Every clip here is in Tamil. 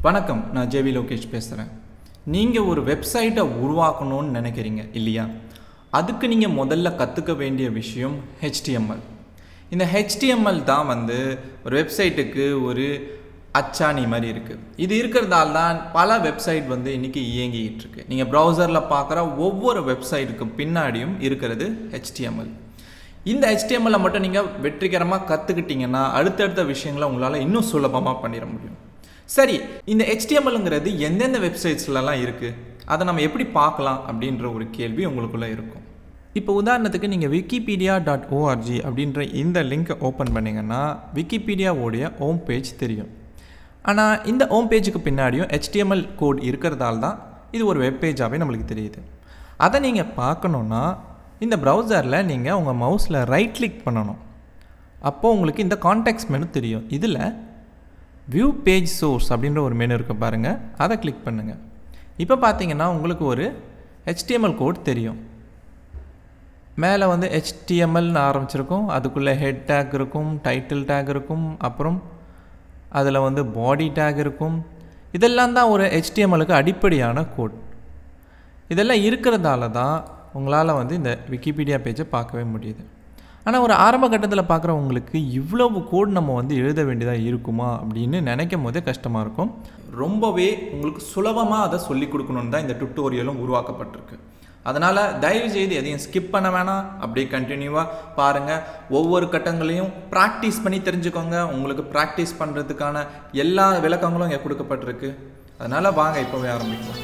வணக்கம் நான் ஜேவி லோகேஷ் பேசுகிறேன் நீங்கள் ஒரு வெப்சைட்டை உருவாக்கணும்னு நினைக்கிறீங்க இல்லையா அதுக்கு நீங்கள் முதல்ல கற்றுக்க வேண்டிய விஷயம் HTML இந்த HTML தான் வந்து ஒரு வெப்சைட்டுக்கு ஒரு அச்சாணி மாதிரி இருக்குது இது இருக்கிறதால தான் பல வெப்சைட் வந்து இன்றைக்கி இயங்கிக்கிட்டு இருக்கு நீங்கள் ப்ரௌசரில் பார்க்குற ஒவ்வொரு வெப்சைட்டுக்கு பின்னாடியும் இருக்கிறது HTML இந்த HTML-அ மட்டும் நீங்கள் வெற்றிகரமாக கற்றுக்கிட்டீங்கன்னா அடுத்தடுத்த விஷயங்களை உங்களால் இன்னும் சுலபமாக பண்ணிட முடியும் சரி இந்த HTML-ங்கிறது எந்தெந்த வெப்சைட்ஸ்லலாம் இருக்குது அதை நம்ம எப்படி பார்க்கலாம் அப்படின்ற ஒரு கேள்வி உங்களுக்குள்ளே இருக்கும் இப்போ உதாரணத்துக்கு நீங்கள் விக்கிபீடியா டாட் ஓஆர்ஜி அப்படின்ற இந்த லிங்கை ஓப்பன் பண்ணிங்கன்னா விக்கிபீடியாவோடைய ஹோம் பேஜ் தெரியும் ஆனால் இந்த ஹோம் பேஜுக்கு பின்னாடியும் HTML கோட் இருக்கிறதால தான் இது ஒரு வெப் பேஜாகவே நம்மளுக்கு தெரியுது அதை நீங்கள் பார்க்கணுன்னா இந்த ப்ரௌசரில் நீங்கள் உங்கள் மவுஸில் ரைட் கிளிக் பண்ணணும் அப்போது உங்களுக்கு இந்த கான்டெக்ட் மெனு தெரியும் இதில் வியூ பேஜ் சோர்ஸ் அப்படின்ற ஒரு மெனு இருக்கு பாருங்கள் அதை கிளிக் பண்ணுங்கள் இப்போ பார்த்தீங்கன்னா உங்களுக்கு ஒரு HTML கோட் தெரியும் மேலே வந்து ஹெச்டிஎம்எல்னு ஆரம்பிச்சிருக்கும் அதுக்குள்ளே ஹெட் டேக் இருக்கும் டைட்டில் டேக் இருக்கும் அப்புறம் அதில் வந்து பாடி டேக் இருக்கும் இதெல்லாம் தான் ஒரு ஹெச்டிஎம்எலுக்கு அடிப்படையான கோட் இதெல்லாம் இருக்கிறதால தான் உங்களால் வந்து இந்த விக்கிபீடியா பேஜை பார்க்கவே முடியுது ஆனால் ஒரு ஆரம்ப கட்டத்தில் பார்க்குறவங்களுக்கு இவ்வளவு கோட் நம்ம வந்து எழுத வேண்டியதாக இருக்குமா அப்படின்னு நினைக்கும் போதே கஷ்டமாக இருக்கும் ரொம்பவே உங்களுக்கு சுலபமாக அதை சொல்லி கொடுக்கணுன்னு தான் இந்த டுட்டோரியலும் உருவாக்கப்பட்டிருக்கு அதனால் தயவு செய்து எதையும் ஸ்கிப் பண்ண வேணாம் அப்படியே கண்டினியூவாக பாருங்கள் ஒவ்வொரு கட்டங்களையும் ப்ராக்டிஸ் பண்ணி தெரிஞ்சுக்கோங்க உங்களுக்கு ப்ராக்டிஸ் பண்ணுறதுக்கான எல்லா விளக்கங்களும் இங்கே கொடுக்கப்பட்டிருக்கு அதனால் வாங்க இப்போவே ஆரம்பிக்கலாம்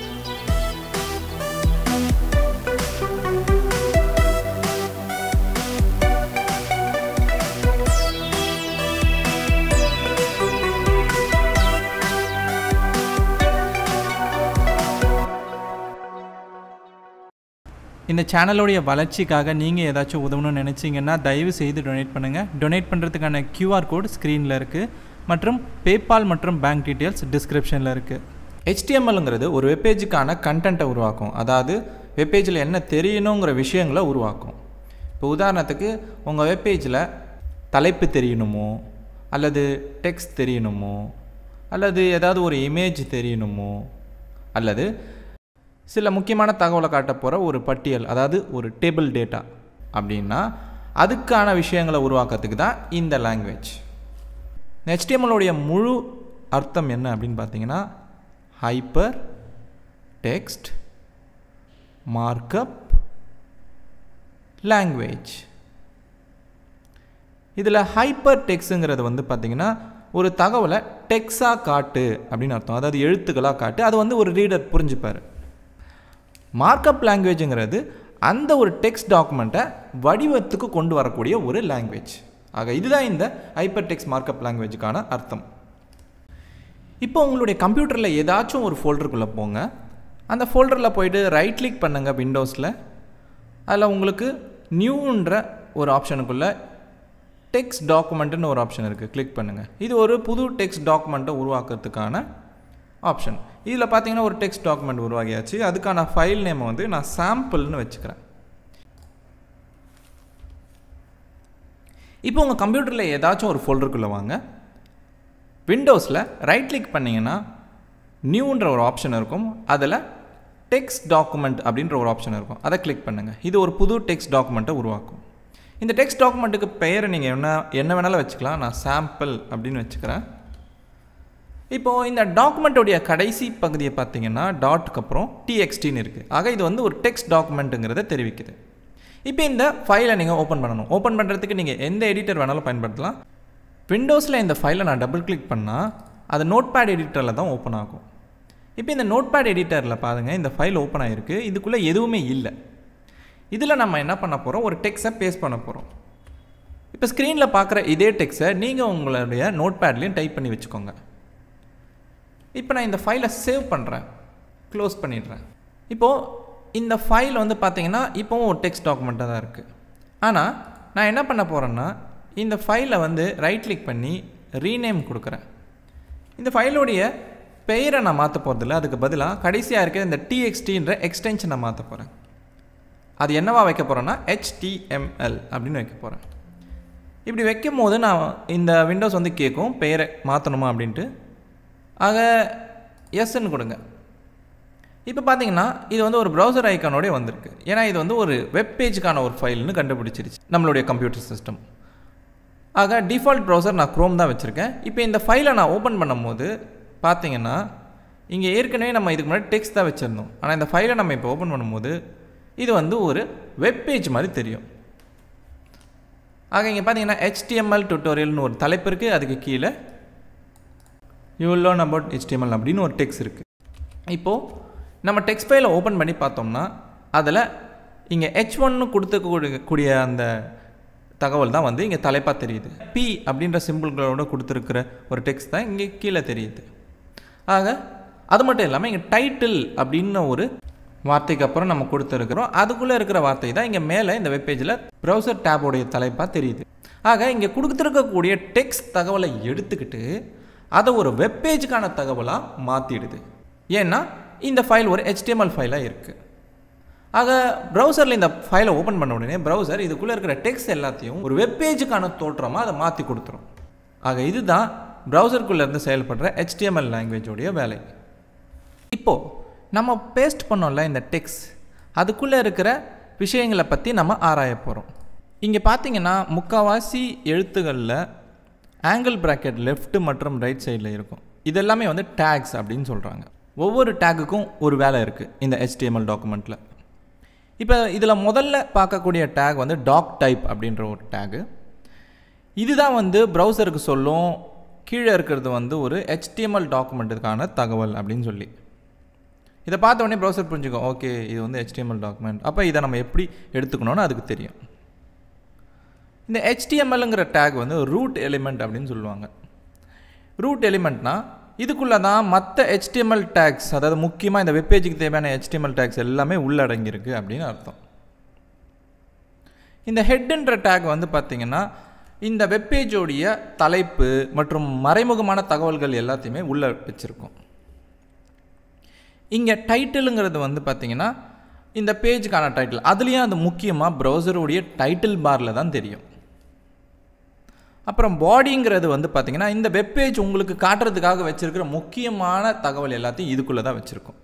இந்த சேனலோடைய வளர்ச்சிக்காக நீங்கள் ஏதாச்சும் உதவணும்னு நினச்சிங்கன்னா தயவு செய்து டொனேட் பண்ணுங்கள் டொனேட் பண்ணுறதுக்கான கியூஆர் கோட் ஸ்க்ரீனில் இருக்குது மற்றும் பேபால் மற்றும் பேங்க் டீட்டெயில்ஸ் டிஸ்கிரிப்ஷனில் இருக்குது ஹெச்டிஎம்எல்ங்கிறது ஒரு வெப்பேஜுக்கான கண்டென்ட்டை உருவாக்கும் அதாவது வெப்பேஜில் என்ன தெரியணுங்கிற விஷயங்களை உருவாக்கும் இப்போ உதாரணத்துக்கு உங்கள் வெப்பேஜில் தலைப்பு தெரியணுமோ அல்லது டெக்ஸ்ட் தெரியணுமோ அல்லது ஏதாவது ஒரு இமேஜ் தெரியணுமோ அல்லது சில முக்கியமான தகவலை காட்ட போகிற ஒரு பட்டியல் அதாவது ஒரு டேபிள் டேட்டா அப்படின்னா அதுக்கான விஷயங்களை உருவாக்கிறதுக்கு தான் இந்த லாங்குவேஜ் ஹெச்டிஎம்எல்லுடைய முழு அர்த்தம் என்ன அப்படின்னு பார்த்தீங்கன்னா ஹைப்பர் டெக்ஸ்ட் மார்க்கப் லாங்குவேஜ் இதில் ஹைப்பர் டெக்ஸுங்கிறது வந்து பார்த்திங்கன்னா ஒரு தகவலை டெக்ஸாக காட்டு அப்படின்னு அர்த்தம் அதாவது எழுத்துக்களாக காட்டு அது வந்து ஒரு ரீடர் புரிஞ்சுப்பார் மார்க்கப் லாங்குவேஜுங்கிறது அந்த ஒரு டெக்ஸ்ட் டாக்குமெண்ட்டை வடிவத்துக்கு கொண்டு வரக்கூடிய ஒரு லாங்குவேஜ் ஆக இதுதான் இந்த ஹைப்பர் டெக்ஸ்ட் மார்க்கப் லாங்குவேஜுக்கான அர்த்தம் இப்போ உங்களுடைய கம்ப்யூட்டரில் ஏதாச்சும் ஒரு ஃபோல்டருக்குள்ளே போங்க அந்த ஃபோல்டரில் போயிட்டு ரைட் கிளிக் பண்ணுங்கள் விண்டோஸில் அதில் உங்களுக்கு நியூன்ற ஒரு ஆப்ஷனுக்குள்ளே டெக்ஸ்ட் டாக்குமெண்ட்டுன்னு ஒரு ஆப்ஷன் இருக்குது கிளிக் பண்ணுங்கள் இது ஒரு புது டெக்ஸ்ட் டாக்குமெண்ட்டை உருவாக்குறதுக்கான ஆப்ஷன் இதில் பார்த்தீங்கன்னா ஒரு டெக்ஸ்ட் டாக்குமெண்ட் உருவாகியாச்சு அதுக்கான ஃபைல் நேமை வந்து நான் சாம்பிள்னு வச்சுக்கிறேன் இப்போ உங்கள் கம்ப்யூட்டரில் ஏதாச்சும் ஒரு ஃபோல்டருக்குள்ளே வாங்க விண்டோஸில் ரைட் கிளிக் பண்ணிங்கன்னா நியூன்ற ஒரு ஆப்ஷன் இருக்கும் அதில் டெக்ஸ்ட் டாக்குமெண்ட் அப்படின்ற ஒரு ஆப்ஷன் இருக்கும் அதை கிளிக் பண்ணுங்கள் இது ஒரு புது டெக்ஸ்ட் டாக்குமெண்ட்டை உருவாக்கும் இந்த டெக்ஸ்ட் டாக்குமெண்ட்டுக்கு பெயரை நீங்கள் என்ன என்ன வேணாலும் வச்சுக்கலாம் நான் சாம்பிள் அப்படின்னு வச்சுக்கிறேன் இப்போது இந்த டாக்குமெண்ட்டோடைய கடைசி பகுதியை பார்த்தீங்கன்னா டாட்டுக்கு அப்புறம் டிஎக்ஸ்டின்னு இருக்குது ஆக இது வந்து ஒரு டெக்ஸ்ட் டாக்குமெண்ட்டுங்கிறத தெரிவிக்குது இப்போ இந்த ஃபைலை நீங்கள் ஓப்பன் பண்ணணும் ஓப்பன் பண்ணுறதுக்கு நீங்கள் எந்த எடிட்டர் வேணாலும் பயன்படுத்தலாம் விண்டோஸில் இந்த ஃபைலை நான் டபுள் கிளிக் பண்ணால் அது நோட் பேட் எடிட்டரில் தான் ஓப்பன் ஆகும் இப்போ இந்த நோட் பேட் எடிட்டரில் பாருங்கள் இந்த ஃபைல் ஓப்பன் ஆகிருக்கு இதுக்குள்ளே எதுவுமே இல்லை இதில் நம்ம என்ன பண்ண போகிறோம் ஒரு டெக்ஸை பேஸ்ட் பண்ண போகிறோம் இப்போ ஸ்க்ரீனில் பார்க்குற இதே டெக்ஸை நீங்கள் உங்களுடைய நோட் பேட்லேயும் டைப் பண்ணி வச்சுக்கோங்க இப்போ நான் இந்த ஃபைலை சேவ் பண்ணுறேன் க்ளோஸ் பண்ணிடுறேன் இப்போது இந்த ஃபைல் வந்து பார்த்தீங்கன்னா இப்போவும் ஒரு டெக்ஸ்ட் டாக்குமெண்ட்டாக தான் இருக்குது ஆனால் நான் என்ன பண்ண போகிறேன்னா இந்த ஃபைலை வந்து ரைட் கிளிக் பண்ணி ரீநேம் கொடுக்குறேன் இந்த ஃபைலோடைய பெயரை நான் மாற்ற போகிறதில்ல அதுக்கு பதிலாக கடைசியாக இருக்க இந்த டிஎக்ஸ்டின்ற எக்ஸ்டென்ஷனை மாற்ற போகிறேன் அது என்னவா வைக்க போகிறேன்னா ஹெச்டிஎம்எல் அப்படின்னு வைக்க போகிறேன் இப்படி வைக்கும் போது நான் இந்த விண்டோஸ் வந்து கேட்கும் பெயரை மாற்றணுமா அப்படின்ட்டு ஆக எஸ்ன்னு கொடுங்க இப்போ பார்த்தீங்கன்னா இது வந்து ஒரு ப்ரௌசர் ஐக்கானோடய வந்திருக்கு ஏன்னா இது வந்து ஒரு வெப் பேஜுக்கான ஒரு ஃபைல்னு கண்டுபிடிச்சிருச்சு நம்மளுடைய கம்ப்யூட்டர் சிஸ்டம் ஆக டிஃபால்ட் ப்ரௌசர் நான் க்ரோம் தான் வச்சுருக்கேன் இப்போ இந்த ஃபைலை நான் ஓப்பன் பண்ணும்போது பார்த்தீங்கன்னா இங்கே ஏற்கனவே நம்ம இதுக்கு முன்னாடி டெக்ஸ்ட் தான் வச்சுருந்தோம் ஆனால் இந்த ஃபைலை நம்ம இப்போ ஓப்பன் பண்ணும்போது இது வந்து ஒரு வெப் பேஜ் மாதிரி தெரியும் ஆக இங்கே பார்த்தீங்கன்னா ஹெச்டிஎம்எல் டுட்டோரியல்னு ஒரு தலைப்பு இருக்குது அதுக்கு கீழே யூ லேர்ன் அபவுட் ஹெச்டிஎம்எல் அப்படின்னு ஒரு டெக்ஸ்ட் இருக்குது இப்போது நம்ம டெக்ஸ்ட் ஃபைலை ஓப்பன் பண்ணி பார்த்தோம்னா அதில் இங்கே ஹெச் ஒன்னு கொடுத்துக்கூடிய கூடிய அந்த தகவல் தான் வந்து இங்கே தலைப்பாக தெரியுது பி அப்படின்ற சிம்பிள்களோட கொடுத்துருக்கிற ஒரு டெக்ஸ்ட் தான் இங்கே கீழே தெரியுது ஆக அது மட்டும் இல்லாமல் இங்கே டைட்டில் அப்படின்னு ஒரு வார்த்தைக்கு அப்புறம் நம்ம கொடுத்துருக்குறோம் அதுக்குள்ளே இருக்கிற வார்த்தை தான் இங்கே மேலே இந்த வெப்பேஜில் ப்ரௌசர் டேபோடைய தலைப்பாக தெரியுது ஆக இங்கே கொடுத்துருக்கக்கூடிய டெக்ஸ்ட் தகவலை எடுத்துக்கிட்டு அதை ஒரு வெப்பேஜுக்கான தகவலாக மாற்றிடுது ஏன்னா இந்த ஃபைல் ஒரு HTML ஃபைலாக இருக்குது ஆக ப்ரௌசரில் இந்த ஃபைலை ஓப்பன் பண்ண உடனே ப்ரௌசர் இதுக்குள்ளே இருக்கிற டெக்ஸ்ட் எல்லாத்தையும் ஒரு வெப்பேஜுக்கான தோற்றமாக அதை மாற்றி கொடுத்துரும் ஆக இதுதான் ப்ரௌசருக்குள்ளே இருந்து செயல்படுற HTML லாங்குவேஜோடைய வேலை இப்போது நம்ம பேஸ்ட் பண்ணோம்ல இந்த டெக்ஸ்ட் அதுக்குள்ளே இருக்கிற விஷயங்களை பற்றி நம்ம ஆராய போகிறோம் இங்கே பார்த்தீங்கன்னா முக்கால்வாசி எழுத்துக்களில் ஆங்கிள் ப்ராக்கெட் லெஃப்ட் மற்றும் ரைட் சைடில் இருக்கும் இது எல்லாமே வந்து டேக்ஸ் அப்படின்னு சொல்கிறாங்க ஒவ்வொரு டேக்குக்கும் ஒரு வேலை இருக்குது இந்த HTML டாக்குமெண்ட்டில் இப்போ இதில் முதல்ல பார்க்கக்கூடிய டேக் வந்து டாக் டைப் அப்படின்ற ஒரு டேகு இதுதான் வந்து ப்ரௌசருக்கு சொல்லும் கீழே இருக்கிறது வந்து ஒரு HTML டாக்குமெண்ட்டுக்கான தகவல் அப்படின்னு சொல்லி இதை பார்த்த உடனே ப்ரௌசர் புரிஞ்சுக்கும் ஓகே இது வந்து HTML டாக்குமெண்ட் அப்போ இதை நம்ம எப்படி எடுத்துக்கணும்னு அதுக்கு தெரியும் இந்த HTMLங்கிற டேக் வந்து ரூட் எலிமெண்ட் அப்படின்னு சொல்லுவாங்க ரூட் எலிமெண்ட்னா இதுக்குள்ளே தான் மற்ற HTML டேக்ஸ் அதாவது முக்கியமாக இந்த வெப்பேஜுக்கு தேவையான HTML டேக்ஸ் எல்லாமே உள்ளடங்கியிருக்கு அப்படின்னு அர்த்தம் இந்த ஹெட்ன்ற டேக் வந்து பார்த்திங்கன்னா இந்த வெப்பேஜோடைய தலைப்பு மற்றும் மறைமுகமான தகவல்கள் எல்லாத்தையுமே உள்ளே வச்சுருக்கோம் இங்கே டைட்டிலுங்கிறது வந்து பார்த்திங்கன்னா இந்த பேஜுக்கான டைட்டில் அதுலேயும் அது முக்கியமாக ப்ரௌசருடைய டைட்டில் பாரில் தான் தெரியும் அப்புறம் பாடிங்கிறது வந்து பார்த்திங்கன்னா இந்த வெப்பேஜ் உங்களுக்கு காட்டுறதுக்காக வச்சுருக்கிற முக்கியமான தகவல் எல்லாத்தையும் இதுக்குள்ளே தான் வச்சுருக்கோம்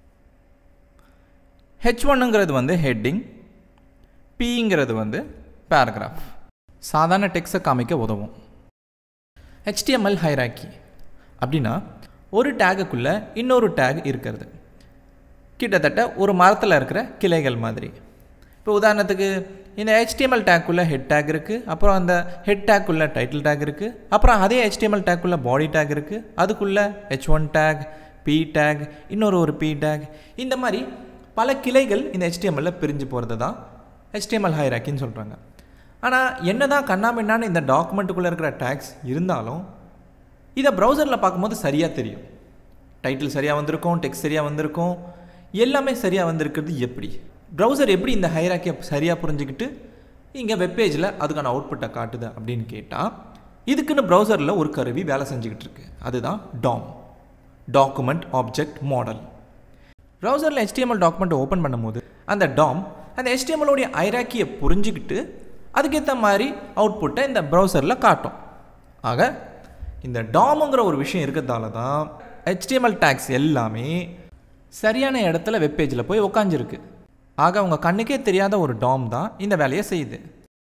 ஹெச் ஒன்னுங்கிறது வந்து ஹெட்டிங் பிங்கிறது வந்து பேராகிராஃப் சாதாரண டெக்ஸ்ட்டை காமிக்க உதவும் ஹெச்டிஎம்எல் ஹைராக்கி அப்படின்னா ஒரு டேகுக்குள்ளே இன்னொரு டேக் இருக்கிறது கிட்டத்தட்ட ஒரு மரத்தில் இருக்கிற கிளைகள் மாதிரி இப்போ உதாரணத்துக்கு இந்த HTML டேக்குள்ளே ஹெட் டேக் இருக்குது அப்புறம் அந்த ஹெட் டேக்குள்ளே டைட்டில் டேக் இருக்குது அப்புறம் அதே HTML டேக்குள்ளே பாடி டேக் இருக்குது அதுக்குள்ளே H one tag P tag இன்னொரு ஒரு பி டேக் இந்த மாதிரி பல கிளைகள் இந்த HTML பிரிஞ்சு போகிறது தான் HTML ஹைராக்கின்னு சொல்கிறாங்க ஆனால் என்ன தான் கண்ணாமின்னான்னு இந்த டாக்குமெண்ட்டுக்குள்ளே இருக்கிற டேக்ஸ் இருந்தாலும் இதை ப்ரௌசரில் பார்க்கும்போது சரியாக தெரியும் டைட்டில் சரியாக வந்திருக்கும் டெக்ஸ்ட் சரியாக வந்திருக்கும் எல்லாமே சரியாக வந்திருக்கிறது எப்படி ப்ரௌசர் எப்படி இந்த ஹைராக்கியை சரியாக புரிஞ்சுக்கிட்டு இங்கே வெப்பேஜில் அதுக்கான அவுட்புட்டை காட்டுது அப்படின்னு கேட்டால் இதுக்குன்னு ப்ரௌசரில் ஒரு கருவி வேலை செஞ்சுக்கிட்டு இருக்கு அதுதான் டாம் டாக்குமெண்ட் ஆப்ஜெக்ட் மாடல் ப்ரௌசரில் HTML டாக்குமெண்ட் ஓப்பன் பண்ணும்போது அந்த டாம் அந்த HTML-உடைய ஐராக்கியை புரிஞ்சுக்கிட்டு அதுக்கேற்ற மாதிரி அவுட்புட்டை இந்த ப்ரௌசரில் காட்டும் ஆக இந்த டாமுங்கிற ஒரு விஷயம் இருக்கிறதால தான் HTML டேக்ஸ் எல்லாமே சரியான இடத்துல வெப்பேஜில் போய் உக்காஞ்சிருக்கு ஆக உங்கள் கண்ணுக்கே தெரியாத ஒரு டாம் தான் இந்த வேலையை செய்யுது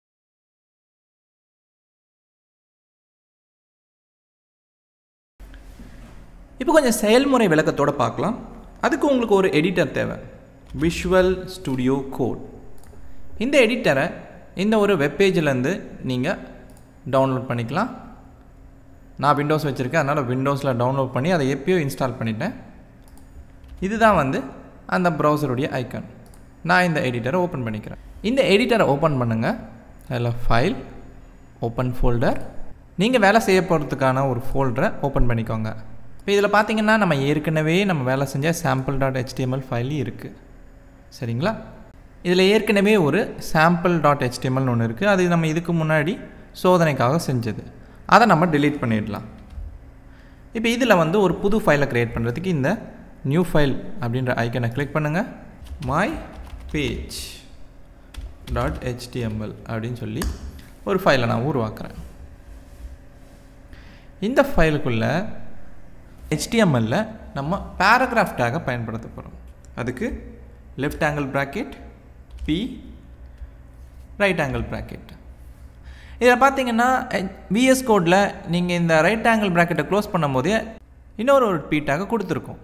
இப்போ கொஞ்சம் செயல்முறை விளக்கத்தோட பார்க்கலாம் அதுக்கு உங்களுக்கு ஒரு எடிட்டர் தேவை விஷுவல் ஸ்டுடியோ கோட் இந்த எடிட்டரை இந்த ஒரு வெப்பேஜிலேருந்து நீங்கள் டவுன்லோட் பண்ணிக்கலாம் நான் விண்டோஸ் வச்சுருக்கேன் அதனால் விண்டோஸில் டவுன்லோட் பண்ணி அதை எப்பயோ இன்ஸ்டால் பண்ணிட்டேன் இதுதான் வந்து அந்த ப்ரௌசருடைய ஐக்கான் நான் இந்த எடிட்டரை ஓப்பன் பண்ணிக்கிறேன் இந்த எடிட்டரை ஓப்பன் பண்ணுங்கள் அதில் ஃபைல் ஓப்பன் ஃபோல்டர் நீங்கள் வேலை செய்ய போகிறதுக்கான ஒரு ஃபோல்டரை ஓப்பன் பண்ணிக்கோங்க இப்போ இதில் பார்த்தீங்கன்னா நம்ம ஏற்கனவே நம்ம வேலை செஞ்ச சாம்பிள் டாட் ஹெச்டிஎம்எல் ஃபைல் இருக்குது சரிங்களா இதில் ஏற்கனவே ஒரு சாம்பிள் டாட் ஹெச்டிஎம்எல்னு ஒன்று இருக்குது அது நம்ம இதுக்கு முன்னாடி சோதனைக்காக செஞ்சது அதை நம்ம delete பண்ணிடலாம் இப்போ இதில் வந்து ஒரு புது ஃபைலை க்ரியேட் பண்ணுறதுக்கு இந்த நியூ ஃபைல் அப்படின்ற ஐக்கனை கிளிக் பண்ணுங்கள் மை பேஜ் டாட் ஹெச்டிஎம்எல் அப்படின்னு சொல்லி ஒரு ஃபைலை நான் உருவாக்குறேன் இந்த ஃபைலுக்குள்ளே ஹெச்டிஎம்எல்ல நம்ம பேராகிராஃப் டேகை பயன்படுத்த போகிறோம் அதுக்கு left angle bracket P right angle bracket இதில் பார்த்தீங்கன்னா விஎஸ் கோடில் நீங்கள் இந்த ரைட் ஆங்கிள் ப்ராக்கெட்டை க்ளோஸ் பண்ணும்போதே இன்னொரு ஒரு பி டேகை கொடுத்துருக்கோம்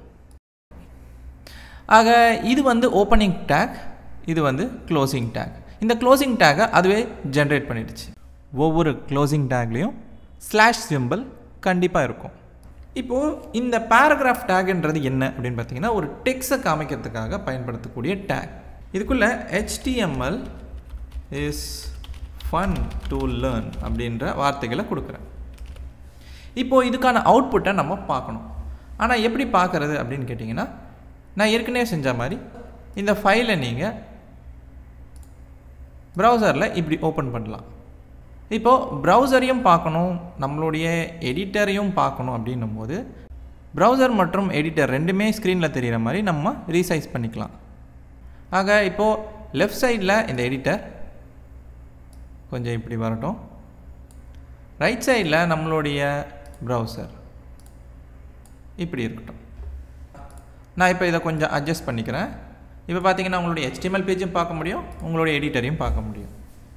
ஆக இது வந்து ஓப்பனிங் டேக் இது வந்து க்ளோசிங் டேக் இந்த க்ளோசிங் டேக்கை அதுவே ஜென்ரேட் பண்ணிடுச்சு ஒவ்வொரு க்ளோசிங் டேக்லேயும் ஸ்லாஷ் சிம்பிள் கண்டிப்பாக இருக்கும் இப்போது இந்த பேராகிராஃப் டேக்ன்றது என்ன அப்படின்னு பார்த்தீங்கன்னா ஒரு டெக்ஸை காமிக்கிறதுக்காக பயன்படுத்தக்கூடிய டேக் இதுக்குள்ளே HTML is fun to learn அப்படின்ற வார்த்தைகளை கொடுக்குறேன் இப்போது இதுக்கான அவுட்புட்டை நம்ம பார்க்கணும் ஆனால் எப்படி பார்க்குறது அப்படின்னு கேட்டிங்கன்னா நான் ஏற்கனவே செஞ்ச மாதிரி இந்த ஃபைலை நீங்கள் ப்ரௌசரில் இப்படி ஓப்பன் பண்ணலாம் இப்போது ப்ரௌசரையும் பார்க்கணும் நம்மளுடைய எடிட்டரையும் பார்க்கணும் அப்படின்னும் போது ப்ரௌசர் மற்றும் எடிட்டர் ரெண்டுமே ஸ்க்ரீனில் தெரிகிற மாதிரி நம்ம ரீசைஸ் பண்ணிக்கலாம் ஆக இப்போது லெஃப்ட் சைடில் இந்த எடிட்டர் கொஞ்சம் இப்படி வரட்டும் ரைட் சைடில் நம்மளுடைய ப்ரௌசர் இப்படி இருக்கட்டும் நான் இப்போ இதை கொஞ்சம் அட்ஜஸ்ட் பண்ணிக்கிறேன் இப்போ பார்த்தீங்கன்னா உங்களுடைய ஹெச்டிஎம்எல் பேஜும் பார்க்க முடியும் உங்களுடைய எடிட்டரையும் பார்க்க முடியும்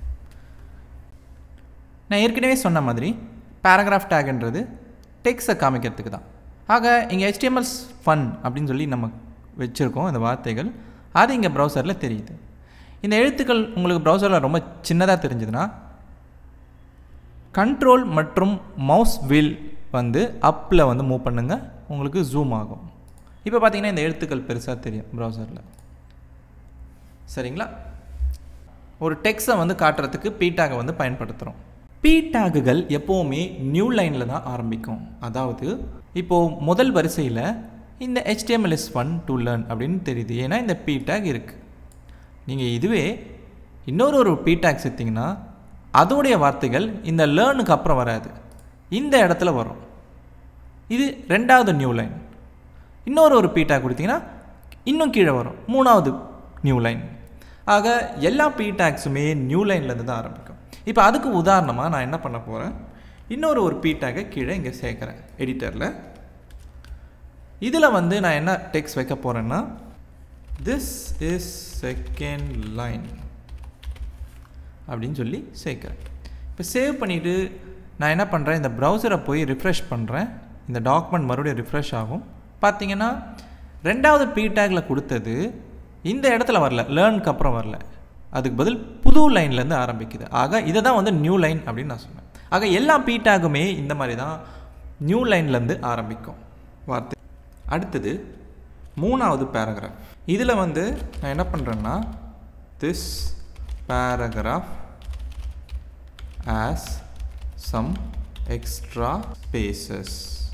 நான் ஏற்கனவே சொன்ன மாதிரி பேராகிராஃப் டேக்ன்றது டெக்ஸை காமிக்கிறதுக்கு தான் ஆக இங்கே ஹெச்டிஎம்எல்ஸ் ஃபன் அப்படின்னு சொல்லி நம்ம வச்சுருக்கோம் இந்த வார்த்தைகள் அது இங்கே ப்ரௌசரில் தெரியுது இந்த எழுத்துக்கள் உங்களுக்கு ப்ரௌசரில் ரொம்ப சின்னதாக தெரிஞ்சதுன்னா கண்ட்ரோல் மற்றும் மவுஸ் வில் வந்து அப்பில் வந்து மூவ் பண்ணுங்கள் உங்களுக்கு ஜூம் ஆகும் இப்போ பார்த்தீங்கன்னா இந்த எழுத்துக்கள் பெருசாக தெரியும் ப்ரௌசரில் சரிங்களா ஒரு டெக்ஸை வந்து காட்டுறதுக்கு பீட்டாகை வந்து பயன்படுத்துகிறோம் பி டேகுகள் எப்போவுமே நியூ லைனில் தான் ஆரம்பிக்கும் அதாவது இப்போது முதல் வரிசையில் இந்த HTML is fun to learn அப்படின்னு தெரியுது ஏன்னா இந்த பி டேக் இருக்குது நீங்கள் இதுவே இன்னொரு ஒரு பி டேக் சேர்த்திங்கன்னா அதோடைய வார்த்தைகள் இந்த லேர்னுக்கு அப்புறம் வராது இந்த இடத்துல வரும் இது ரெண்டாவது நியூ லைன் இன்னொரு ஒரு பி டேக் கொடுத்தீங்கன்னா இன்னும் கீழே வரும் மூணாவது நியூ லைன் ஆக எல்லா பி டேக்ஸுமே நியூ லைன்லேருந்து தான் ஆரம்பிக்கும் இப்போ அதுக்கு உதாரணமாக நான் என்ன பண்ண போகிறேன் இன்னொரு ஒரு பி டேக்கை கீழே இங்கே சேர்க்குறேன் எடிட்டரில் இதில் வந்து நான் என்ன டெக்ஸ்ட் வைக்க போகிறேன்னா திஸ் இஸ் செகண்ட் லைன் அப்படின்னு சொல்லி சேர்க்குறேன் இப்போ சேவ் பண்ணிவிட்டு நான் என்ன பண்ணுறேன் இந்த ப்ரௌசரை போய் ரிஃப்ரெஷ் பண்ணுறேன் இந்த டாக்குமெண்ட் மறுபடியும் ரிஃப்ரெஷ் ஆகும் பார்த்தீங்கன்னா ரெண்டாவது பி டேக்கில் கொடுத்தது இந்த இடத்துல வரல லேர்னுக்கு அப்புறம் வரல அதுக்கு பதில் புது லைன்லேருந்து ஆரம்பிக்குது ஆக இதை தான் வந்து நியூ லைன் அப்படின்னு நான் சொன்னேன் ஆக எல்லா பி டேக்குமே இந்த மாதிரி தான் நியூ லைன்லேருந்து ஆரம்பிக்கும் வார்த்தை அடுத்தது மூணாவது பேராகிராஃப் இதில் வந்து நான் என்ன பண்ணுறேன்னா this paragraph has some extra spaces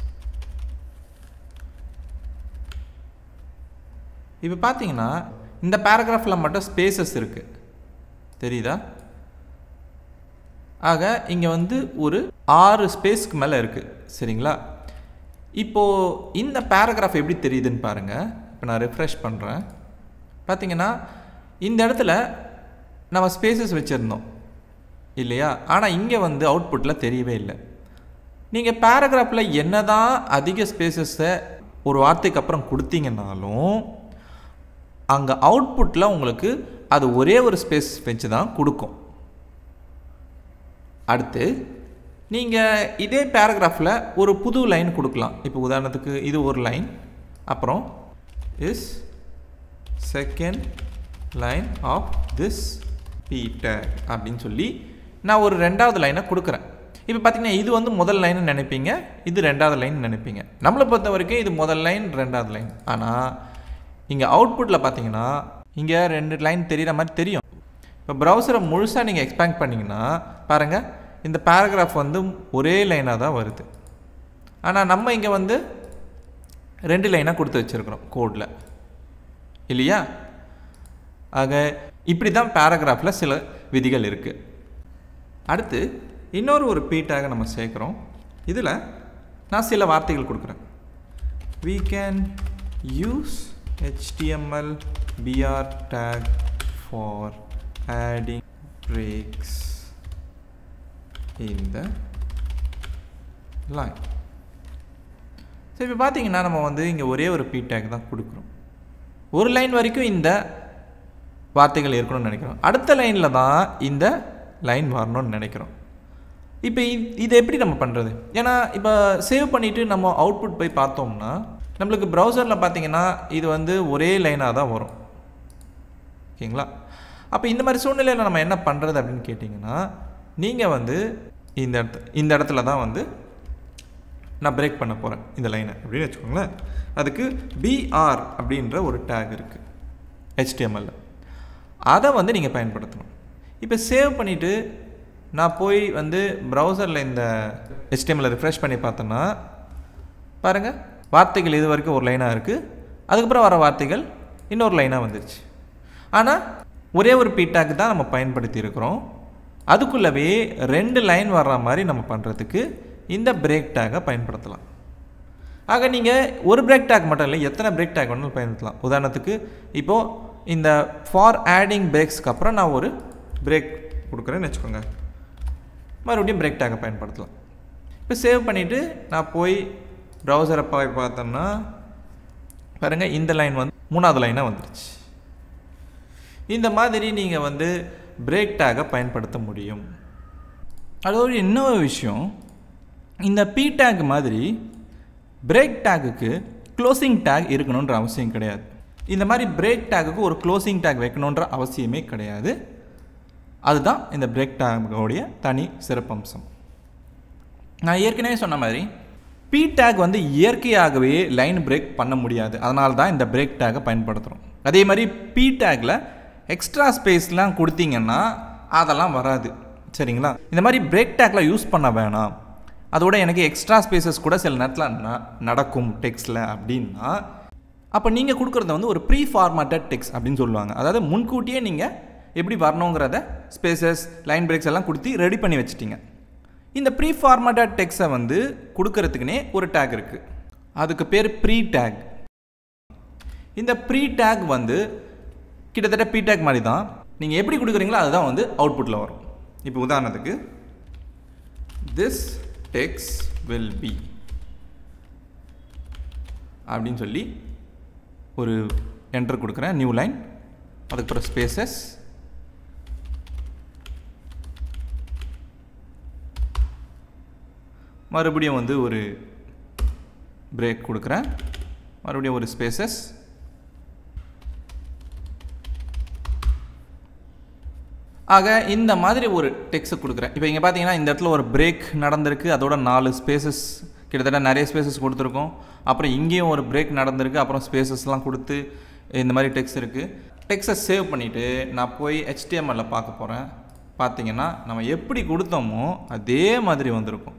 இப்போ பார்த்தீங்கன்னா இந்த பேராகிராஃபில் மட்டும் ஸ்பேசஸ் இருக்குது தெரியுதா ஆக இங்கே வந்து ஒரு ஆறு ஸ்பேஸ்க்கு மேலே இருக்குது சரிங்களா இப்போது இந்த பேராகிராஃப் எப்படி தெரியுதுன்னு பாருங்கள் இப்போ நான் ரெஃப்ரெஷ் பண்ணுறேன் பார்த்தீங்கன்னா இந்த இடத்துல நம்ம ஸ்பேசஸ் வச்சுருந்தோம் இல்லையா ஆனால் இங்கே வந்து அவுட்புட்டில் தெரியவே இல்லை நீங்கள் பேராகிராஃபில் என்ன தான் அதிக ஸ்பேசஸை ஒரு வார்த்தைக்கு அப்புறம் கொடுத்தீங்கன்னாலும் அங்கே அவுட்புட்டில் உங்களுக்கு அது ஒரே ஒரு ஸ்பேஸ் வச்சு தான் கொடுக்கும் அடுத்து நீங்கள் இதே பேராகிராஃபில் ஒரு புது லைன் கொடுக்கலாம் இப்போ உதாரணத்துக்கு இது ஒரு லைன் அப்புறம் is second line of this Peter அப்படின்னு சொல்லி நான் ஒரு ரெண்டாவது லைனை கொடுக்குறேன் இப்போ பார்த்தீங்கன்னா இது வந்து முதல் லைன் நினைப்பீங்க இது ரெண்டாவது லைன் நினைப்பீங்க நம்மளை பொறுத்த வரைக்கும் இது முதல் லைன் ரெண்டாவது லைன் ஆனால் இங்கே அவுட்புட்டில் பார்த்தீங்கன்னா இங்கே ரெண்டு லைன் தெரிகிற மாதிரி தெரியும் இப்போ ப்ரௌசரை முழுசாக நீங்கள் எக்ஸ்பேண்ட் பண்ணிங்கன்னா பாருங்கள் இந்த பேராகிராஃப் வந்து ஒரே லைனாக தான் வருது ஆனால் நம்ம இங்கே வந்து ரெண்டு லைனாக கொடுத்து வச்சுருக்குறோம் கோடில் இல்லையா ஆக இப்படி தான் பேராகிராஃபில் சில விதிகள் இருக்குது அடுத்து இன்னொரு ஒரு பீட்டாக நம்ம சேர்க்குறோம் இதில் நான் சில வார்த்தைகள் கொடுக்குறேன் we can use html br tag for adding breaks in the line so இப்போ பார்த்தீங்கன்னா நம்ம வந்து இங்கே ஒரே ஒரு பி டேக் தான் கொடுக்குறோம் ஒரு லைன் வரைக்கும் இந்த வார்த்தைகள் இருக்கணும்னு நினைக்கிறோம் அடுத்த லைனில் தான் இந்த லைன் வரணும்னு நினைக்கிறோம் இப்போ இதை எப்படி நம்ம பண்ணுறது ஏன்னா இப்போ சேவ் பண்ணிவிட்டு நம்ம அவுட்புட் போய் பார்த்தோம்னா நம்மளுக்கு ப்ரௌசரில் பார்த்தீங்கன்னா இது வந்து ஒரே லைனாக தான் வரும் ஓகேங்களா அப்போ இந்த மாதிரி சூழ்நிலையில் நம்ம என்ன பண்ணுறது அப்படின்னு கேட்டிங்கன்னா நீங்கள் வந்து இந்த இடத்து இந்த இடத்துல தான் வந்து நான் பிரேக் பண்ண போகிறேன் இந்த லைனை அப்படின்னு வச்சுக்கோங்களேன் அதுக்கு பிஆர் அப்படின்ற ஒரு டேக் இருக்குது ஹெச்டிஎம்எல்ல அதை வந்து நீங்கள் பயன்படுத்தணும் இப்போ சேவ் பண்ணிவிட்டு நான் போய் வந்து ப்ரௌசரில் இந்த ஹெச்டிஎம்எல்ல ரிஃப்ரெஷ் பண்ணி பார்த்தோன்னா பாருங்கள் வார்த்தைகள் இது வரைக்கும் ஒரு லைனாக இருக்குது அதுக்கப்புறம் வர வார்த்தைகள் இன்னொரு லைனாக வந்துருச்சு ஆனால் ஒரே ஒரு பீட்டாக்கு தான் நம்ம பயன்படுத்தி இருக்கிறோம் அதுக்குள்ளவே ரெண்டு லைன் வர்ற மாதிரி நம்ம பண்ணுறதுக்கு இந்த பிரேக் டேக்கை பயன்படுத்தலாம் ஆக நீங்கள் ஒரு பிரேக் டேக் மட்டும் இல்லை எத்தனை பிரேக் டேக் வேணாலும் பயன்படுத்தலாம் உதாரணத்துக்கு இப்போது இந்த ஃபார் ஆடிங் பிரேக்ஸ்க்கு அப்புறம் நான் ஒரு பிரேக் கொடுக்குறேன்னு வச்சுக்கோங்க மறுபடியும் பிரேக் டேக்கை பயன்படுத்தலாம் இப்போ சேவ் பண்ணிவிட்டு நான் போய் ப்ரௌசரை போய் பார்த்தோம்னா பாருங்கள் இந்த லைன் வந்து மூணாவது லைனாக வந்துருச்சு இந்த மாதிரி நீங்கள் வந்து பிரேக் டேக்கை பயன்படுத்த முடியும் அதோட இன்னொரு விஷயம் இந்த பி டேக் மாதிரி பிரேக் டேக்குக்கு க்ளோசிங் டேக் இருக்கணுன்ற அவசியம் கிடையாது இந்த மாதிரி பிரேக் டேக்குக்கு ஒரு க்ளோசிங் டேக் வைக்கணுன்ற அவசியமே கிடையாது அதுதான் இந்த பிரேக் டேக்கோடைய தனி சிறப்பம்சம் நான் ஏற்கனவே சொன்ன மாதிரி பி டேக் வந்து இயற்கையாகவே லைன் பிரேக் பண்ண முடியாது அதனால தான் இந்த பிரேக் டேக்கை பயன்படுத்துகிறோம் அதே மாதிரி பி டேக்கில் எக்ஸ்ட்ரா ஸ்பேஸ்லாம் கொடுத்தீங்கன்னா அதெல்லாம் வராது சரிங்களா இந்த மாதிரி பிரேக் டேக்கில் யூஸ் பண்ண வேணாம் அதோட எனக்கு எக்ஸ்ட்ரா ஸ்பேசஸ் கூட சில நேரத்தில் ந நடக்கும் டெக்ஸ்டில் அப்படின்னா அப்போ நீங்கள் கொடுக்குறத வந்து ஒரு ப்ரீ ஃபார்மேட்டட் டெக்ஸ்ட் அப்படின்னு சொல்லுவாங்க அதாவது முன்கூட்டியே நீங்கள் எப்படி வரணுங்கிறத ஸ்பேசஸ் லைன் பிரேக்ஸ் எல்லாம் கொடுத்து ரெடி பண்ணி வச்சுட்டீங்க இந்த ப்ரீ ஃபார்மேட்டட் டெக்ஸை வந்து கொடுக்கறதுக்குனே ஒரு டேக் இருக்குது அதுக்கு பேர் ப்ரீ டேக் இந்த ப்ரீ டேக் வந்து கிட்டத்தட்ட பி டேக் மாதிரி தான் நீங்கள் எப்படி கொடுக்குறீங்களோ அதுதான் வந்து அவுட்புட்டில் வரும் இப்போ உதாரணத்துக்கு திஸ் டெக்ஸ் வில் பி அப்படின்னு சொல்லி ஒரு என்டர் கொடுக்குறேன் நியூ லைன் அதுக்கப்புறம் ஸ்பேசஸ் மறுபடியும் வந்து ஒரு பிரேக் கொடுக்குறேன் மறுபடியும் ஒரு ஸ்பேசஸ் ஆக இந்த மாதிரி ஒரு டெக்ஸ்ட் கொடுக்குறேன் இப்போ இங்கே பார்த்தீங்கன்னா இந்த இடத்துல ஒரு பிரேக் நடந்திருக்கு அதோட நாலு ஸ்பேசஸ் கிட்டத்தட்ட நிறைய ஸ்பேசஸ் கொடுத்துருக்கோம் அப்புறம் இங்கேயும் ஒரு பிரேக் நடந்திருக்கு அப்புறம் ஸ்பேசஸ்லாம் கொடுத்து இந்த மாதிரி டெக்ஸ்ட் இருக்குது டெக்ஸ்ட்டை சேவ் பண்ணிவிட்டு நான் போய் ஹெச்டிஎம்எல்ல பார்க்க போகிறேன் பார்த்தீங்கன்னா நம்ம எப்படி கொடுத்தோமோ அதே மாதிரி வந்திருக்கும்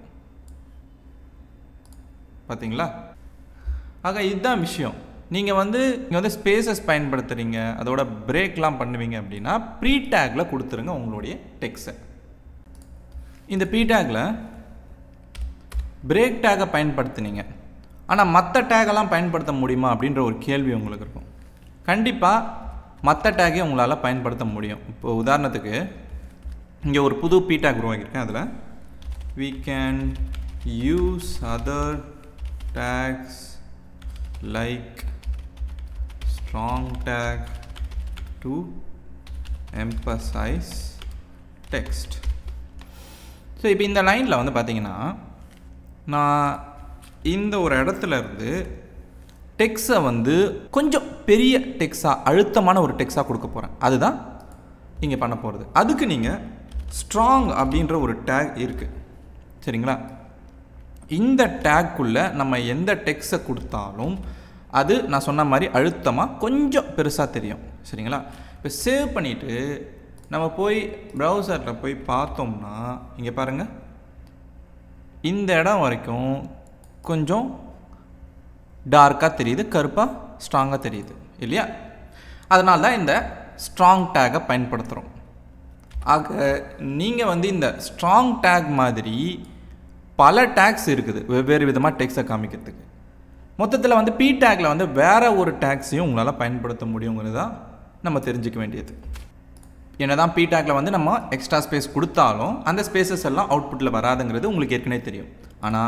பார்த்தீங்களா ஆக இதுதான் விஷயம் நீங்கள் வந்து இங்கே வந்து ஸ்பேசஸ் பயன்படுத்துகிறீங்க அதோட பிரேக்லாம் பண்ணுவீங்க அப்படின்னா ப்ரீ டேக்கில் கொடுத்துருங்க உங்களுடைய டெக்ஸை இந்த ப்ரீ டேக்கில் பிரேக் டேக்கை பயன்படுத்துனீங்க ஆனால் மற்ற டேகெல்லாம் பயன்படுத்த முடியுமா அப்படின்ற ஒரு கேள்வி உங்களுக்கு இருக்கும் கண்டிப்பாக மற்ற டேக்கே உங்களால் பயன்படுத்த முடியும் இப்போ உதாரணத்துக்கு இங்கே ஒரு புது பி டேக் உருவாக்கியிருக்கேன் அதில் we can use other tags like strong tag to emphasize text so இப்போ இந்த லைனில் வந்து பார்த்தீங்கன்னா நான் இந்த ஒரு இடத்துல இருந்து டெக்ஸை வந்து கொஞ்சம் பெரிய டெக்ஸாக அழுத்தமான ஒரு டெக்ஸாக கொடுக்க போகிறேன் அதுதான் இங்கே பண்ண போகிறது அதுக்கு நீங்கள் ஸ்ட்ராங் அப்படின்ற ஒரு டேக் இருக்குது சரிங்களா இந்த டேக்குள்ளே நம்ம எந்த டெக்ஸை கொடுத்தாலும் அது நான் சொன்ன மாதிரி அழுத்தமாக கொஞ்சம் பெருசாக தெரியும் சரிங்களா இப்போ சேவ் பண்ணிவிட்டு நம்ம போய் ப்ரௌசரில் போய் பார்த்தோம்னா இங்கே பாருங்கள் இந்த இடம் வரைக்கும் கொஞ்சம் டார்க்காக தெரியுது கருப்பாக ஸ்ட்ராங்காக தெரியுது இல்லையா அதனால தான் இந்த ஸ்ட்ராங் டேக்கை பயன்படுத்துகிறோம் ஆக நீங்கள் வந்து இந்த ஸ்ட்ராங் டேக் மாதிரி பல டேக்ஸ் இருக்குது வெவ்வேறு விதமாக டெக்ஸை காமிக்கிறதுக்கு மொத்தத்தில் வந்து பி டேக்கில் வந்து வேறு ஒரு டேக்ஸையும் உங்களால் பயன்படுத்த முடியுங்கிறது தான் நம்ம தெரிஞ்சுக்க வேண்டியது என்ன தான் பி டேக்கில் வந்து நம்ம எக்ஸ்ட்ரா ஸ்பேஸ் கொடுத்தாலும் அந்த ஸ்பேசஸ் எல்லாம் அவுட்புட்டில் வராதுங்கிறது உங்களுக்கு ஏற்கனவே தெரியும் ஆனால்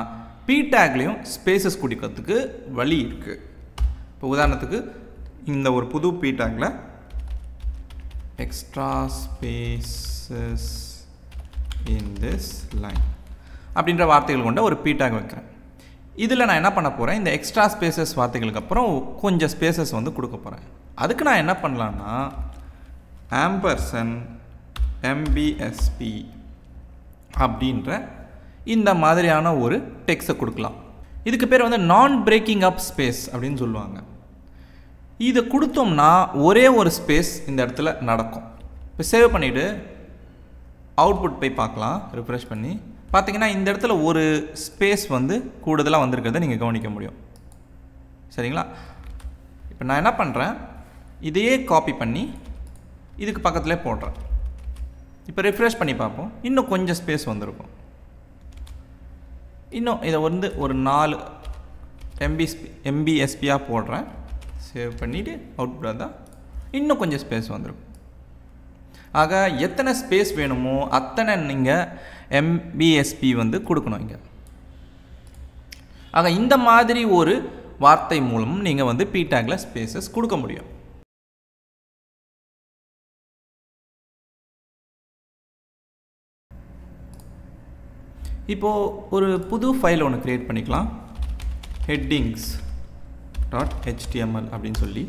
பி டேக்லேயும் ஸ்பேசஸ் குடிக்கிறதுக்கு வழி இருக்குது இப்போ உதாரணத்துக்கு இந்த ஒரு புது பி டேக்கில் extra spaces in this line அப்படின்ற வார்த்தைகள் கொண்ட ஒரு பி டேக் வைக்கிறேன் இதில் நான் என்ன பண்ண போகிறேன் இந்த எக்ஸ்ட்ரா ஸ்பேசஸ் வார்த்தைகளுக்கு அப்புறம் கொஞ்சம் ஸ்பேசஸ் வந்து கொடுக்க போகிறேன் அதுக்கு நான் என்ன பண்ணலான்னா ஆம்பர்சன் எம்பிஎஸ்பி அப்படின்ற இந்த மாதிரியான ஒரு டெக்ஸ்ட்டை கொடுக்கலாம் இதுக்கு பேர் வந்து நான் பிரேக்கிங் அப் ஸ்பேஸ் அப்படின்னு சொல்லுவாங்க இதை கொடுத்தோம்னா ஒரே ஒரு ஸ்பேஸ் இந்த இடத்துல நடக்கும் இப்போ சேவ் பண்ணிவிட்டு அவுட்புட் போய் பார்க்கலாம் ரிஃப்ரெஷ் பண்ணி பார்த்தீங்கன்னா இந்த இடத்துல ஒரு ஸ்பேஸ் வந்து கூடுதலாக வந்திருக்கிறத நீங்கள் கவனிக்க முடியும் சரிங்களா இப்போ நான் என்ன பண்ணுறேன் இதையே காப்பி பண்ணி இதுக்கு பக்கத்துலேயே போடுறேன் இப்போ ரிஃப்ரெஷ் பண்ணி பார்ப்போம் இன்னும் கொஞ்சம் ஸ்பேஸ் வந்திருக்கும் இன்னும் இதை வந்து ஒரு நாலு எம்பி எம்பிஎஸ்பியாக போடுறேன் சேவ் பண்ணிவிட்டு அவுட்புட் தான் இன்னும் கொஞ்சம் ஸ்பேஸ் வந்திருக்கும் ஆக எத்தனை ஸ்பேஸ் வேணுமோ அத்தனை நீங்கள் எம்பிஎஸ்பி வந்து கொடுக்கணும் இங்கே ஆக இந்த மாதிரி ஒரு வார்த்தை மூலம் நீங்கள் வந்து பிடாகில் ஸ்பேசஸ் கொடுக்க முடியும் இப்போது ஒரு புது ஃபைல் ஒன்று க்ரியேட் பண்ணிக்கலாம் ஹெட்டிங்ஸ் டாட் ஹெச்டிஎம்எல் அப்படின்னு சொல்லி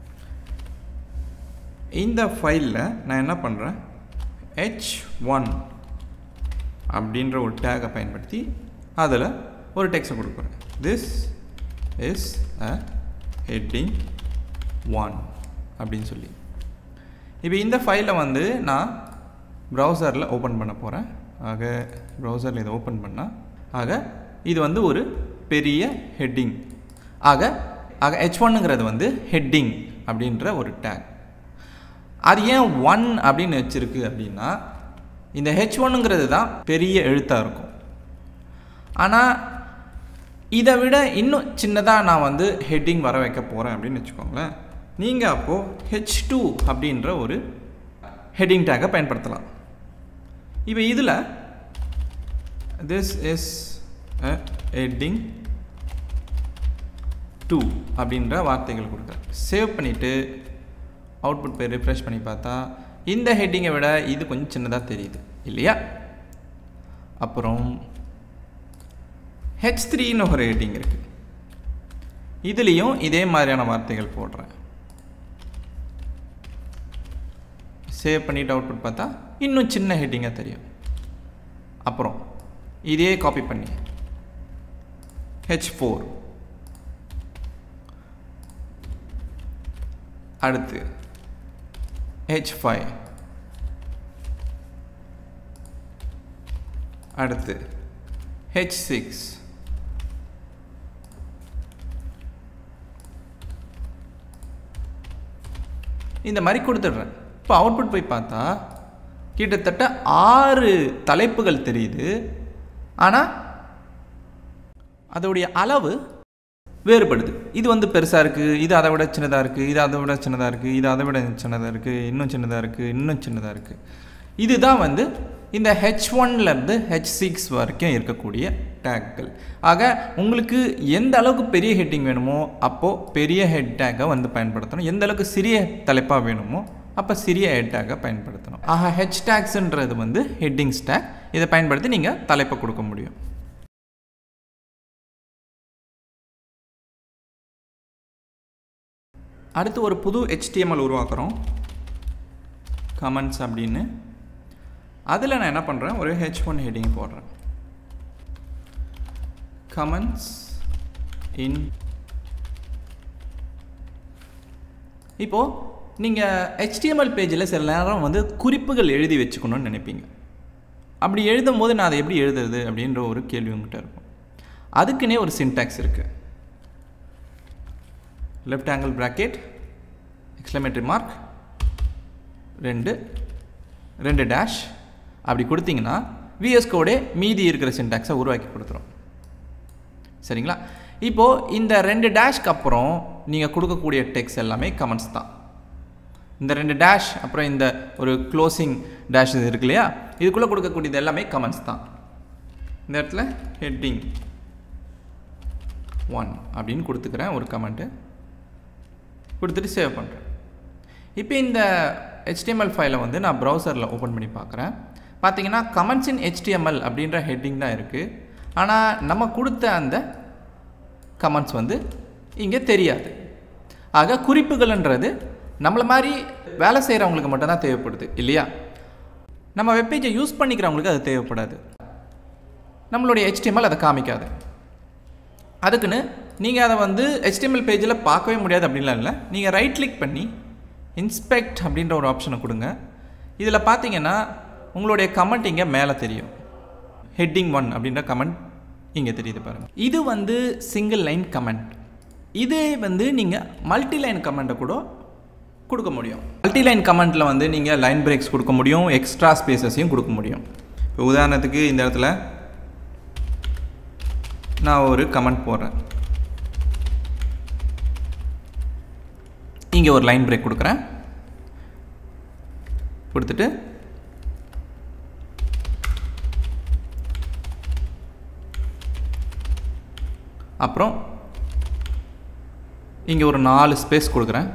இந்த ஃபைலில் நான் என்ன பண்ணுறேன் ஹெச் ஒன் அப்படின்ற ஒரு டேகை பயன்படுத்தி அதில் ஒரு டெக்ஸ்ட்டை கொடுக்குறேன் this is a heading one அப்படின்னு சொல்லி இப்போ இந்த ஃபைலை வந்து நான் ப்ரௌசரில் ஓப்பன் பண்ண போகிறேன் ஆக ப்ரௌசரில் இதை ஓப்பன் பண்ணால் ஆக இது வந்து ஒரு பெரிய ஹெட்டிங் ஆக ஆக ஹெச் ஒன்னுங்கிறது வந்து ஹெட்டிங் அப்படின்ற ஒரு டேக் அது ஏன் ஒன் அப்படின்னு வச்சுருக்கு அப்படின்னா இந்த ஹெச் ஒன்னுங்கிறது தான் பெரிய எழுத்தாக இருக்கும் ஆனால் இதை விட இன்னும் சின்னதாக நான் வந்து ஹெட்டிங் வர வைக்க போகிறேன் அப்படின்னு வச்சுக்கோங்களேன் நீங்கள் அப்போது ஹெச் டூ அப்படின்ற ஒரு ஹெட்டிங் டேக்கை பயன்படுத்தலாம் இப்போ இதில் this is a heading two அப்படின்ற வார்த்தைகள் கொடுக்குறேன் சேவ் பண்ணிவிட்டு அவுட்புட் போய் ரிஃப்ரெஷ் பண்ணி பார்த்தா இந்த ஹெட்டிங்கை விட இது கொஞ்சம் சின்னதாக தெரியுது இல்லையா அப்புறம் ஹெச் த்ரீன்னு ஒரு ஹெட்டிங் இருக்குது இதுலேயும் இதே மாதிரியான வார்த்தைகள் போடுறேன் சேவ் பண்ணிவிட்டு அவுட்புட் பார்த்தா இன்னும் சின்ன ஹெட்டிங்காக தெரியும் அப்புறம் இதே காப்பி பண்ணி ஹெச் ஃபோர் அடுத்து ஹெச் ஃபைவ் அடுத்து ஹெச் சிக்ஸ் இந்த மாதிரி கொடுத்துட்றேன் இப்போ அவுட்புட் போய் பார்த்தா கிட்டத்தட்ட ஆறு தலைப்புகள் தெரியுது ஆனால் அதோடைய அளவு வேறுபடுது இது வந்து பெருசாக இருக்குது இது அதை விட சின்னதாக இருக்குது இது அதை விட சின்னதாக இருக்குது இது அதை விட சின்னதாக இருக்குது இன்னும் சின்னதாக இருக்குது இன்னும் சின்னதாக இருக்குது இதுதான் வந்து இந்த ஹெச் ஒன்லேருந்து ஹெச் சிக்ஸ் வரைக்கும் இருக்கக்கூடிய டேக்கள் ஆக உங்களுக்கு எந்த அளவுக்கு பெரிய ஹெட்டிங் வேணுமோ அப்போது பெரிய ஹெட் டேக்கை வந்து பயன்படுத்தணும் எந்த அளவுக்கு சிறிய தலைப்பாக வேணுமோ அப்போ சிறிய ஹெட் டேக்கை பயன்படுத்தணும் ஆக ஹெச் டேக்ஸ்ன்றது வந்து ஹெட்டிங்ஸ் டேக் இதை பயன்படுத்தி நீங்கள் தலைப்பை கொடுக்க முடியும் அடுத்து ஒரு புது HTML உருவாக்குறோம் கமெண்ட்ஸ் அப்படின்னு அதில் நான் என்ன பண்ணுறேன் ஒரு ஹெச் ஒன் ஹெட்டிங் போடுறேன் கமெண்ட்ஸ் இன் இப்போது நீங்கள் HTML பேஜில் சில நேரம் வந்து குறிப்புகள் எழுதி வச்சுக்கணும்னு நினைப்பீங்க அப்படி எழுதும் போது நான் அதை எப்படி எழுதுறது அப்படின்ற ஒரு கேள்வி உங்கள்கிட்ட இருக்கும் அதுக்குன்னே ஒரு சின்டாக்ஸ் இருக்குது left angle bracket exclamatory mark ரெண்டு ரெண்டு டேஷ் அப்படி கொடுத்தீங்கன்னா விஎஸ் கோடே மீதி இருக்கிற சின்டாக்ஸை உருவாக்கி கொடுத்துரும் சரிங்களா இப்போது இந்த ரெண்டு டேஷ்க்கு அப்புறம் நீங்கள் கொடுக்கக்கூடிய டெக்ஸ்ட் எல்லாமே கமெண்ட்ஸ் தான் இந்த ரெண்டு டேஷ் அப்புறம் இந்த ஒரு க்ளோசிங் டேஷ் இது இருக்கு இல்லையா இதுக்குள்ளே கொடுக்கக்கூடியது எல்லாமே கமெண்ட்ஸ் தான் இந்த இடத்துல ஹெட்டிங் ஒன் அப்படின்னு கொடுத்துக்கிறேன் ஒரு கமெண்ட்டு கொடுத்துட்டு சேவ் பண்ணுறேன் இப்போ இந்த HTML ஃபைலை வந்து நான் ப்ரௌசரில் ஓப்பன் பண்ணி பார்க்குறேன் பார்த்தீங்கன்னா கமெண்ட்ஸ் இன் HTML அப்படின்ற ஹெட்டிங் தான் இருக்குது ஆனால் நம்ம கொடுத்த அந்த கமெண்ட்ஸ் வந்து இங்கே தெரியாது ஆக குறிப்புகள்ன்றது நம்மளை மாதிரி வேலை செய்கிறவங்களுக்கு மட்டும்தான் தேவைப்படுது இல்லையா நம்ம வெப்பேஜை யூஸ் பண்ணிக்கிறவங்களுக்கு அது தேவைப்படாது நம்மளுடைய HTML அதை காமிக்காது அதுக்குன்னு நீங்கள் அதை வந்து HTML பேஜில் பார்க்கவே முடியாது அப்படின்லாம் இல்லை நீங்கள் ரைட் கிளிக் பண்ணி இன்ஸ்பெக்ட் அப்படின்ற ஒரு ஆப்ஷனை கொடுங்க இதில் பார்த்தீங்கன்னா உங்களுடைய கமெண்ட் இங்கே மேலே தெரியும் ஹெட்டிங் ஒன் அப்படின்ற கமெண்ட் இங்கே தெரியுது பாருங்கள் இது வந்து சிங்கிள் லைன் கமெண்ட் இதே வந்து நீங்கள் மல்டி லைன் கமெண்ட்டை கூட கொடுக்க முடியும் மல்டி லைன் கமெண்ட்டில் வந்து நீங்கள் லைன் பிரேக்ஸ் கொடுக்க முடியும் எக்ஸ்ட்ரா ஸ்பேசஸையும் கொடுக்க முடியும் இப்போ உதாரணத்துக்கு இந்த இடத்துல நான் ஒரு கமெண்ட் போடுறேன் இங்கே ஒரு லைன் பிரேக் கொடுக்குறேன் கொடுத்துட்டு அப்புறம் இங்கே ஒரு நாலு ஸ்பேஸ் கொடுக்குறேன்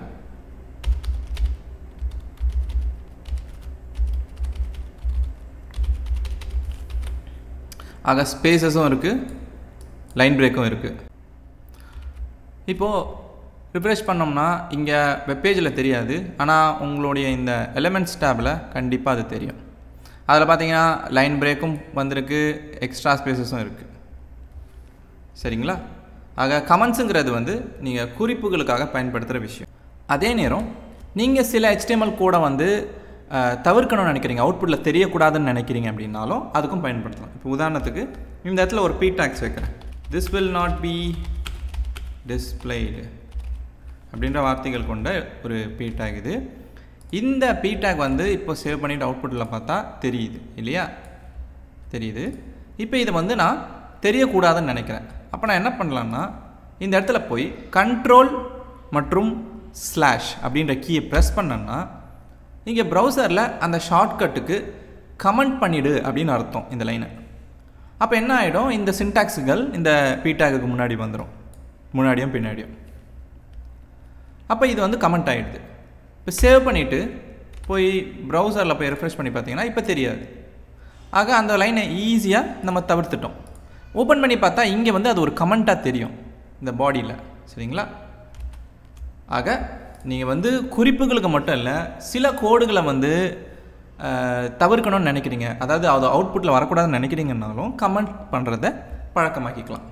ஆக ஸ்பேசஸும் இருக்குது லைன் பிரேக்கும் இருக்குது இப்போது ரிஃப்ரெஷ் பண்ணோம்னா இங்கே வெப்பேஜில் தெரியாது ஆனால் உங்களுடைய இந்த எலிமெண்ட்ஸ் டேபில் கண்டிப்பாக அது தெரியும் அதில் பார்த்தீங்கன்னா லைன் பிரேக்கும் வந்திருக்கு எக்ஸ்ட்ரா ஸ்பேசஸும் இருக்குது சரிங்களா ஆக கமெண்ட்ஸுங்கிறது வந்து நீங்கள் குறிப்புகளுக்காக பயன்படுத்துகிற விஷயம் அதே நேரம் நீங்கள் சில HTML கூட வந்து அஹ், தவிர்க்கணும்னு நினைக்கிறீங்க அவுட்புட்டில் தெரியக்கூடாதுன்னு நினைக்கிறீங்க அப்படின்னாலும் அதுக்கும் பயன்படுத்தலாம் இப்போ உதாரணத்துக்கு இந்த இடத்துல ஒரு பி டாக்ஸ் வைக்கிறேன் this will not be displayed அப்படின்ற வார்த்தைகள் கொண்ட ஒரு பி டேக் இது இந்த பி டேக் வந்து இப்போ சேவ் பண்ணிட்டு அவுட்புட்டில் பார்த்தா தெரியுது இல்லையா தெரியுது இப்போ இதை வந்து நான் தெரியக்கூடாதுன்னு நினைக்கிறேன் அப்போ நான் என்ன பண்ணலான்னா இந்த இடத்துல போய் கண்ட்ரோல் மற்றும் ஸ்லாஷ் அப்படின்ற கீயை ப்ரெஸ் பண்ணேன்னா இங்கே ப்ரௌசரில் அந்த ஷார்ட்கட்டுக்கு கமெண்ட் பண்ணிடு அப்படின்னு அர்த்தம் இந்த லைனை அப்போ என்ன ஆகிடும் இந்த சின்டாக்ஸுகள் இந்த பீட்டாகுக்கு முன்னாடி வந்துடும் முன்னாடியும் பின்னாடியும் அப்போ இது வந்து கமெண்ட் ஆகிடுது இப்போ சேவ் பண்ணிவிட்டு போய் ப்ரௌசரில் போய் ரெஃப்ரெஷ் பண்ணி பார்த்தீங்கன்னா இப்போ தெரியாது ஆக அந்த லைனை ஈஸியாக நம்ம தவிர்த்துட்டோம் ஓப்பன் பண்ணி பார்த்தா இங்கே வந்து அது ஒரு கமெண்ட்டாக தெரியும் இந்த பாடியில் சரிங்களா ஆக நீங்கள் வந்து குறிப்புகளுக்கு மட்டும் இல்லை சில கோடுகளை வந்து அஹ், தவிர்க்கணும்னு நினைக்கிறீங்க அதாவது அது அவுட்புட்டில் வரக்கூடாதுன்னு நினைக்கிறீங்கன்னாலும் கமெண்ட் பண்ணுறத பழக்கமாக்கிக்கலாம்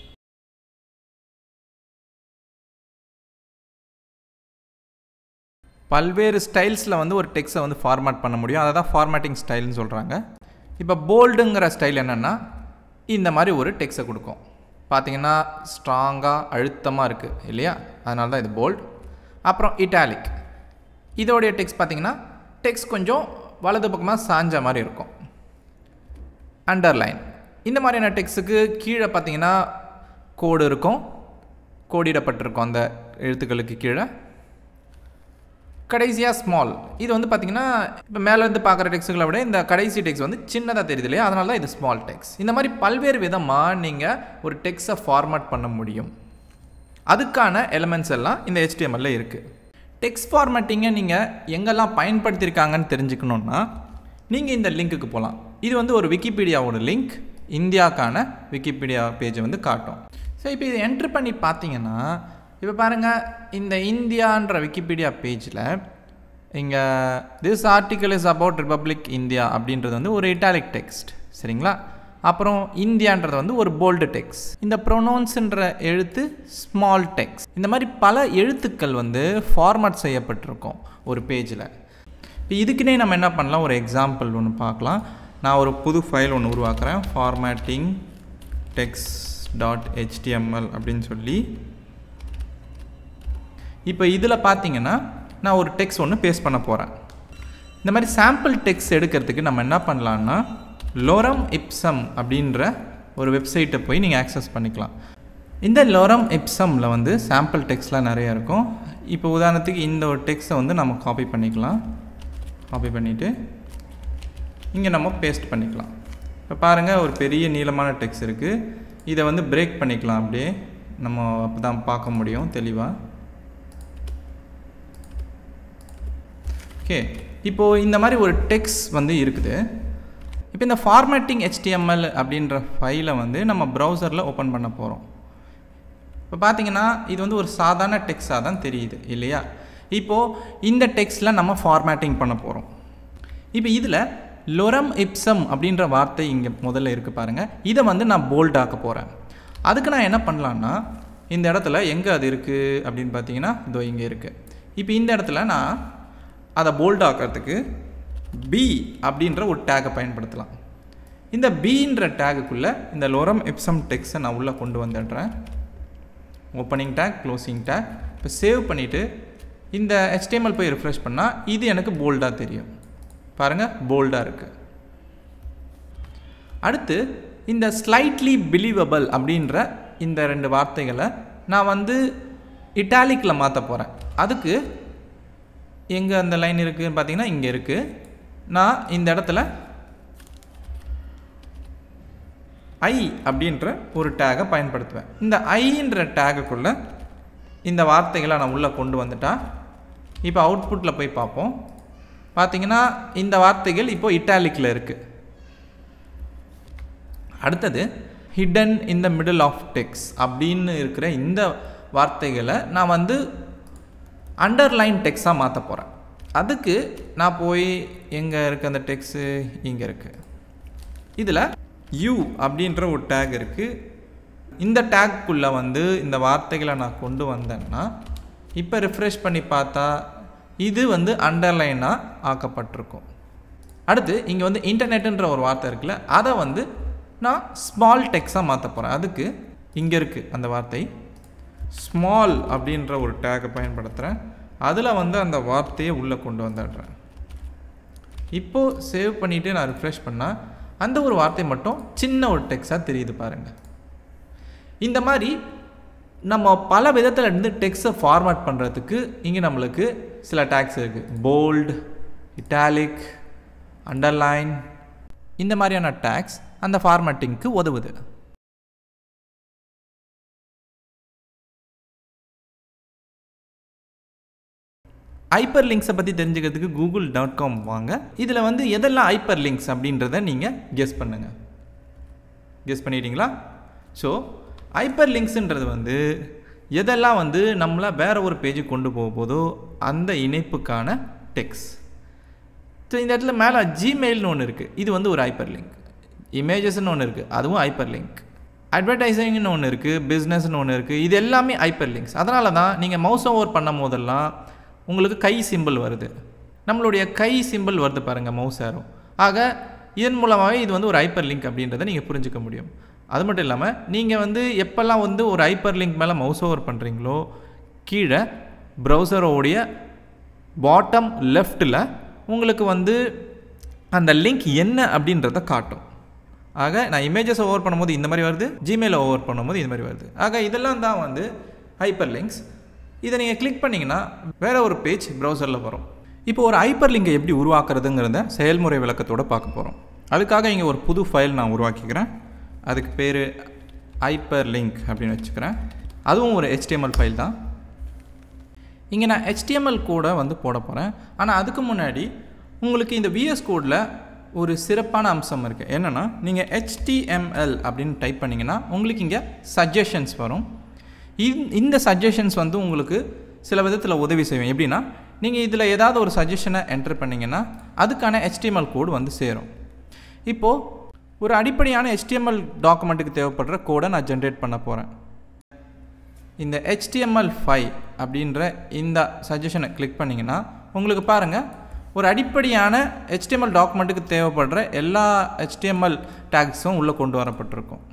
பல்வேறு ஸ்டைல்ஸில் வந்து ஒரு டெக்ஸ்ட்டை வந்து ஃபார்மேட் பண்ண முடியும் அதை தான் ஃபார்மேட்டிங் ஸ்டைல்னு சொல்கிறாங்க இப்போ போல்டுங்கிற ஸ்டைல் என்னென்னா இந்த மாதிரி ஒரு டெக்ஸ்ட்டை கொடுக்கும் பார்த்தீங்கன்னா ஸ்ட்ராங்காக அழுத்தமாக இருக்குது இல்லையா அதனால தான் இது போல்ட் அப்புறம் இட்டாலிக் இதோடைய டெக்ஸ்ட் பார்த்தீங்கன்னா டெக்ஸ்ட் கொஞ்சம் வலது பக்கமாக சாஞ்ச மாதிரி இருக்கும் அண்டர்லைன் இந்த மாதிரியான டெக்ஸ்ட்டுக்கு கீழே பார்த்தீங்கன்னா கோடு இருக்கும் கோடிடப்பட்டிருக்கும் அந்த எழுத்துக்களுக்கு கீழே கடைசியாக ஸ்மால் இது வந்து பார்த்தீங்கன்னா இப்போ மேலேருந்து பார்க்குற டெக்ஸ்ட்டுகளை விட இந்த கடைசி டெக்ஸ்ட் வந்து சின்னதாக தெரியுது இல்லையா அதனால தான் இது ஸ்மால் டெக்ஸ்ட் இந்த மாதிரி பல்வேறு விதமாக நீங்கள் ஒரு டெக்ஸ்ட்டை ஃபார்மேட் பண்ண முடியும் அதுக்கான எலிமெண்ட்ஸ் எல்லாம் இந்த HTML ல இருக்குது டெக்ஸ்ட் ஃபார்மேட்டிங்கை நீங்கள் எங்கெல்லாம் பயன்படுத்தியிருக்காங்கன்னு தெரிஞ்சுக்கணுன்னா நீங்கள் இந்த லிங்க்குக்கு போகலாம் இது வந்து ஒரு விக்கிபீடியாவோட லிங்க் இந்தியாக்கான விக்கிபீடியா பேஜை வந்து காட்டும் ஸோ இப்போ இதை என்ட்ரு பண்ணி பார்த்தீங்கன்னா இப்போ பாருங்கள் இந்த இந்தியான்ற விக்கிபீடியா பேஜில் இங்கே this article is about republic India அப்படின்றது வந்து ஒரு இட்டாலிக் டெக்ஸ்ட் சரிங்களா அப்புறம் இந்தியான்றது வந்து ஒரு போல்டு டெக்ஸ்ட் இந்த ப்ரொனவுன்ஸ்ன்ற எழுத்து ஸ்மால் டெக்ஸ்ட் இந்த மாதிரி பல எழுத்துக்கள் வந்து ஃபார்மேட் செய்யப்பட்டிருக்கும் ஒரு பேஜில் இப்போ இதுக்குன்னே நம்ம என்ன பண்ணலாம் ஒரு எக்ஸாம்பிள் ஒன்று பார்க்கலாம் நான் ஒரு புது ஃபைல் ஒன்று உருவாக்குறேன் ஃபார்மேட்டிங் டெக்ஸ் டாட் ஹெச்டிஎம்எல் அப்படின்னு சொல்லி இப்போ இதில் பார்த்தீங்கன்னா நான் ஒரு டெக்ஸ்ட் ஒன்று பேஸ்ட் பண்ண போகிறேன் இந்த மாதிரி சாம்பிள் டெக்ஸ்ட் எடுக்கிறதுக்கு நம்ம என்ன பண்ணலான்னா லோரம் இப்சம் அப்படின்ற ஒரு வெப்சைட்டை போய் நீங்கள் ஆக்சஸ் பண்ணிக்கலாம் இந்த லோரம் இப்சமில் வந்து சாம்பிள் டெக்ஸ்ட்லாம் நிறைய இருக்கும் இப்போ உதாரணத்துக்கு இந்த ஒரு டெக்ஸ்ட்டை வந்து நம்ம காப்பி பண்ணிக்கலாம் காப்பி பண்ணிவிட்டு இங்கே நம்ம பேஸ்ட் பண்ணிக்கலாம் இப்போ பாருங்கள் ஒரு பெரிய நீளமான டெக்ஸ்ட் இருக்குது இதை வந்து பிரேக் பண்ணிக்கலாம் அப்படியே நம்ம அப்போ தான் பார்க்க முடியும் தெளிவாக ஓகே இப்போது இந்த மாதிரி ஒரு டெக்ஸ் வந்து இருக்குது இப்போ இந்த ஃபார்மேட்டிங் HTML அப்படின்ற ஃபைலை வந்து நம்ம ப்ரௌசரில் ஓப்பன் பண்ண போகிறோம் இப்போ பார்த்தீங்கன்னா இது வந்து ஒரு சாதாரண டெக்ஸ்டாக தான் தெரியுது இல்லையா இப்போது இந்த டெக்ஸ்ட்டில் நம்ம ஃபார்மேட்டிங் பண்ண போகிறோம் இப்போ இதில் லொரம் இப்சம் அப்படின்ற வார்த்தை இங்கே முதல்ல இருக்குது பாருங்கள் இதை வந்து நான் போல்ட் ஆக்க போகிறேன் அதுக்கு நான் என்ன பண்ணலான்னா இந்த இடத்துல எங்கே அது இருக்குது அப்படின்னு பார்த்தீங்கன்னா இதோ இங்கே இருக்குது இப்போ இந்த இடத்துல நான் அதை போல்ட் ஆக்கிறதுக்கு பி அப்படின்ற ஒரு டேகை பயன்படுத்தலாம் இந்த பின்ற டேகுக்குள்ளே இந்த லொரம் எப்சம் டெக்ஸை நான் உள்ளே கொண்டு வந்துடுறேன் ஓப்பனிங் டேக் க்ளோசிங் டேக் இப்போ சேவ் பண்ணிவிட்டு இந்த HTML போய் ரிஃப்ரெஷ் பண்ணால் இது எனக்கு போல்டாக தெரியும் பாருங்கள் போல்டாக இருக்குது அடுத்து இந்த ஸ்லைட்லி பிலீவபிள் அப்படின்ற இந்த ரெண்டு வார்த்தைகளை நான் வந்து இட்டாலிக்கில் மாற்ற போகிறேன் அதுக்கு எங்கே அந்த லைன் இருக்குதுன்னு பார்த்தீங்கன்னா இங்கே இருக்குது நான் இந்த இடத்துல ஐ அப்படின்ற ஒரு டேகை பயன்படுத்துவேன் இந்த ஐன்ற டேகுக்குள்ளே இந்த வார்த்தைகளை நான் உள்ளே கொண்டு வந்துட்டா இப்போ அவுட்புட்டில் போய் பார்ப்போம் பார்த்தீங்கன்னா இந்த வார்த்தைகள் இப்போ இட்டாலிக்கில் இருக்குது அடுத்தது hidden in the middle of text அப்படின்னு இருக்கிற இந்த வார்த்தைகளை நான் வந்து அண்டர்லைன் டெக்ஸாக மாற்ற போகிறேன் அதுக்கு நான் போய் எங்கே இருக்குது அந்த டெக்ஸு இங்கே இருக்குது இதில் யூ அப்படின்ற ஒரு டேக் இருக்குது இந்த டேக்குள்ளே வந்து இந்த வார்த்தைகளை நான் கொண்டு வந்தேன்னா இப்போ ரிஃப்ரெஷ் பண்ணி பார்த்தா இது வந்து அண்டர்லைனாக ஆக்கப்பட்டிருக்கும் அடுத்து இங்கே வந்து இன்டர்நெட்டுன்ற ஒரு வார்த்தை இருக்குல்ல அதை வந்து நான் ஸ்மால் டெக்ஸாக மாற்ற போகிறேன் அதுக்கு இங்கே இருக்குது அந்த வார்த்தை ஸ்மால் அப்படின்ற ஒரு டேக்கை பயன்படுத்துகிறேன் அதில் வந்து அந்த வார்த்தையை உள்ளே கொண்டு வந்துடுறேன் இப்போது சேவ் பண்ணிவிட்டு நான் ரிஃப்ரெஷ் பண்ணால் அந்த ஒரு வார்த்தை மட்டும் சின்ன ஒரு டெக்ஸாக தெரியுது பாருங்கள் இந்த மாதிரி நம்ம பல விதத்தில் இருந்து டெக்ஸ்ட்டை ஃபார்மேட் பண்ணுறதுக்கு இங்கே நம்மளுக்கு சில டேக்ஸ் இருக்குது போல்டு இட்டாலிக் அண்டர்லைன் இந்த மாதிரியான டேக்ஸ் அந்த ஃபார்மேட்டிங்க்கு உதவுது ஹைப்பர் லிங்க்ஸை பற்றி தெரிஞ்சுக்கிறதுக்கு கூகுள் டாட் காம் வாங்க இதில் வந்து எதெல்லாம் ஹைப்பர் லிங்க்ஸ் அப்படின்றத நீங்கள் கெஸ் பண்ணுங்கள் கெஸ் பண்ணிட்டீங்களா ஸோ ஹைப்பர் லிங்க்ஸுன்றது வந்து எதெல்லாம் வந்து நம்மளை வேற ஒரு பேஜுக்கு கொண்டு போக போதோ அந்த இணைப்புக்கான டெக்ஸ் ஸோ இந்த இடத்துல மேலே ஜிமெயில்னு ஒன்று இருக்குது இது வந்து ஒரு ஹைப்பர் லிங்க் இமேஜஸ்னு ஒன்று இருக்குது அதுவும் ஹைப்பர் லிங்க் அட்வர்டைசிங்னு ஒன்று இருக்குது பிஸ்னஸ்னு ஒன்று இருக்குது இது எல்லாமே ஹைப்பர் லிங்க்ஸ் அதனால தான் நீங்கள் மவுஸ் ஓவர் பண்ணும் போதெல்லாம் உங்களுக்கு கை சிம்பிள் வருது நம்மளுடைய கை சிம்பிள் வருது பாருங்கள் மவுஸ் ஆரும் ஆக இதன் மூலமாகவே இது வந்து ஒரு ஹைப்பர் லிங்க் அப்படின்றத நீங்கள் புரிஞ்சுக்க முடியும் அது மட்டும் இல்லாமல் நீங்கள் வந்து எப்போல்லாம் வந்து ஒரு ஹைப்பர் லிங்க் மேலே மவுஸ் ஓவர் பண்ணுறீங்களோ கீழே ப்ரௌசரோடைய பாட்டம் லெஃப்ட்டில் உங்களுக்கு வந்து அந்த லிங்க் என்ன அப்படின்றத காட்டும் ஆக நான் இமேஜஸ் ஓவர் பண்ணும்போது இந்த மாதிரி வருது ஜிமெயில் ஓவர் பண்ணும்போது இந்த மாதிரி வருது ஆக இதெல்லாம் தான் வந்து ஹைப்பர் லிங்க்ஸ் இதை நீங்கள் கிளிக் பண்ணிங்கன்னா வேறு ஒரு பேஜ் ப்ரௌசரில் வரும் இப்போ ஒரு ஹைப்பர் லிங்கை எப்படி உருவாக்குறதுங்கிறத செயல்முறை விளக்கத்தோடு பார்க்க போகிறோம் அதுக்காக இங்கே ஒரு புது ஃபைல் நான் உருவாக்கிக்கிறேன் அதுக்கு பேர் ஹைப்பர் லிங்க் அப்படின்னு வச்சுக்கிறேன் அதுவும் ஒரு HTML ஃபைல் தான் இங்கே நான் HTML கோடை வந்து போட போகிறேன் ஆனால் அதுக்கு முன்னாடி உங்களுக்கு இந்த விஎஸ் கோடில் ஒரு சிறப்பான அம்சம் இருக்குது என்னென்னா நீங்கள் HTML அப்படின்னு டைப் பண்ணிங்கன்னா உங்களுக்கு இங்கே சஜஷன்ஸ் வரும் இந்- இந்த சஜஷன்ஸ் வந்து உங்களுக்கு சில விதத்தில் உதவி செய்யும் எப்படின்னா நீங்கள் இதில் ஏதாவது ஒரு சஜஷனை என்டர் பண்ணிங்கன்னா அதுக்கான HTML கோடு வந்து சேரும் இப்போது ஒரு அடிப்படையான HTML டாக்குமெண்ட்டுக்கு தேவைப்படுற கோடை நான் ஜென்ரேட் பண்ண போகிறேன் இந்த HTML ஃபைவ் அப்படின்ற இந்த சஜஷனை கிளிக் பண்ணிங்கன்னா உங்களுக்கு பாருங்கள் ஒரு அடிப்படையான HTML டாக்குமெண்ட்டுக்கு தேவைப்படுற எல்லா HTML டேக்ஸும் உள்ளே கொண்டு வரப்பட்டிருக்கும்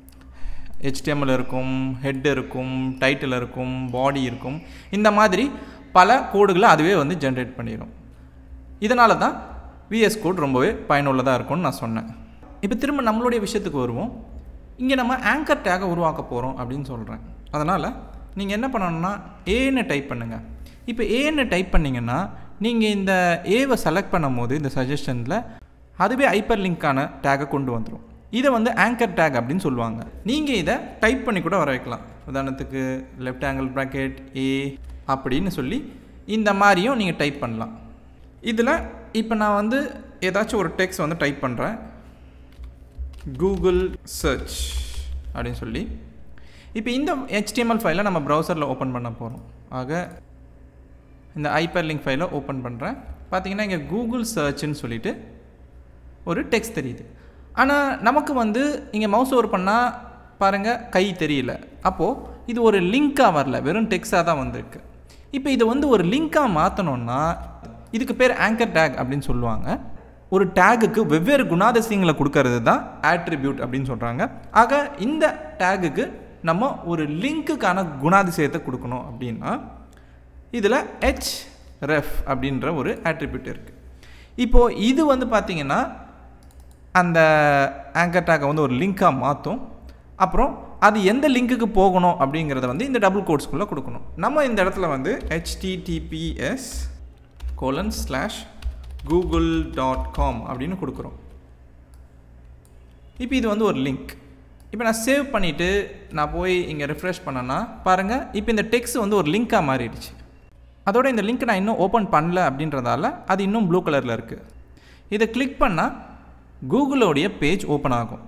HTML இருக்கும் ஹெட் இருக்கும் டைட்டில் இருக்கும் பாடி இருக்கும் இந்த மாதிரி பல கோடுகளை அதுவே வந்து ஜென்ரேட் பண்ணிடும் இதனால தான் விஎஸ் கோட் ரொம்பவே பயனுள்ளதாக இருக்கும்னு நான் சொன்னேன் இப்போ திரும்ப நம்மளுடைய விஷயத்துக்கு வருவோம் இங்கே நம்ம ஆங்கர் டேகை உருவாக்க போகிறோம் அப்படின்னு சொல்கிறேன் அதனால் நீங்கள் என்ன பண்ணணும்னா ஏன்னு டைப் பண்ணுங்கள் இப்போ ஏன்னு டைப் பண்ணிங்கன்னா நீங்கள் இந்த ஏவை செலக்ட் பண்ணும்போது இந்த சஜஷனில் அதுவே ஹைப்பர் லிங்க்கான டேகை கொண்டு வந்துடும் இதை வந்து ஆங்கர் டேக் அப்படின்னு சொல்லுவாங்க நீங்கள் இதை டைப் பண்ணி கூட வர வைக்கலாம் உதாரணத்துக்கு லெஃப்ட் ஆங்கிள் ப்ராக்கெட் ஏ அப்படின்னு சொல்லி இந்த மாதிரியும் நீங்கள் டைப் பண்ணலாம் இதில் இப்போ நான் வந்து ஏதாச்சும் ஒரு டெக்ஸ்ட் வந்து டைப் பண்ணுறேன் கூகுள் சர்ச் அப்படின்னு சொல்லி இப்போ இந்த ஹெச்டிஎம்எல் ஃபைலை நம்ம ப்ரௌசரில் ஓப்பன் பண்ண போகிறோம் ஆக இந்த ஐபர் லிங்க் ஃபைலை ஓப்பன் பண்ணுறேன் பார்த்தீங்கன்னா இங்கே கூகுள் சர்ச்னு சொல்லிட்டு ஒரு டெக்ஸ்ட் தெரியுது ஆனால் நமக்கு வந்து இங்கே மவுஸ் ஓவர் பண்ணால் பாருங்கள் கை தெரியல அப்போது இது ஒரு லிங்காக வரல வெறும் டெக்ஸ்டாக தான் வந்திருக்கு இப்போ இதை வந்து ஒரு லிங்காக மாற்றணுன்னா இதுக்கு பேர் ஆங்கர் டேக் அப்படின்னு சொல்லுவாங்க ஒரு டேகுக்கு வெவ்வேறு குணாதிசயங்களை கொடுக்கறது தான் ஆட்ரிபியூட் அப்படின்னு சொல்கிறாங்க ஆக இந்த டேகுக்கு நம்ம ஒரு லிங்க்குக்கான குணாதிசயத்தை கொடுக்கணும் அப்படின்னா இதில் ஹெச் ரெஃப் அப்படின்ற ஒரு ஆட்ரிபியூட் இருக்குது இப்போது இது வந்து பார்த்திங்கன்னா அந்த ஆங்கர் டேக்கை வந்து ஒரு லிங்காக மாற்றும் அப்புறம் அது எந்த லிங்க்குக்கு போகணும் அப்படிங்கிறத வந்து இந்த டபுள் கோட்ஸ்குள்ளே கொடுக்கணும் நம்ம இந்த இடத்துல வந்து HTTPS colon slash Google dot com அப்படின்னு கொடுக்குறோம் இப்போ இது வந்து ஒரு லிங்க் இப்போ நான் சேவ் பண்ணிவிட்டு நான் போய் இங்கே ரிஃப்ரெஷ் பண்ணேன்னா பாருங்கள் இப்போ இந்த டெக்ஸ்ட் வந்து ஒரு லிங்காக மாறிடுச்சு அதோட இந்த லிங்க் நான் இன்னும் ஓப்பன் பண்ணல அப்படின்றதால அது இன்னும் ப்ளூ கலரில் இருக்குது இதை கிளிக் பண்ணால் கூகுளோடைய பேஜ் ஓப்பன் ஆகும்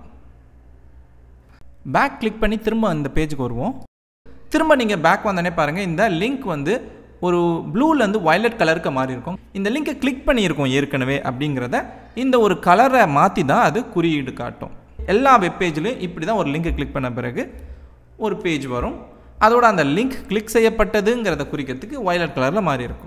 பேக் கிளிக் பண்ணி திரும்ப இந்த பேஜுக்கு வருவோம் திரும்ப நீங்கள் பேக் வந்தோடனே பாருங்கள் இந்த லிங்க் வந்து ஒரு ப்ளூலேருந்து வயலட் கலருக்கு மாறி இருக்கும் இந்த லிங்கை கிளிக் பண்ணியிருக்கோம் ஏற்கனவே அப்படிங்கிறத இந்த ஒரு கலரை மாற்றி தான் அது குறியீடு காட்டும் எல்லா வெப்பேஜ்லையும் இப்படி தான் ஒரு லிங்கை கிளிக் பண்ண பிறகு ஒரு பேஜ் வரும் அதோட அந்த லிங்க் கிளிக் செய்யப்பட்டதுங்கிறத குறிக்கிறதுக்கு வயலட் கலரில் மாறி இருக்கும்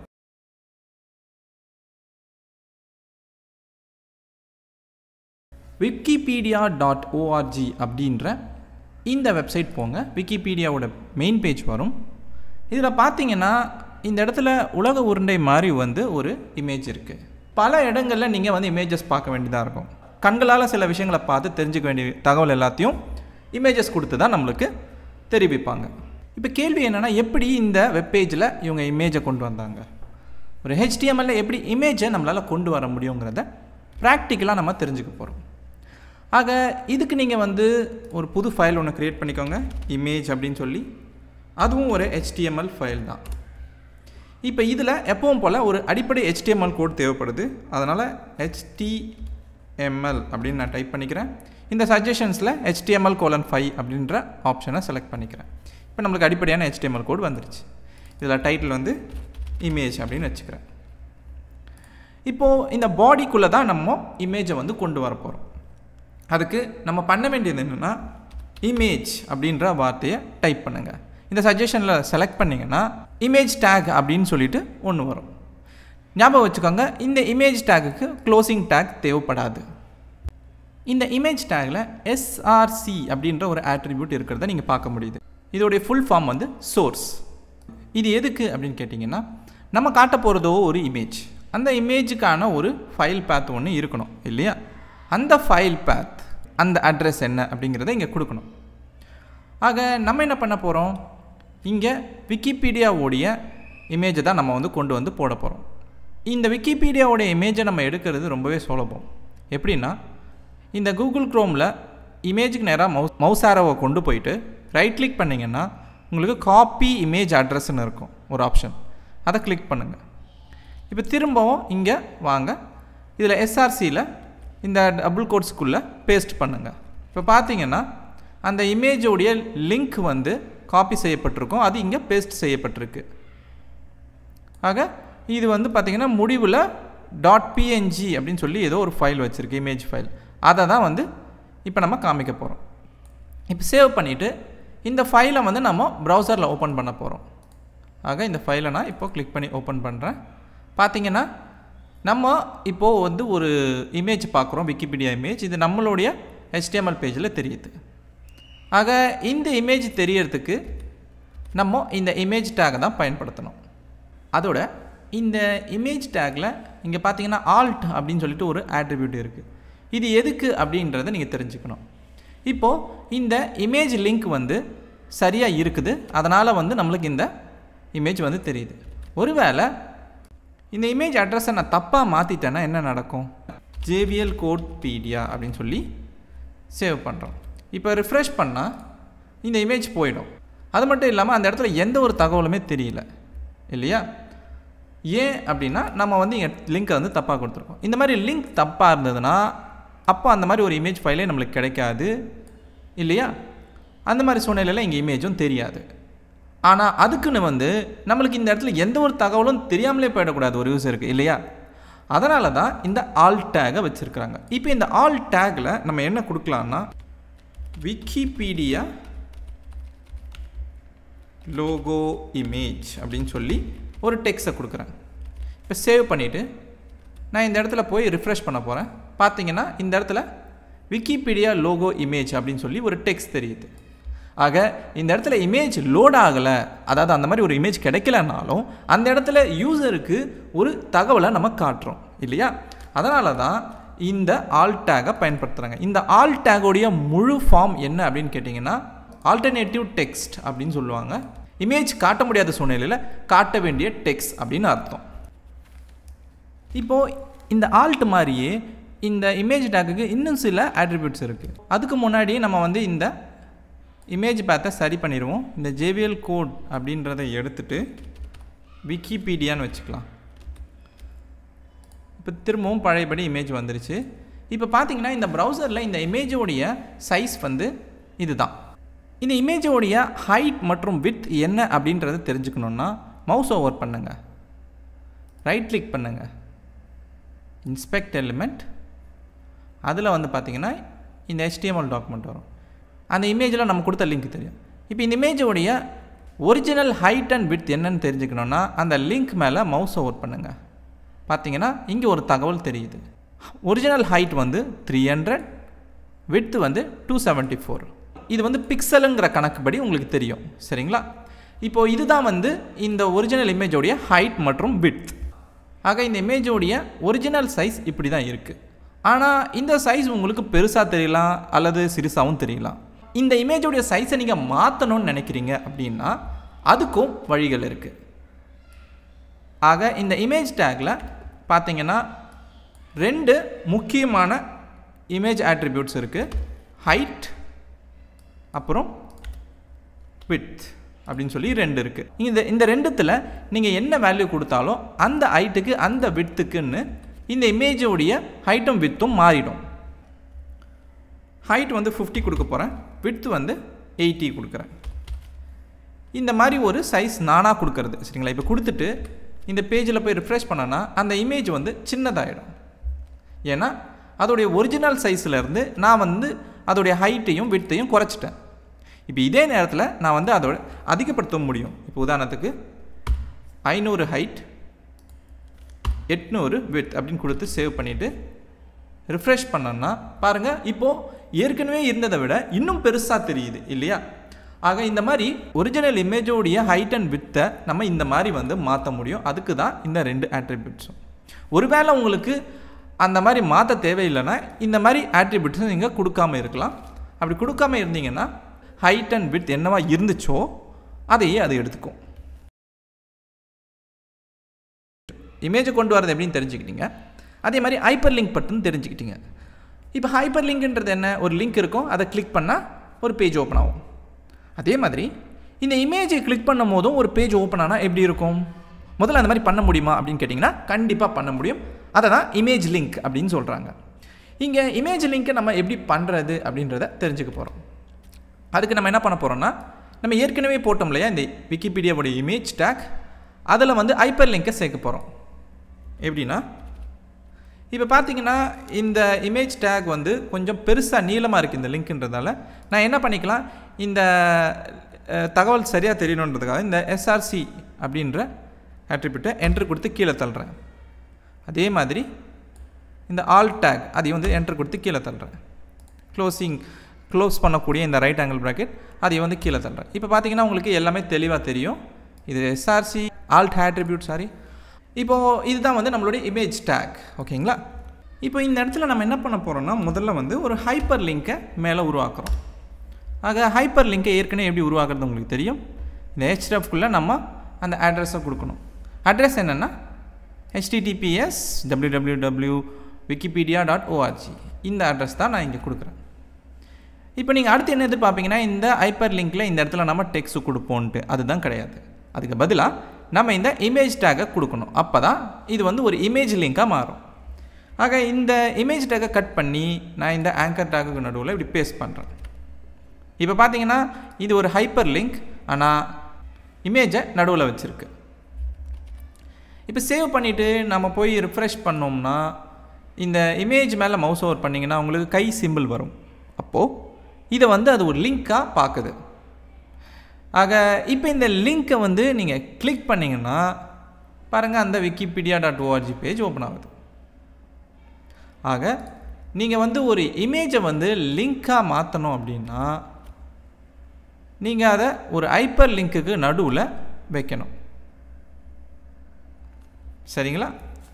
விக்கிபீடியா டாட் ஓஆர்ஜி அப்படின்ற இந்த வெப்சைட் போங்க விக்கிபீடியாவோட மெயின் பேஜ் வரும் இதில் பார்த்தீங்கன்னா இந்த இடத்துல உலக உருண்டை மாதிரி வந்து ஒரு இமேஜ் இருக்குது பல இடங்களில் நீங்கள் வந்து இமேஜஸ் பார்க்க வேண்டியதாக இருக்கும் கண்களால் சில விஷயங்களை பார்த்து தெரிஞ்சுக்க வேண்டிய தகவல் எல்லாத்தையும் இமேஜஸ் கொடுத்து தான் நம்மளுக்கு தெரிவிப்பாங்க இப்போ கேள்வி என்னென்னா எப்படி இந்த வெப்பேஜில் இவங்க இமேஜை கொண்டு வந்தாங்க ஒரு ஹெச்டிஎம்எல்ல எப்படி இமேஜை நம்மளால் கொண்டு வர முடியுங்கிறத ப்ராக்டிக்கலாக நம்ம தெரிஞ்சுக்க போகிறோம் ஆக இதுக்கு நீங்கள் வந்து ஒரு புது ஃபைல் ஒன்று க்ரியேட் பண்ணிக்கோங்க இமேஜ் அப்படின்னு சொல்லி அதுவும் ஒரு ஹெச்டிஎம்எல் ஃபைல் தான் இப்போ இதில் எப்பவும் போல் ஒரு அடிப்படை ஹெச்டிஎம்எல் கோட் தேவைப்படுது அதனால் ஹெச்டிஎம்எல் அப்படின்னு நான் டைப் பண்ணிக்கிறேன் இந்த சஜஷன்ஸில் ஹெச்டிஎம்எல் கோலன் ஃபைவ் அப்படின்ற ஆப்ஷனை செலக்ட் பண்ணிக்கிறேன் இப்போ நம்மளுக்கு அடிப்படையான ஹெச்டிஎம்எல் கோட் வந்துருச்சு இதில் டைட்டில் வந்து இமேஜ் அப்படின்னு வச்சுக்கிறேன் இப்போது இந்த பாடிக்குள்ளே தான் நம்ம இமேஜை வந்து கொண்டு வர போகிறோம் அதுக்கு நம்ம பண்ண வேண்டியது என்னென்னா இமேஜ் அப்படின்ற வார்த்தையை டைப் பண்ணுங்கள் இந்த சஜஷனில் செலக்ட் பண்ணிங்கன்னா இமேஜ் டேக் அப்படின்னு சொல்லிட்டு ஒன்று வரும் ஞாபகம் வச்சுக்கோங்க இந்த இமேஜ் டேக்குக்கு க்ளோசிங் டேக் தேவைப்படாது இந்த இமேஜ் டேக்கில் எஸ்ஆர்சி அப்படின்ற ஒரு ஆட்ரிபியூட் இருக்கிறத நீங்கள் பார்க்க முடியுது இதோடைய ஃபுல் ஃபார்ம் வந்து சோர்ஸ் இது எதுக்கு அப்படின்னு கேட்டிங்கன்னா நம்ம காட்ட போகிறதோ ஒரு இமேஜ் அந்த இமேஜுக்கான ஒரு ஃபைல் பேத் ஒன்று இருக்கணும் இல்லையா அந்த ஃபைல் பேத் அந்த அட்ரஸ் என்ன அப்படிங்கிறத இங்கே கொடுக்கணும் ஆக நம்ம என்ன பண்ண போகிறோம் இங்கே விக்கிபீடியாவுடைய இமேஜை தான் நம்ம வந்து கொண்டு வந்து போட போகிறோம் இந்த விக்கிபீடியாவுடைய இமேஜை நம்ம எடுக்கிறது ரொம்பவே சுலபம் எப்படின்னா இந்த கூகுள் க்ரோமில் இமேஜுக்கு நேராக மவுஸ் மவுஸ் ஆரோவை கொண்டு போயிட்டு ரைட் கிளிக் பண்ணிங்கன்னா உங்களுக்கு காப்பி இமேஜ் அட்ரஸ்ன்னு இருக்கும் ஒரு ஆப்ஷன் அதை கிளிக் பண்ணுங்கள் இப்போ திரும்பவும் இங்கே வாங்க இதில் எஸ்ஆர்சியில் இந்த டபுள் கோட்ஸ்க்குள்ளே பேஸ்ட் பண்ணுங்கள் இப்போ பார்த்தீங்கன்னா அந்த இமேஜோடைய லிங்க் வந்து காப்பி செய்யப்பட்டிருக்கும் அது இங்கே பேஸ்ட் செய்யப்பட்டிருக்கு ஆக இது வந்து பார்த்திங்கன்னா முடிவில் டாட் பிஎன்ஜி அப்படின்னு சொல்லி ஏதோ ஒரு ஃபைல் வச்சுருக்கு இமேஜ் ஃபைல் அதை தான் வந்து இப்போ நம்ம காமிக்க போகிறோம் இப்போ சேவ் பண்ணிவிட்டு இந்த ஃபைலை வந்து நம்ம ப்ரௌசரில் ஓப்பன் பண்ண போகிறோம் ஆக இந்த ஃபைலை நான் இப்போ கிளிக் பண்ணி ஓப்பன் பண்ணுறேன் பார்த்தீங்கன்னா நம்ம இப்போது வந்து ஒரு இமேஜ் பார்க்குறோம் விக்கிபீடியா இமேஜ் இது நம்மளுடைய ஹெச்டிஎம்எல் பேஜில் தெரியுது ஆக இந்த இமேஜ் தெரியறதுக்கு நம்ம இந்த இமேஜ் டேகை தான் பயன்படுத்தணும் அதோட இந்த இமேஜ் டேக்கில் இங்கே பார்த்தீங்கன்னா ஆல்ட் அப்படின்னு சொல்லிட்டு ஒரு ஆட்ரிபியூட் இருக்குது இது எதுக்கு அப்படின்றத நீங்கள் தெரிஞ்சுக்கணும் இப்போது இந்த இமேஜ் லிங்க் வந்து சரியாக இருக்குது அதனால் வந்து நம்மளுக்கு இந்த இமேஜ் வந்து தெரியுது ஒருவேளை இந்த இமேஜ் அட்ரஸை நான் தப்பாக மாற்றிட்டேன்னா என்ன நடக்கும் ஜேவிஎல் கோட் பீடியா அப்படின்னு சொல்லி சேவ் பண்ணுறோம் இப்போ ரிஃப்ரெஷ் பண்ணால் இந்த இமேஜ் போயிடும் அது மட்டும் இல்லாமல் அந்த இடத்துல எந்த ஒரு தகவலுமே தெரியல இல்லையா ஏன் அப்படின்னா நம்ம வந்து இங்கே லிங்க்கை வந்து தப்பாக கொடுத்துருக்கோம் இந்த மாதிரி லிங்க் தப்பாக இருந்ததுன்னா அப்போ அந்த மாதிரி ஒரு இமேஜ் ஃபைலே நம்மளுக்கு கிடைக்காது இல்லையா அந்த மாதிரி சூழ்நிலையில் இங்கே இமேஜும் தெரியாது ஆனால் அதுக்குன்னு வந்து நம்மளுக்கு இந்த இடத்துல எந்த ஒரு தகவலும் தெரியாமலே போயிடக்கூடாது ஒரு யூஸருக்கு இல்லையா அதனால தான் இந்த ஆல் டேகை வச்சுருக்குறாங்க இப்போ இந்த ஆல் டேக்கில் நம்ம என்ன கொடுக்கலான்னா விக்கிபீடியா லோகோ இமேஜ் அப்படின்னு சொல்லி ஒரு டெக்ஸ்ட்டை கொடுக்குறேன் இப்போ சேவ் பண்ணிவிட்டு நான் இந்த இடத்துல போய் ரிஃப்ரெஷ் பண்ண போகிறேன் பார்த்தீங்கன்னா இந்த இடத்துல விக்கிபீடியா லோகோ இமேஜ் அப்படின்னு சொல்லி ஒரு டெக்ஸ்ட் தெரியுது ஆக இந்த இடத்துல இமேஜ் லோட் ஆகலை அதாவது அந்த மாதிரி ஒரு இமேஜ் கிடைக்கலனாலும் அந்த இடத்துல யூசருக்கு ஒரு தகவலை நம்ம காட்டுறோம் இல்லையா அதனால தான் இந்த ஆல் டேகை பயன்படுத்துகிறாங்க இந்த ஆல் டேகோடைய முழு ஃபார்ம் என்ன அப்படின்னு கேட்டிங்கன்னா ஆல்டர்னேட்டிவ் டெக்ஸ்ட் அப்படின்னு சொல்லுவாங்க இமேஜ் காட்ட முடியாத சூழ்நிலையில் காட்ட வேண்டிய டெக்ஸ்ட் அப்படின்னு அர்த்தம் இப்போது இந்த ஆல்ட் மாதிரியே இந்த இமேஜ் டேக்குக்கு இன்னும் சில ஆட்ரிபியூட்ஸ் இருக்குது அதுக்கு முன்னாடி நம்ம வந்து இந்த இமேஜ் பேத்தை சரி பண்ணிடுவோம் இந்த ஜேவிஎல் கோட் அப்படின்றத எடுத்துட்டு விக்கிபீடியான்னு வச்சுக்கலாம் இப்போ திரும்பவும் பழையபடி இமேஜ் வந்துருச்சு இப்போ பார்த்தீங்கன்னா இந்த ப்ரௌசரில் இந்த இமேஜோடைய சைஸ் வந்து இதுதான் இந்த இமேஜோடைய ஹைட் மற்றும் வித் என்ன அப்படின்றத தெரிஞ்சுக்கணுன்னா மவுஸ் ஓவர் பண்ணுங்க ரைட் கிளிக் பண்ணுங்க இன்ஸ்பெக்ட் எலிமெண்ட் அதில் வந்து பார்த்தீங்கன்னா இந்த HTML டாக்குமெண்ட் வரும் அந்த இமேஜில் நம்ம கொடுத்த லிங்க் தெரியும் இப்போ இந்த இமேஜோடைய ஒரிஜினல் ஹைட் அண்ட் வித் என்னன்னு தெரிஞ்சுக்கணுன்னா அந்த லிங்க் மேலே மவுஸ் ஓவர் பண்ணுங்கள் பார்த்தீங்கன்னா இங்கே ஒரு தகவல் தெரியுது ஒரிஜினல் ஹைட் வந்து த்ரீ ஹண்ட்ரட் விட்த் வந்து டூ செவன்ட்டி ஃபோர் இது வந்து பிக்சலுங்கிற கணக்குப்படி உங்களுக்கு தெரியும் சரிங்களா இப்போது இதுதான் வந்து இந்த ஒரிஜினல் இமேஜோடைய ஹைட் மற்றும் விட்த் ஆக இந்த இமேஜோடைய ஒரிஜினல் சைஸ் இப்படி தான் இருக்குது ஆனால் இந்த சைஸ் உங்களுக்கு பெருசாக தெரியலாம் அல்லது சிறுசாகவும் தெரியலாம் இந்த இமேஜோடைய சைஸை நீங்கள் மாற்றணும்னு நினைக்கிறீங்க அப்படின்னா அதுக்கும் வழிகள் இருக்குது ஆக இந்த இமேஜ் டேக்கில் பார்த்தீங்கன்னா ரெண்டு முக்கியமான இமேஜ் ஆட்ரிபியூட்ஸ் இருக்குது ஹைட் அப்புறம் வித் அப்படின்னு சொல்லி ரெண்டு இருக்குது இந்த இந்த ரெண்டுத்தில் நீங்கள் என்ன வேல்யூ கொடுத்தாலும் அந்த ஹைட்டுக்கு அந்த வித்துக்குன்னு இந்த இமேஜோடைய ஹைட்டும் வித்தும் மாறிடும் ஹைட் வந்து ஃபிஃப்டி கொடுக்க போகிறேன் வித்து வந்து எயிட்டி கொடுக்குறேன் இந்த மாதிரி ஒரு சைஸ் நானாக கொடுக்கறது சரிங்களா இப்போ கொடுத்துட்டு இந்த பேஜில் போய் ரிஃப்ரெஷ் பண்ணனா அந்த இமேஜ் வந்து சின்னதாகிடும் ஏன்னா அதோடைய ஒரிஜினல் சைஸ்லேருந்து நான் வந்து அதோடைய ஹைட்டையும் விட்டையும் குறைச்சிட்டேன் இப்போ இதே நேரத்தில் நான் வந்து அதோட அதிகப்படுத்த முடியும் இப்போ உதாரணத்துக்கு ஐநூறு ஹைட் எட்நூறு வித் அப்படின்னு கொடுத்து சேவ் பண்ணிவிட்டு ரிஃப்ரெஷ் பண்ணோன்னா பாருங்கள் இப்போது ஏற்கனவே இருந்ததை விட இன்னும் பெருசாக தெரியுது இல்லையா ஆக இந்த மாதிரி ஒரிஜினல் இமேஜோடைய ஹைட் அண்ட் வித்தை நம்ம இந்த மாதிரி வந்து மாற்ற முடியும் அதுக்கு தான் இந்த ரெண்டு ஆட்ரிபியூட்ஸும் ஒருவேளை உங்களுக்கு அந்த மாதிரி மாற்ற தேவையில்லைன்னா இந்த மாதிரி ஆட்ரிபியூட்ஸும் நீங்கள் கொடுக்காம இருக்கலாம் அப்படி கொடுக்காம இருந்தீங்கன்னா ஹைட் அண்ட் வித் என்னவா இருந்துச்சோ அதையே அது எடுத்துக்கும் இமேஜை கொண்டு வரது எப்படின்னு தெரிஞ்சுக்கிட்டீங்க அதே மாதிரி ஹைப்பர் லிங்க் பட்டுன்னு தெரிஞ்சுக்கிட்டீங்க இப்போ ஹைப்பர் லிங்க்ன்றது என்ன ஒரு லிங்க் இருக்கும் அதை கிளிக் பண்ணால் ஒரு பேஜ் ஓப்பன் ஆகும் அதே மாதிரி இந்த இமேஜை கிளிக் பண்ணும் போதும் ஒரு பேஜ் ஓப்பன் ஆனால் எப்படி இருக்கும் முதல்ல அந்த மாதிரி பண்ண முடியுமா அப்படின்னு கேட்டிங்கன்னா கண்டிப்பாக பண்ண முடியும் அதை தான் இமேஜ் லிங்க் அப்படின்னு சொல்கிறாங்க இங்கே இமேஜ் லிங்க்கை நம்ம எப்படி பண்ணுறது அப்படின்றத தெரிஞ்சுக்க போகிறோம் அதுக்கு நம்ம என்ன பண்ண போகிறோம்னா நம்ம ஏற்கனவே போட்டோம் இல்லையா இந்த விக்கிபீடியாவோட இமேஜ் டேக் அதில் வந்து ஹைப்பர் லிங்கை சேர்க்க போகிறோம் எப்படின்னா இப்போ பார்த்தீங்கன்னா இந்த இமேஜ் டேக் வந்து கொஞ்சம் பெருசாக நீளமாக இருக்குது இந்த லிங்க்ன்றதால நான் என்ன பண்ணிக்கலாம் இந்த அஹ், தகவல் சரியாக தெரியணுன்றதுக்காக இந்த எஸ்ஆர்சி அப்படின்ற ஆட்ரிபியூட்டை என்ட்ரு கொடுத்து கீழே தள்ளுறேன் அதே மாதிரி இந்த ஆல் டேக் அதையும் வந்து என்ட்ரு கொடுத்து கீழே தள்ளுறேன் க்ளோசிங் க்ளோஸ் பண்ணக்கூடிய இந்த ரைட் ஆங்கிள் ப்ராக்கெட் அதையும் வந்து கீழே தள்ளுறேன் இப்போ பார்த்தீங்கன்னா உங்களுக்கு எல்லாமே தெளிவாக தெரியும் இது எஸ்ஆர்சி ஆல்ட் ஆட்ரிபியூட் சாரி இப்போது இதுதான் வந்து நம்மளுடைய இமேஜ் டேக் ஓகேங்களா இப்போ இந்த இடத்துல நம்ம என்ன பண்ண போகிறோம்னா முதல்ல வந்து ஒரு ஹைப்பர் லிங்க்கை மேலே உருவாக்குறோம் ஆக ஹைப்பர் லிங்கை ஏற்கனவே எப்படி உருவாக்குறது உங்களுக்கு தெரியும் இந்த ஹெச்டிஎஃப்குள்ளே நம்ம அந்த அட்ரஸை கொடுக்கணும் அட்ரஸ் என்னென்னா HTTPS W W W Wikipedia dot ORG இந்த அட்ரஸ் தான் நான் இங்கே கொடுக்குறேன் இப்போ நீங்கள் அடுத்து என்ன எதிர்பார்ப்பீங்கன்னா இந்த ஹைப்பர் லிங்க்கில் இந்த இடத்துல நம்ம டெக்ஸ்ட் கொடுப்போன்ட்டு அதுதான் கிடையாது அதுக்கு பதிலாக நம்ம இந்த இமேஜ் டேக்கை கொடுக்கணும் அப்போ தான் இது வந்து ஒரு இமேஜ் லிங்காக மாறும் ஆக இந்த இமேஜ் டேக்கை கட் பண்ணி நான் இந்த ஆங்கர் டேக்குக்கு நடுவில் இப்படி பேஸ்ட் பண்ணுறேன் இப்போ பார்த்தீங்கன்னா இது ஒரு ஹைப்பர் லிங்க் ஆனால் இமேஜை நடுவில் வச்சுருக்கு இப்போ சேவ் பண்ணிவிட்டு நம்ம போய் ரிஃப்ரெஷ் பண்ணோம்னா இந்த இமேஜ் மேலே மவுஸ் ஓவர் பண்ணிங்கன்னா உங்களுக்கு கை சிம்பிள் வரும் அப்போது இதை வந்து அது ஒரு லிங்க்காக பார்க்குது ஆக இப்போ இந்த லிங்க்கை வந்து நீங்கள் கிளிக் பண்ணிங்கன்னா பாருங்கள் அந்த Wikipedia dot ORG page open ஆகுது ஆக நீங்கள் வந்து ஒரு இமேஜை வந்து லிங்க்காக மாற்றணும் அப்படின்னா நீங்கள் அதை ஒரு ஹைப்பர் லிங்க்குக்கு நடுவில் வைக்கணும் சரிங்களா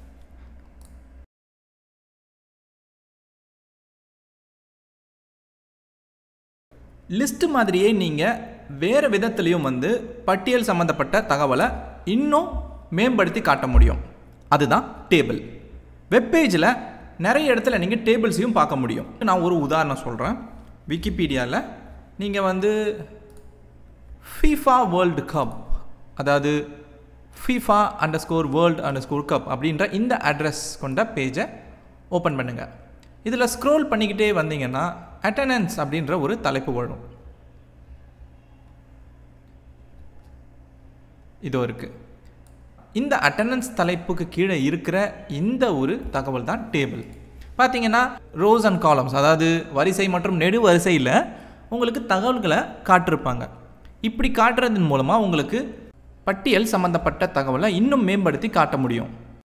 லிஸ்ட் மாதிரியே நீங்கள் வேறு விதத்துலேயும் வந்து பட்டியல் சம்மந்தப்பட்ட தகவலை இன்னும் மேம்படுத்தி காட்ட முடியும் அதுதான் டேபிள் வெப்பேஜில் நிறைய இடத்துல நீங்கள் டேபிள்ஸையும் பார்க்க முடியும் நான் ஒரு உதாரணம் சொல்கிறேன் விக்கிபீடியாவில் நீங்கள் வந்து ஃபீஃபா வேர்ல்டு கப் அதாவது FIFA underscore world underscore cup அப்படின்ற இந்த அட்ரஸ் கொண்ட பேஜை ஓப்பன் பண்ணுங்கள் இதில் ஸ்க்ரோல் பண்ணிக்கிட்டே வந்தீங்கன்னா அட்டண்டன்ஸ் அப்படின்ற ஒரு தலைப்பு வரும் இதோ இருக்குது இந்த அட்டண்டன்ஸ் தலைப்புக்கு கீழே இருக்கிற இந்த ஒரு தகவல் தான் டேபிள் பார்த்தீங்கன்னா ரோஸ் அண்ட் காலம்ஸ் அதாவது வரிசை மற்றும் நெடு வரிசையில் உங்களுக்கு தகவல்களை காட்டிருப்பாங்க இப்படி காட்டுறதன் மூலமாக உங்களுக்கு பட்டியல் சம்மந்தப்பட்ட தகவலை இன்னும் மேம்படுத்தி காட்ட முடியும்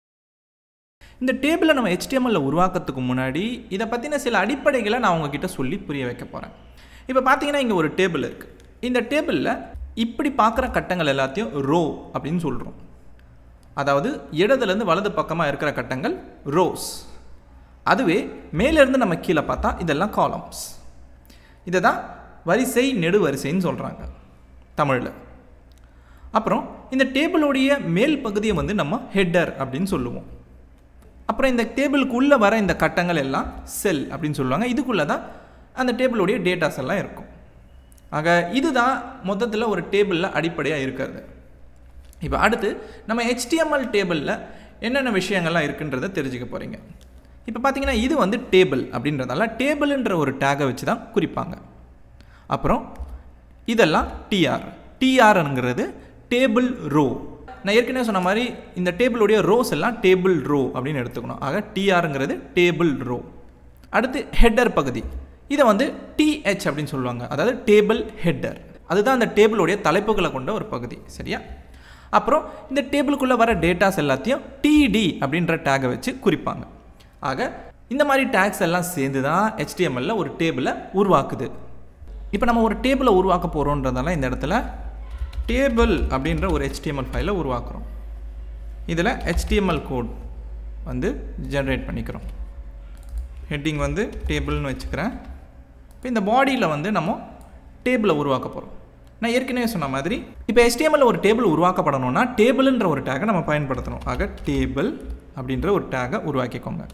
இந்த டேபிளை நம்ம HTML உருவாக்கத்துக்கு முன்னாடி இதை பற்றின சில அடிப்படைகளை நான் உங்ககிட்ட சொல்லி புரிய வைக்க போகிறேன் இப்போ பார்த்தீங்கன்னா இங்கே ஒரு டேபிள் இருக்குது இந்த டேபிளில் இப்படி பார்க்குற கட்டங்கள் எல்லாத்தையும் ரோ அப்படின்னு சொல்கிறோம் அதாவது இடதுலேருந்து வலது பக்கமாக இருக்கிற கட்டங்கள் ரோஸ் அதுவே மேலேருந்து நம்ம கீழே பார்த்தா இதெல்லாம் காலம்ஸ் இதை தான் வரிசை நெடு வரிசைன்னு சொல்கிறாங்க தமிழில் அப்புறம் இந்த டேபிளோடைய மேல் பகுதியை வந்து நம்ம ஹெட்டர் அப்படின்னு சொல்லுவோம் அப்புறம் இந்த டேபிளுக்குள்ளே வர இந்த கட்டங்கள் எல்லாம் செல் அப்படின்னு சொல்லுவாங்க இதுக்குள்ளே தான் அந்த டேபிளுடைய டேட்டாஸ் எல்லாம் இருக்கும் ஆக இதுதான் மொத்தத்தில் ஒரு டேபிளில் அடிப்படையாக இருக்கிறது இப்போ அடுத்து நம்ம HTML டேபிளில் என்னென்ன விஷயங்கள்லாம் இருக்குன்றதை தெரிஞ்சுக்க போகிறீங்க இப்போ பார்த்தீங்கன்னா இது வந்து டேபிள் அப்படின்றதால டேபிள்ன்ற ஒரு டேகை வச்சு தான் குறிப்பாங்க அப்புறம் இதெல்லாம் டிஆர் டிஆர்ங்கிறது டேபிள் ரோ நான் ஏற்கனவே சொன்ன மாதிரி இந்த டேபிளுடைய ரோஸ் எல்லாம் டேபிள் ரோ அப்படின்னு எடுத்துக்கணும் ஆக டிஆருங்கிறது டேபிள் ரோ அடுத்து ஹெட்டர் பகுதி இதை வந்து டிஹெச் அப்படின்னு சொல்லுவாங்க அதாவது டேபிள் ஹெட்டர் அதுதான் அந்த டேபிளுடைய தலைப்புகளை கொண்ட ஒரு பகுதி சரியா அப்புறம் இந்த டேபிளுக்குள்ளே வர டேட்டாஸ் எல்லாத்தையும் டிடி அப்படின்ற டேகை வச்சு குறிப்பாங்க ஆக இந்த மாதிரி டேக்ஸ் எல்லாம் சேர்ந்து தான் HTML ல ஒரு டேபிளை உருவாக்குது இப்போ நம்ம ஒரு டேபிளை உருவாக்க போகிறோன்றதால இந்த இடத்துல டேபிள் அப்படின்ற ஒரு HTML ஃபைலை உருவாக்குறோம் இதில் HTML கோட் வந்து ஜென்ரேட் பண்ணிக்கிறோம் ஹெட்டிங் வந்து டேபிள்னு வச்சுக்கிறேன் இப்போ இந்த பாடியில் வந்து நம்ம டேபிளை உருவாக்க போகிறோம் நான் ஏற்கனவே சொன்ன மாதிரி இப்போ HTML ல ஒரு டேபிள் உருவாக்கப்படணும்னா டேபிள்ன்ற ஒரு டேகை நம்ம பயன்படுத்தணும் ஆக டேபிள் அப்படின்ற ஒரு டேகை உருவாக்கிக்கோங்க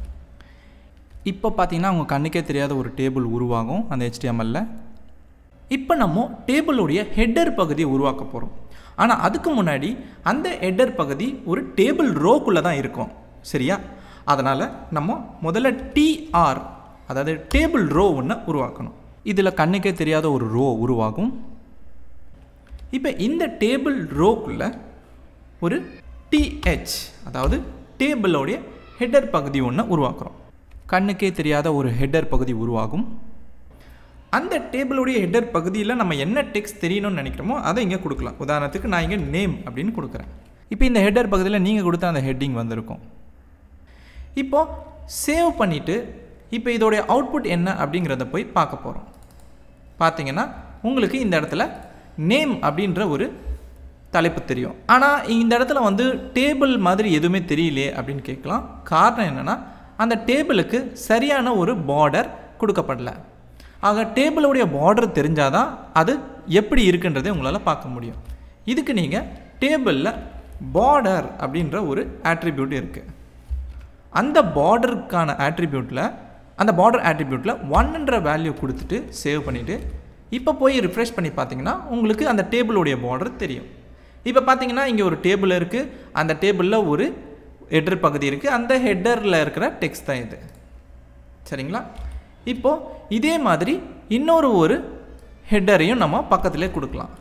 இப்போ பார்த்தீங்கன்னா உங்கள் கண்ணுக்கே தெரியாத ஒரு டேபிள் உருவாகும் அந்த HTML ல இப்போ நம்ம டேபிளுடைய ஹெட்டர் பகுதியை உருவாக்க போகிறோம் ஆனால் அதுக்கு முன்னாடி அந்த ஹெட்டர் பகுதி ஒரு டேபிள் ரோக்குள்ளே தான் இருக்கும் சரியா அதனால் நம்ம முதல்ல டிஆர் அதாவது டேபிள் ரோ ஒன்று உருவாக்கணும் இதில் கண்ணுக்கே தெரியாத ஒரு ரோ உருவாகும் இப்போ இந்த டேபிள் ரோக்குள்ள ஒரு டிஹெச் அதாவது டேபிளோடைய ஹெட்டர் பகுதி ஒன்று உருவாக்குறோம் கண்ணுக்கே தெரியாத ஒரு ஹெட்டர் பகுதி உருவாகும் அந்த டேபிளுடைய ஹெட்டர் பகுதியில் நம்ம என்ன டெக்ஸ்ட் தெரியணும்னு நினைக்கிறோமோ அதை இங்கே கொடுக்கலாம் உதாரணத்துக்கு நான் இங்கே நேம் அப்படின்னு கொடுக்குறேன் இப்போ இந்த ஹெட்டர் பகுதியில் நீங்கள் கொடுத்த அந்த ஹெட்டிங் வந்திருக்கும் இப்போ சேவ் பண்ணிவிட்டு இப்போ இதோடைய அவுட்புட் என்ன அப்படிங்கிறத போய் பார்க்க போகிறோம் பார்த்தீங்கன்னா உங்களுக்கு இந்த இடத்துல நேம் அப்படின்ற ஒரு தலைப்பு தெரியும் ஆனால் இந்த இடத்துல வந்து டேபிள் மாதிரி எதுவுமே தெரியலையே அப்படின்னு கேட்கலாம் காரணம் என்னென்னா அந்த டேபிளுக்கு சரியான ஒரு பார்டர் கொடுக்கப்படல ஆக டேபிளுடைய பார்டர் தெரிஞ்சாதான் அது எப்படி இருக்குன்றதை உங்களால் பார்க்க முடியும் இதுக்கு நீங்கள் டேபிளில் பார்டர் அப்படின்ற ஒரு ஆட்ரிபியூட் இருக்குது அந்த பார்டருக்கான ஆட்ரிபியூட்டில் அந்த பார்டர் ஆட்ரிபியூட்டில் ஒன்ன்ற வேல்யூ கொடுத்துட்டு சேவ் பண்ணிவிட்டு இப்போ போய் ரிஃப்ரெஷ் பண்ணி பார்த்தீங்கன்னா உங்களுக்கு அந்த டேபிளுடைய பார்டர் தெரியும் இப்போ பார்த்தீங்கன்னா இங்கே ஒரு டேபிள் இருக்குது அந்த டேபிளில் ஒரு ஹெட்டர் பகுதி இருக்குது அந்த ஹெட்டரில் இருக்கிற டெக்ஸ்ட் தான் இது சரிங்களா இப்போது இதே மாதிரி இன்னொரு ஒரு ஹெட்டரையும் நம்ம பக்கத்துலேயே கொடுக்கலாம்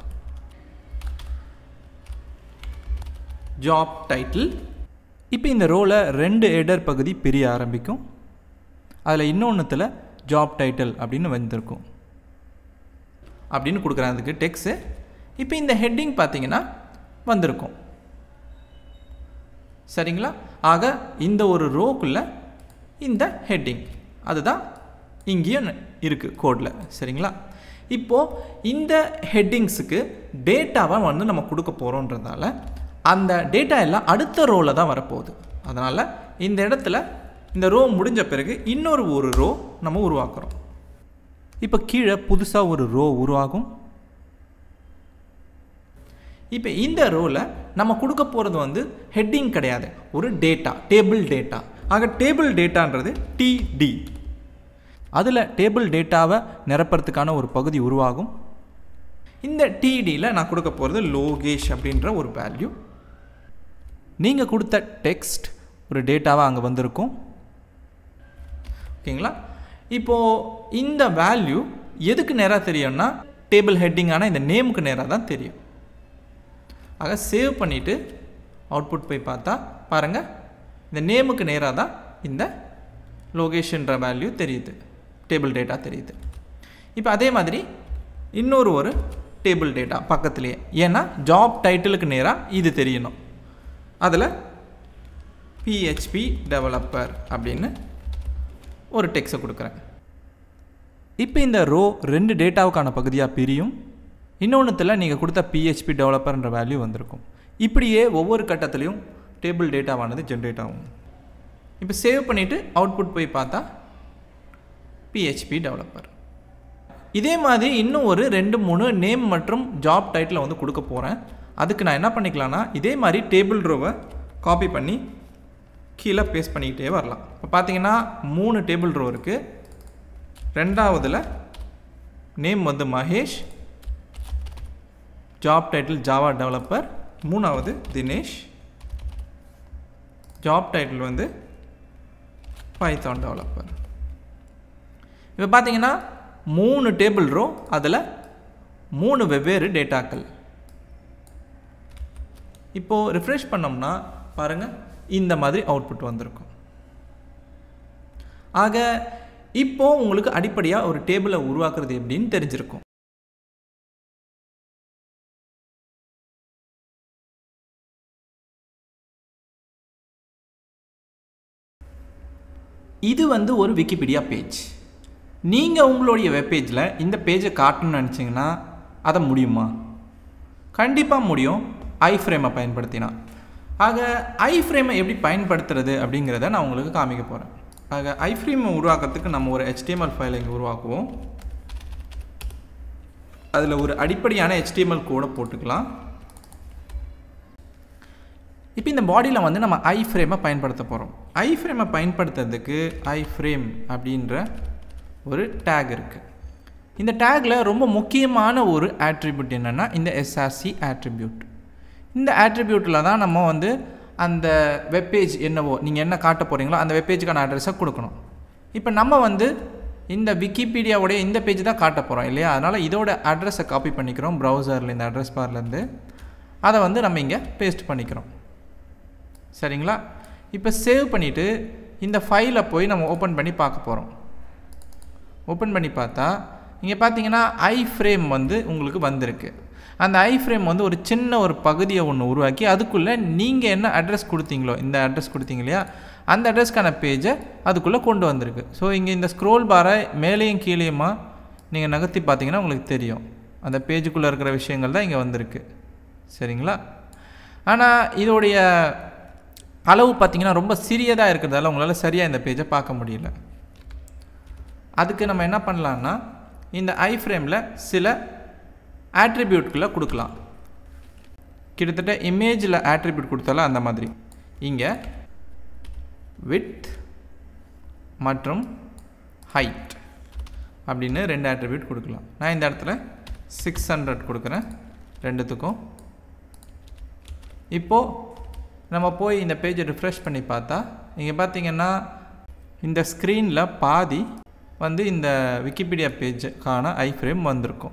ஜாப் டைட்டில் இப்போ இந்த ரோவில் ரெண்டு ஹெடர் பகுதி பிரிய ஆரம்பிக்கும் அதில் இன்னொன்றுத்தில் ஜாப் டைட்டில் அப்படின்னு வந்திருக்கும் அப்படின்னு கொடுக்குறேன் அதுக்கு டெக்ஸு இப்போ இந்த ஹெட்டிங் பார்த்தீங்கன்னா வந்திருக்கும் சரிங்களா ஆக இந்த ஒரு ரோக்குள்ளே இந்த ஹெட்டிங் அதுதான் இங்கேயும் இருக்குது கோடில் சரிங்களா இப்போது இந்த ஹெட்டிங்ஸுக்கு டேட்டாவை வந்து நம்ம கொடுக்க போகிறோன்றதால அந்த டேட்டா எல்லாம் அடுத்த ரோவில் தான் வரப்போகுது அதனால் இந்த இடத்துல இந்த ரோ முடிஞ்ச பிறகு இன்னொரு ஒரு ரோ நம்ம உருவாக்குறோம் இப்போ கீழே புதுசாக ஒரு ரோ உருவாகும் இப்போ இந்த ரோவில் நம்ம கொடுக்க போகிறது வந்து ஹெட்டிங் கிடையாது ஒரு டேட்டா டேபிள் டேட்டா ஆக டேபிள் டேட்டான்றது டிடி அதில் டேபிள் டேட்டாவை நிரப்புறதுக்கான ஒரு பகுதி உருவாகும் இந்த டிடியில் நான் கொடுக்க போகிறது லோகேஷ் அப்படின்ற ஒரு வேல்யூ நீங்கள் கொடுத்த டெக்ஸ்ட் ஒரு டேட்டாவாக அங்கே வந்திருக்கும் ஓகேங்களா இப்போது இந்த வேல்யூ எதுக்கு நேராக தெரியும்னா டேபிள் ஹெட்டிங்கான இந்த நேமுக்கு நேராக தான் தெரியும் ஆக சேவ் பண்ணிவிட்டு அவுட்புட் போய் பார்த்தா பாருங்கள் இந்த நேமுக்கு நேராக தான் இந்த லொகேஷன்ற வேல்யூ தெரியுது டேபிள் டேட்டா தெரியுது இப்போ அதே மாதிரி இன்னொரு ஒரு டேபிள் டேட்டா பக்கத்துலேயே ஏன்னா ஜாப் டைட்டிலுக்கு நேராக இது தெரியணும் அதில் பிஹெச்பி டெவலப்பர் அப்படின்னு ஒரு டெக்ஸை கொடுக்குறேன் இப்போ இந்த ரோ ரெண்டு டேட்டாவுக்கான பகுதியாக பிரியும் இன்னொன்றுத்தில் நீங்கள் கொடுத்த பிஹெச்பி டெவலப்பர்ன்ற வேல்யூ வந்திருக்கும் இப்படியே ஒவ்வொரு கட்டத்துலேயும் டேபிள் டேட்டாவானது ஜென்ரேட் ஆகும் இப்போ சேவ் பண்ணிவிட்டு அவுட்புட் போய் பார்த்தா பிஹெச்பி டெவலப்பர் இதே மாதிரி இன்னும் ஒரு ரெண்டு மூணு நேம் மற்றும் ஜாப் டைட்டில் வந்து கொடுக்க போகிறேன் அதுக்கு நான் என்ன பண்ணிக்கலாம்னா இதே மாதிரி டேபிள் ரோவை காப்பி பண்ணி கீழே பேஸ்ட் பண்ணிக்கிட்டே வரலாம் இப்போ பார்த்தீங்கன்னா மூணு டேபிள் ரோ இருக்குது ரெண்டாவதில் நேம் வந்து Mahesh job title Java developer மூணாவது தினேஷ் ஜாப் டைட்டில் வந்து பைத்தான் டெவலப்பர் இப்போ பார்த்தீங்கன்னா மூணு டேபிள் ரோ அதில் மூணு வெவ்வேறு டேட்டாக்கள் இப்போது ரிஃப்ரெஷ் பண்ணோம்னா பாருங்கள் இந்த மாதிரி அவுட்புட் வந்திருக்கும் ஆக இப்போ உங்களுக்கு அடிப்படையாக ஒரு டேபிளை உருவாக்குறது எப்படின்னு தெரிஞ்சிருக்கும் இது வந்து ஒரு விக்கிபீடியா பேஜ் நீங்கள் உங்களுடைய வெப்பேஜில் இந்த பேஜை காட்டணும்னு நினச்சிங்கன்னா அதை முடியுமா கண்டிப்பாக முடியும் ஐ ஃப்ரேமை பயன்படுத்தினா ஆக ஐ ஃப்ரேமை எப்படி பயன்படுத்துறது அப்படிங்கிறத நான் உங்களுக்கு காமிக்க போகிறேன் ஆக ஐ ஃப்ரேமை உருவாக்குறதுக்கு நம்ம ஒரு HTML ஃபைலை இங்கே உருவாக்குவோம் அதில் ஒரு அடிப்படையான HTML கோடை போட்டுக்கலாம் இப்போ இந்த பாடியில் வந்து நம்ம ஐ ஃப்ரேமை பயன்படுத்த போகிறோம் ஐ ஃப்ரேமை பயன்படுத்துறதுக்கு ஐ ஃப்ரேம் அப்படின்ற ஒரு டேக் இருக்குது இந்த டேக்கில் ரொம்ப முக்கியமான ஒரு ஆட்ரிபியூட் என்னென்னா இந்த எஸ்ஆர்சி ஆட்ரிபியூட் இந்த ஆட்ரிபியூட்டில் தான் நம்ம வந்து அந்த வெப்பேஜ் என்னவோ நீங்கள் என்ன காட்ட போகிறீங்களோ அந்த வெப்பேஜுக்கான அட்ரஸை கொடுக்கணும் இப்போ நம்ம வந்து இந்த விக்கிபீடியாவுடைய இந்த பேஜ் தான் காட்ட போகிறோம் இல்லையா அதனால் இதோட அட்ரஸை காப்பி பண்ணிக்கிறோம் ப்ரௌசரில் இந்த அட்ரஸ் பார்லேருந்து அதை வந்து நம்ம இங்கே பேஸ்ட் பண்ணிக்கிறோம் சரிங்களா இப்போ சேவ் பண்ணிவிட்டு இந்த ஃபைலை போய் நம்ம ஓப்பன் பண்ணி பார்க்க போகிறோம் ஓப்பன் பண்ணி பார்த்தா இங்கே பார்த்தீங்கன்னா ஐ ஃப்ரேம் வந்து உங்களுக்கு வந்திருக்கு அந்த ஐ ஃப்ரேம் வந்து ஒரு சின்ன ஒரு பகுதியை ஒன்று உருவாக்கி அதுக்குள்ளே நீங்கள் என்ன அட்ரஸ் கொடுத்தீங்களோ இந்த அட்ரஸ் கொடுத்தீங்க இல்லையா அந்த அட்ரஸ்க்கான பேஜை அதுக்குள்ளே கொண்டு வந்திருக்கு ஸோ இங்கே இந்த ஸ்க்ரோல் பாரை மேலேயும் கீழேயுமா நீங்கள் நகர்த்தி பார்த்தீங்கன்னா உங்களுக்கு தெரியும் அந்த பேஜுக்குள்ளே இருக்கிற விஷயங்கள் தான் இங்கே வந்திருக்கு சரிங்களா ஆனால் இதோடைய அளவு பார்த்தீங்கன்னா ரொம்ப சிறியதாக இருக்கிறதால உங்களால் சரியாக இந்த பேஜை பார்க்க முடியல அதுக்கு நம்ம என்ன பண்ணலான்னா இந்த ஐ ஃப்ரேமில் சில ஆட்ரிபியூட்களை கொடுக்கலாம் கிட்டத்தட்ட இமேஜில் ஆட்ரிபியூட் கொடுத்தாலும் அந்த மாதிரி இங்கே வித் மற்றும் ஹைட் அப்படின்னு ரெண்டு ஆட்ரிபியூட் கொடுக்கலாம் நான் இந்த இடத்துல சிக்ஸ் ஹண்ட்ரட் கொடுக்குறேன் ரெண்டுத்துக்கும் இப்போது நம்ம போய் இந்த பேஜை ரிஃப்ரெஷ் பண்ணி பார்த்தா இங்கே பார்த்தீங்கன்னா இந்த ஸ்க்ரீனில் பாதி வந்து இந்த விக்கிபீடியா பேஜுக்கான ஐ ஃப்ரேம் வந்திருக்கும்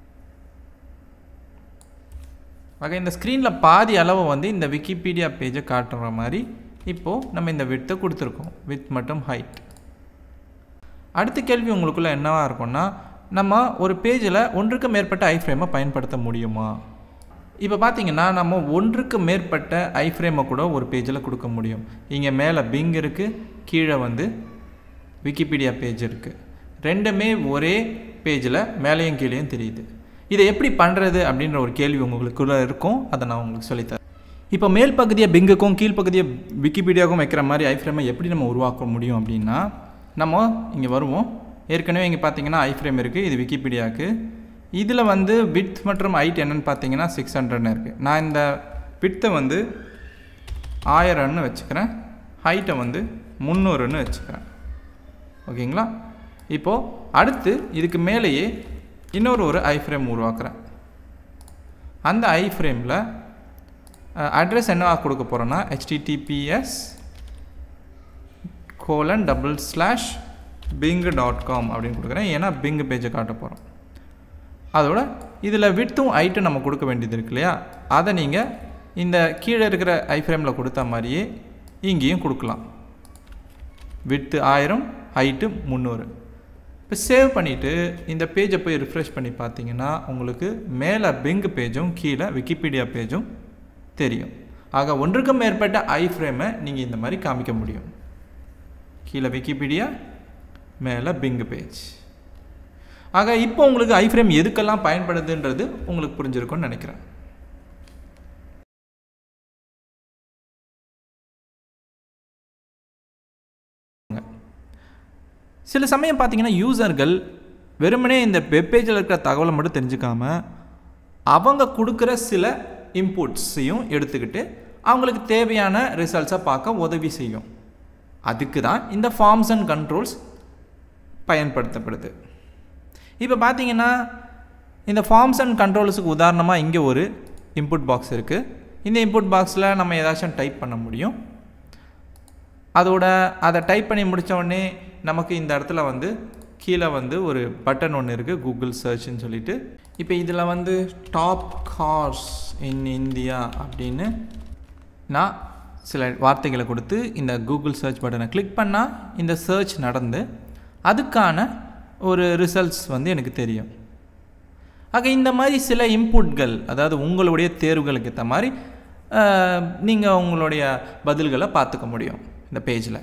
ஆக இந்த ஸ்க்ரீனில் பாதி அளவு வந்து இந்த விக்கிபீடியா பேஜை காட்டுற மாதிரி இப்போது நம்ம இந்த வித்தை கொடுத்துருக்கோம் வித் மற்றும் ஹைட் அடுத்த கேள்வி உங்களுக்குள்ளே என்னவாக இருக்கும்னா நம்ம ஒரு பேஜில் ஒன்றுக்கு மேற்பட்ட ஐ ஃப்ரேமை பயன்படுத்த முடியுமா இப்போ பார்த்தீங்கன்னா நம்ம ஒன்றுக்கு மேற்பட்ட ஐ ஃப்ரேமை கூட ஒரு பேஜில் கொடுக்க முடியும் இங்கே மேலே பிங் இருக்குது கீழே வந்து விக்கிபீடியா பேஜ் இருக்குது ரெண்டுமே ஒரே பேஜில் மேலேயும் கீழேயும் தெரியுது இதை எப்படி பண்ணுறது அப்படின்ற ஒரு கேள்வி உங்களுக்குள்ளே இருக்கும் அதை நான் உங்களுக்கு சொல்லித்தரேன் இப்போ மேல் பகுதியை பிங்குக்கும் கீழ்ப்பகுதியை விக்கிபீடியாவுக்கும் வைக்கிற மாதிரி ஐ ஃப்ரேமை எப்படி நம்ம உருவாக்க முடியும் அப்படின்னா நம்ம இங்கே வருவோம் ஏற்கனவே இங்கே பார்த்தீங்கன்னா ஐ ஃப்ரேம் இருக்குது இது விக்கிபீடியாவுக்கு இதில் வந்து வித் மற்றும் ஹைட் என்னென்னு பார்த்தீங்கன்னா சிக்ஸ் ஹண்ட்ரட்னு இருக்குது நான் இந்த வித்தை வந்து ஆயிரம்னு வச்சுக்கிறேன் ஹைட்டை வந்து முந்நூறுன்னு வச்சுக்கிறேன் ஓகேங்களா இப்போது அடுத்து இதுக்கு மேலேயே இன்னொரு ஒரு ஐ ஃப்ரேம் உருவாக்குறேன் அந்த ஐ ஃப்ரேமில் அட்ரஸ் என்னவா கொடுக்க போகிறோன்னா HTTPS colon double slash Bing dot com அப்படின்னு கொடுக்குறேன் ஏன்னா பிங் பேஜை காட்ட போகிறோம் அதோட இதில் விட்த்தும் ஹைட்டும் நம்ம கொடுக்க வேண்டியது இருக்கு இல்லையா அதை நீங்கள் இந்த கீழே இருக்கிற ஐ ஃப்ரேமில் கொடுத்த மாதிரியே இங்கேயும் கொடுக்கலாம் விட்த்து ஆயிரம் ஹைட்டு முந்நூறு இப்போ சேவ் பண்ணிவிட்டு இந்த பேஜை போய் ரிஃப்ரெஷ் பண்ணி பார்த்தீங்கன்னா உங்களுக்கு மேலே பிங் பேஜும் கீழே விக்கிபீடியா பேஜும் தெரியும் ஆக ஒன்றுக்கும் மேற்பட்ட ஐ ஃப்ரேமை நீங்கள் இந்த மாதிரி காமிக்க முடியும் கீழே விக்கிபீடியா மேலே பிங் பேஜ் ஆக இப்போ உங்களுக்கு ஐ ஃப்ரேம் எதுக்கெல்லாம் பயன்படுதுன்றது உங்களுக்கு புரிஞ்சிருக்கும்னு நினைக்கிறேன் சில சமயம் பார்த்தீங்கன்னா யூசர்கள் வெறுமனே இந்த வெப்பேஜில் இருக்கிற தகவலை மட்டும் தெரிஞ்சுக்காம அவங்க கொடுக்குற சில இன்புட்ஸையும் எடுத்துக்கிட்டு அவங்களுக்கு தேவையான ரிசல்ட்ஸை பார்க்க உதவி செய்யும் அதுக்கு தான் இந்த ஃபார்ம்ஸ் அண்ட் கண்ட்ரோல்ஸ் பயன்படுத்தப்படுது இப்போ பார்த்தீங்கன்னா இந்த ஃபார்ம்ஸ் அண்ட் கண்ட்ரோல்ஸுக்கு உதாரணமாக இங்கே ஒரு இன்புட் பாக்ஸ் இருக்குது இந்த இன்புட் பாக்ஸில் நம்ம ஏதாச்சும் டைப் பண்ண முடியும் அதோட அதை டைப் பண்ணி முடித்த உடனே நமக்கு இந்த இடத்துல வந்து கீழே வந்து ஒரு பட்டன் ஒன்று இருக்குது கூகுள் சர்ச்னு சொல்லிட்டு இப்போ இதில் வந்து டாப் கார்ஸ் இன் இந்தியா அப்படின்னு நான் சில வார்த்தைகளை கொடுத்து இந்த கூகுள் சர்ச் பட்டனை கிளிக் பண்ணால் இந்த சர்ச் நடந்து அதுக்கான ஒரு ரிசல்ட்ஸ் வந்து எனக்கு தெரியும் ஆக இந்த மாதிரி சில இன்புட்கள் அதாவது உங்களுடைய தேர்வுகளுக்கு ஏற்ற மாதிரி நீங்கள் உங்களுடைய பதில்களை பார்த்துக்க முடியும் இந்த பேஜில்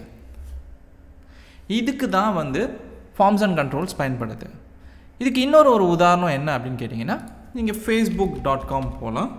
இதுக்கு தான் வந்து ஃபார்ம்ஸ் அண்ட் கண்ட்ரோல்ஸ் பயன்படுது இதுக்கு இன்னொரு ஒரு உதாரணம் என்ன அப்படின்னு கேட்டிங்கன்னா நீங்கள் ஃபேஸ்புக் டாட் காம் போகலாம்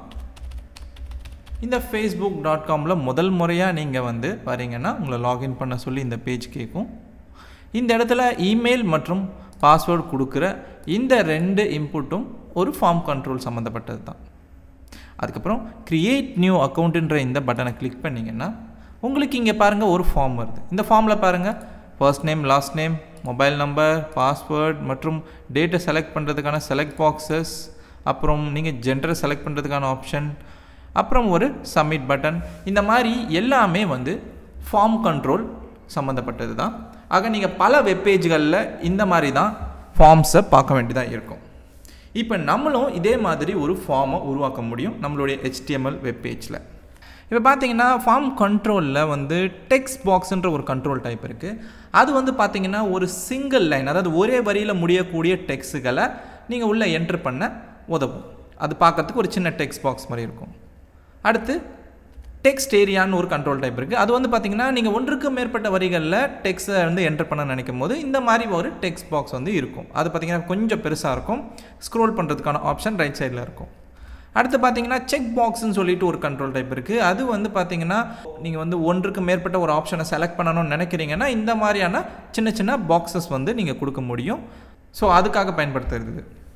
இந்த ஃபேஸ்புக் டாட் காமில் முதல் முறையாக நீங்கள் வந்து வரீங்கன்னா உங்களை லாகின் பண்ண சொல்லி இந்த பேஜ் கேட்கும் இந்த இடத்துல இமெயில் மற்றும் பாஸ்வேர்டு கொடுக்குற இந்த ரெண்டு இன்புட்டும் ஒரு ஃபார்ம் கண்ட்ரோல் சம்மந்தப்பட்டது தான் அதுக்கப்புறம் க்ரியேட் நியூ அக்கௌண்ட்டுன்ற இந்த பட்டனை கிளிக் பண்ணிங்கன்னா உங்களுக்கு இங்கே பாருங்கள் ஒரு ஃபார்ம் வருது இந்த ஃபார்மில் பாருங்கள் first name last name mobile number password மற்றும் டேட்டை செலக்ட் பண்ணுறதுக்கான செலக்ட் பாக்ஸஸ் அப்புறம் நீங்கள் ஜெண்டரை செலக்ட் பண்ணுறதுக்கான ஆப்ஷன் அப்புறம் ஒரு சப்மிட் பட்டன் இந்த மாதிரி எல்லாமே வந்து ஃபார்ம் கண்ட்ரோல் சம்மந்தப்பட்டது தான் ஆக நீங்கள் பல வெப்பேஜ்களில் இந்த மாதிரி தான் ஃபார்ம்ஸை பார்க்க வேண்டியதாக இருக்கும் இப்போ நம்மளும் இதே மாதிரி ஒரு ஃபார்மை உருவாக்க முடியும் நம்மளுடைய ஹெச்டிஎம்எல் வெப்பேஜில் இப்போ பார்த்தீங்கன்னா ஃபார்ம் கண்ட்ரோலில் வந்து டெக்ஸ்ட் பாக்ஸ்ன்ற ஒரு கண்ட்ரோல் டைப் இருக்குது அது வந்து பார்த்தீங்கன்னா ஒரு சிங்கிள் லைன் அதாவது ஒரே வரியில் முடியக்கூடிய டெக்ஸ்ட்டுகளை நீங்கள் உள்ளே என்ட்ரு பண்ண உதவும் அது பார்க்கறதுக்கு ஒரு சின்ன டெக்ஸ்ட் பாக்ஸ் மாதிரி இருக்கும் அடுத்து டெக்ஸ்ட் ஏரியான்னு ஒரு கண்ட்ரோல் டைப் இருக்குது அது வந்து பார்த்தீங்கன்னா நீங்கள் ஒன்றுக்கு மேற்பட்ட வரிகளில் டெக்ஸ்ட்டை வந்து என்டர் பண்ண நினைக்கும் போது இந்த மாதிரி ஒரு டெக்ஸ்ட் பாக்ஸ் வந்து இருக்கும் அது பார்த்தீங்கன்னா கொஞ்சம் பெருசாக இருக்கும் ஸ்க்ரோல் பண்ணுறதுக்கான ஆப்ஷன் ரைட் சைடில் இருக்கும் அடுத்து பார்த்தீங்கன்னா செக் பாக்ஸ்னு சொல்லிட்டு ஒரு கண்ட்ரோல் டைப் இருக்குது அது வந்து பார்த்தீங்கன்னா நீங்கள் வந்து ஒன்றுக்கு மேற்பட்ட ஒரு ஆப்ஷனை செலக்ட் பண்ணணும்னு நினைக்கிறீங்கன்னா இந்த மாதிரியான சின்ன சின்ன பாக்ஸஸ் வந்து நீங்கள் கொடுக்க முடியும் ஸோ அதுக்காக பயன்படுத்துறது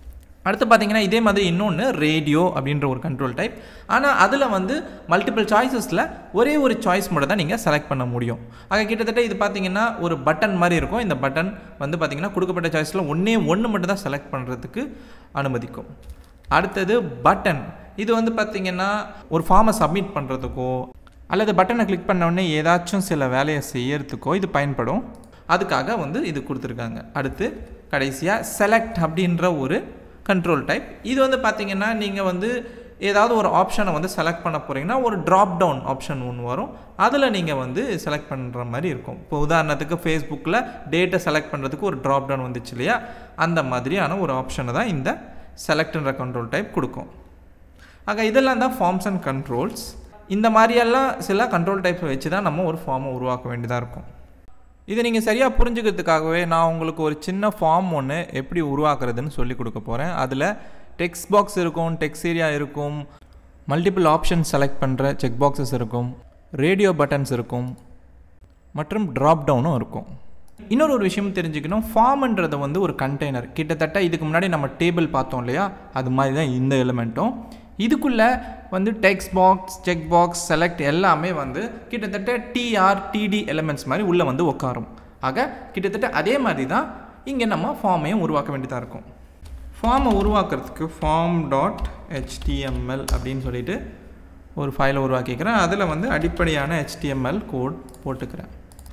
அடுத்து பார்த்தீங்கன்னா இதே மாதிரி இன்னொன்று ரேடியோ அப்படின்ற ஒரு கண்ட்ரோல் டைப் ஆனால் அதில் வந்து மல்டிபிள் சாய்ஸஸில் ஒரே ஒரு சாய்ஸ் மட்டும் தான் நீங்கள் செலக்ட் பண்ண முடியும் ஆக கிட்டத்தட்ட இது பார்த்தீங்கன்னா ஒரு பட்டன் மாதிரி இருக்கும் இந்த பட்டன் வந்து பார்த்தீங்கன்னா கொடுக்கப்பட்ட சாய்ஸில் ஒன்றே ஒன்று மட்டும் தான் செலக்ட் பண்ணுறதுக்கு அனுமதிக்கும் அடுத்தது பட்டன் இது வந்து பார்த்தீங்கன்னா ஒரு ஃபார்மை சப்மிட் பண்ணுறதுக்கோ அல்லது பட்டனை கிளிக் பண்ண உடனே ஏதாச்சும் சில வேலையை செய்யறதுக்கோ இது பயன்படும் அதுக்காக வந்து இது கொடுத்துருக்காங்க அடுத்து கடைசியாக செலக்ட் அப்படின்ற ஒரு கண்ட்ரோல் டைப் இது வந்து பார்த்தீங்கன்னா நீங்கள் வந்து ஏதாவது ஒரு ஆப்ஷனை வந்து செலக்ட் பண்ண போகிறீங்கன்னா ஒரு ட்ராப் டவுன் ஆப்ஷன் ஒன்று வரும் அதில் நீங்கள் வந்து செலக்ட் பண்ணுற மாதிரி இருக்கும் இப்போ உதாரணத்துக்கு ஃபேஸ்புக்கில் டேட்டை செலக்ட் பண்ணுறதுக்கு ஒரு ட்ராப் டவுன் வந்துச்சு இல்லையா அந்த மாதிரியான ஒரு ஆப்ஷனை தான் இந்த செலக்ட்ன்ற கண்ட்ரோல் டைப் கொடுக்கும் ஆக இதெல்லாம் தான் ஃபார்ம்ஸ் அண்ட் கண்ட்ரோல்ஸ் இந்த மாதிரியெல்லாம் சில கண்ட்ரோல் டைப்ஸை வச்சு தான் நம்ம ஒரு ஃபார்மை உருவாக்க வேண்டியதாக இருக்கும் இதை நீங்கள் சரியாக புரிஞ்சுக்கிறதுக்காகவே நான் உங்களுக்கு ஒரு சின்ன ஃபார்ம் ஒன்று எப்படி உருவாக்குறதுன்னு சொல்லி கொடுக்க போகிறேன் அதில் டெக்ஸ்ட் பாக்ஸ் இருக்கும் டெக்ஸ்ட் ஏரியா இருக்கும் மல்டிபிள் ஆப்ஷன் செலக்ட் பண்ணுற செக் பாக்ஸஸ் இருக்கும் ரேடியோ பட்டன்ஸ் இருக்கும் மற்றும் ட்ராப் டவுனும் இருக்கும் இன்னொரு ஒரு விஷயம் தெரிஞ்சுக்கணும் ஃபார்ம்ன்றது வந்து ஒரு கண்டெய்னர் கிட்டத்தட்ட இதுக்கு முன்னாடி நம்ம டேபிள் பார்த்தோம் இல்லையா அது மாதிரி தான் இந்த எலிமெண்ட்டும் இதுக்குள்ளே வந்து text box check box select எல்லாமே வந்து கிட்டத்தட்ட டிஆர் டிடி எலிமெண்ட்ஸ் மாதிரி உள்ளே வந்து உட்காரும் ஆக கிட்டத்தட்ட அதே மாதிரி தான் இங்கே நம்ம ஃபார்மையும் உருவாக்க வேண்டியதாக இருக்கும் ஃபார்மை உருவாக்குறதுக்கு ஃபார்ம் டாட் ஹெச்டிஎம்எல் அப்படின்னு சொல்லிட்டு ஒரு ஃபைலை உருவாக்கிக்கிறேன் அதில் வந்து அடிப்படையான ஹெச்டிஎம்எல் கோட் போட்டுக்கிறேன்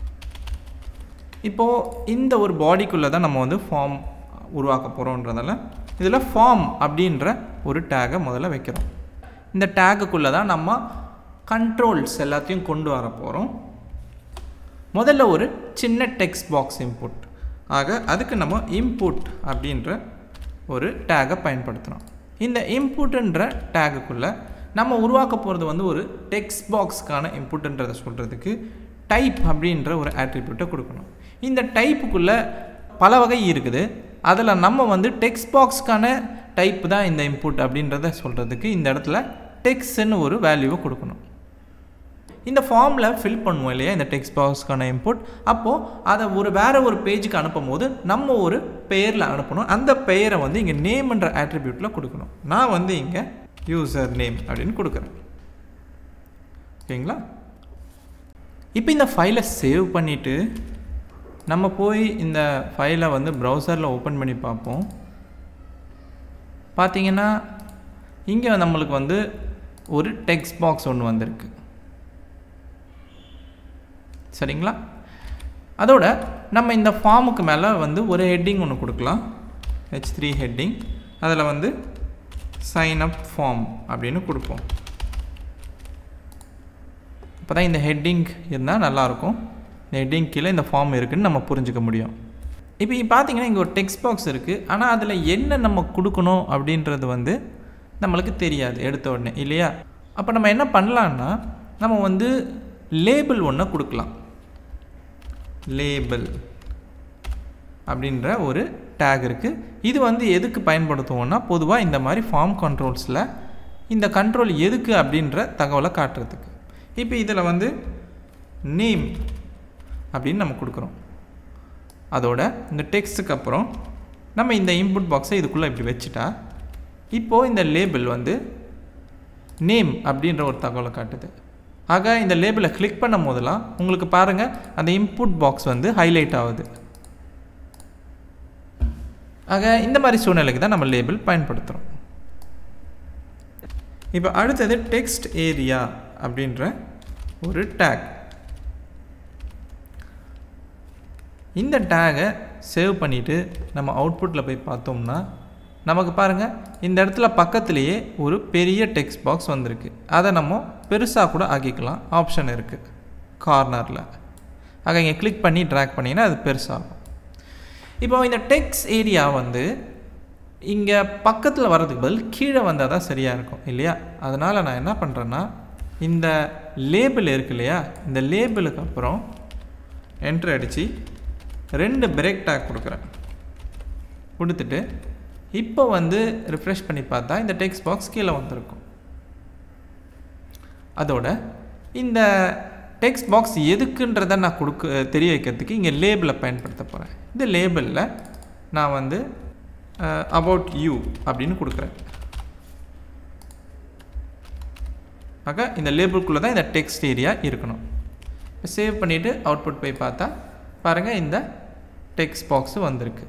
இப்போது இந்த ஒரு பாடிக்குள்ளே தான் நம்ம வந்து ஃபார்ம் உருவாக்க போகிறோன்றதால இதில் ஃபார்ம் அப்படின்ற ஒரு டேகை முதல்ல வைக்கிறோம் இந்த டேகுக்குள்ளே தான் நம்ம கண்ட்ரோல்ஸ் எல்லாத்தையும் கொண்டு வர போகிறோம் முதல்ல ஒரு சின்ன டெக்ஸ்ட் பாக்ஸ் இன்புட் ஆக அதுக்கு நம்ம இன்புட் அப்படின்ற ஒரு டேகை பயன்படுத்துகிறோம் இந்த இன்புட்டுன்ற டேகுக்குள்ளே நம்ம உருவாக்க போகிறது வந்து ஒரு டெக்ஸ்ட் பாக்ஸ்க்கான இன்புட்டுன்றதை சொல்கிறதுக்கு டைப் அப்படின்ற ஒரு ஆட்ரிபியூட்டை கொடுக்கணும் இந்த டைப்புக்குள்ளே பல வகை இருக்குது அதில் நம்ம வந்து டெக்ஸ்ட் பாக்ஸ்க்கான டைப் தான் இந்த இன்புட் அப்படின்றத சொல்கிறதுக்கு இந்த இடத்துல டெக்ஸ்ட்னு ஒரு வேல்யூவை கொடுக்கணும் இந்த ஃபார்மில் ஃபில் பண்ணுவோம் இல்லையா இந்த டெக்ஸ்ட் பாக்ஸ்க்கான இன்புட் அப்போது அதை ஒரு வேறு ஒரு பேஜுக்கு அனுப்பும் போது நம்ம ஒரு பெயரில் அனுப்பணும் அந்த பெயரை வந்து இங்கே நேம்ன்ற ஆட்ரிபியூட்டில் கொடுக்கணும் நான் வந்து இங்கே யூசர் நேம் அப்படின்னு கொடுக்குறேன் ஓகேங்களா இப்போ இந்த ஃபைலை சேவ் பண்ணிவிட்டு நம்ம போய் இந்த ஃபைலை வந்து ப்ரௌசரில் ஓப்பன் பண்ணி பார்ப்போம் பார்த்தீங்கன்னா இங்கே நம்மளுக்கு வந்து ஒரு டெக்ஸ்ட் பாக்ஸ் ஒன்று வந்திருக்கு சரிங்களா அதோட நம்ம இந்த ஃபார்முக்கு மேலே வந்து ஒரு ஹெட்டிங் ஒன்று கொடுக்கலாம் ஹெச் த்ரீ ஹெட்டிங் அதில் வந்து சைன் அப் ஃபார்ம் அப்படின்னு கொடுப்போம் இப்போ தான் இந்த ஹெட்டிங் இருந்தால் நல்லாயிருக்கும் இந்த ஹெட்டிங் கீழே இந்த ஃபார்ம் இருக்குதுன்னு நம்ம புரிஞ்சுக்க முடியும் இப்போ பார்த்தீங்கன்னா இங்கே ஒரு டெக்ஸ்ட் பாக்ஸ் இருக்குது ஆனால் அதில் என்ன நம்ம கொடுக்கணும் அப்படின்றது வந்து நம்மளுக்கு தெரியாது எடுத்த உடனே இல்லையா அப்போ நம்ம என்ன பண்ணலான்னா நம்ம வந்து லேபிள் ஒன்று கொடுக்கலாம் லேபிள் அப்படின்ற ஒரு டேக் இருக்குது இது வந்து எதுக்கு பயன்படுத்துவோம்னா பொதுவாக இந்த மாதிரி ஃபார்ம் கண்ட்ரோல்ஸில் இந்த கண்ட்ரோல் எதுக்கு அப்படின்ற தகவலை காட்டுறதுக்கு இப்போ இதில் வந்து நேம் அப்படின்னு நம்ம கொடுக்குறோம் அதோட இந்த டெக்ஸ்ட்டுக்கு அப்புறம் நம்ம இந்த இன்புட் பாக்ஸை இதுக்குள்ளே இப்படி வச்சுட்டா இப்போது இந்த லேபிள் வந்து நேம் அப்படின்ற ஒரு தகவலை காட்டுது ஆக இந்த லேபிளை கிளிக் பண்ணும் போதெல்லாம் உங்களுக்கு பாருங்கள் அந்த இன்புட் பாக்ஸ் வந்து ஹைலைட் ஆகுது ஆக இந்த மாதிரி சூழ்நிலைக்கு தான் நம்ம லேபிள் பயன்படுத்துகிறோம் இப்போ அடுத்தது டெக்ஸ்ட் ஏரியா அப்படின்ற ஒரு டேக் இந்த டேகை சேவ் பண்ணிவிட்டு நம்ம அவுட்புட்டில் போய் பார்த்தோம்னா நமக்கு பாருங்கள் இந்த இடத்துல பக்கத்துலேயே ஒரு பெரிய டெக்ஸ்ட் பாக்ஸ் வந்திருக்கு அதை நம்ம பெருசாக கூட ஆக்கிக்கலாம் ஆப்ஷன் இருக்குது கார்னரில் ஆக இங்கே கிளிக் பண்ணி ட்ராக் பண்ணிங்கன்னா அது பெருசாகும் இப்போ இந்த டெக்ஸ்ட் ஏரியா வந்து இங்கே பக்கத்தில் வர்றதுக்கு பதில் கீழே வந்தால் தான் சரியாக இருக்கும் இல்லையா அதனால் நான் என்ன பண்ணுறேன்னா இந்த லேபிள் இருக்கு இல்லையா இந்த லேபிளுக்கு அப்புறம் என்ட்ரு அடித்து ரெண்டு பிரேக் டேக் கொடுக்குறேன் கொடுத்துட்டு இப்போ வந்து ரிஃப்ரெஷ் பண்ணி பார்த்தா இந்த டெக்ஸ்ட் பாக்ஸ் கீழே வந்திருக்கும் அதோட இந்த டெக்ஸ்ட் பாக்ஸ் எதுக்குன்றதை நான் கொடுக்க தெரிய வைக்கிறதுக்கு இங்கே லேபிளை பயன்படுத்த போகிறேன் இந்த லேபிளில் நான் வந்து அபவுட் யூ அப்படின்னு கொடுக்குறேன் ஆக இந்த லேபிள்குள்ளே தான் இந்த டெக்ஸ்ட் ஏரியா இருக்கணும் இப்போ சேவ் பண்ணிவிட்டு அவுட்புட் போய் பார்த்தா பாருங்கள் இந்த டெக்ஸ்ட் பாக்ஸு வந்திருக்கு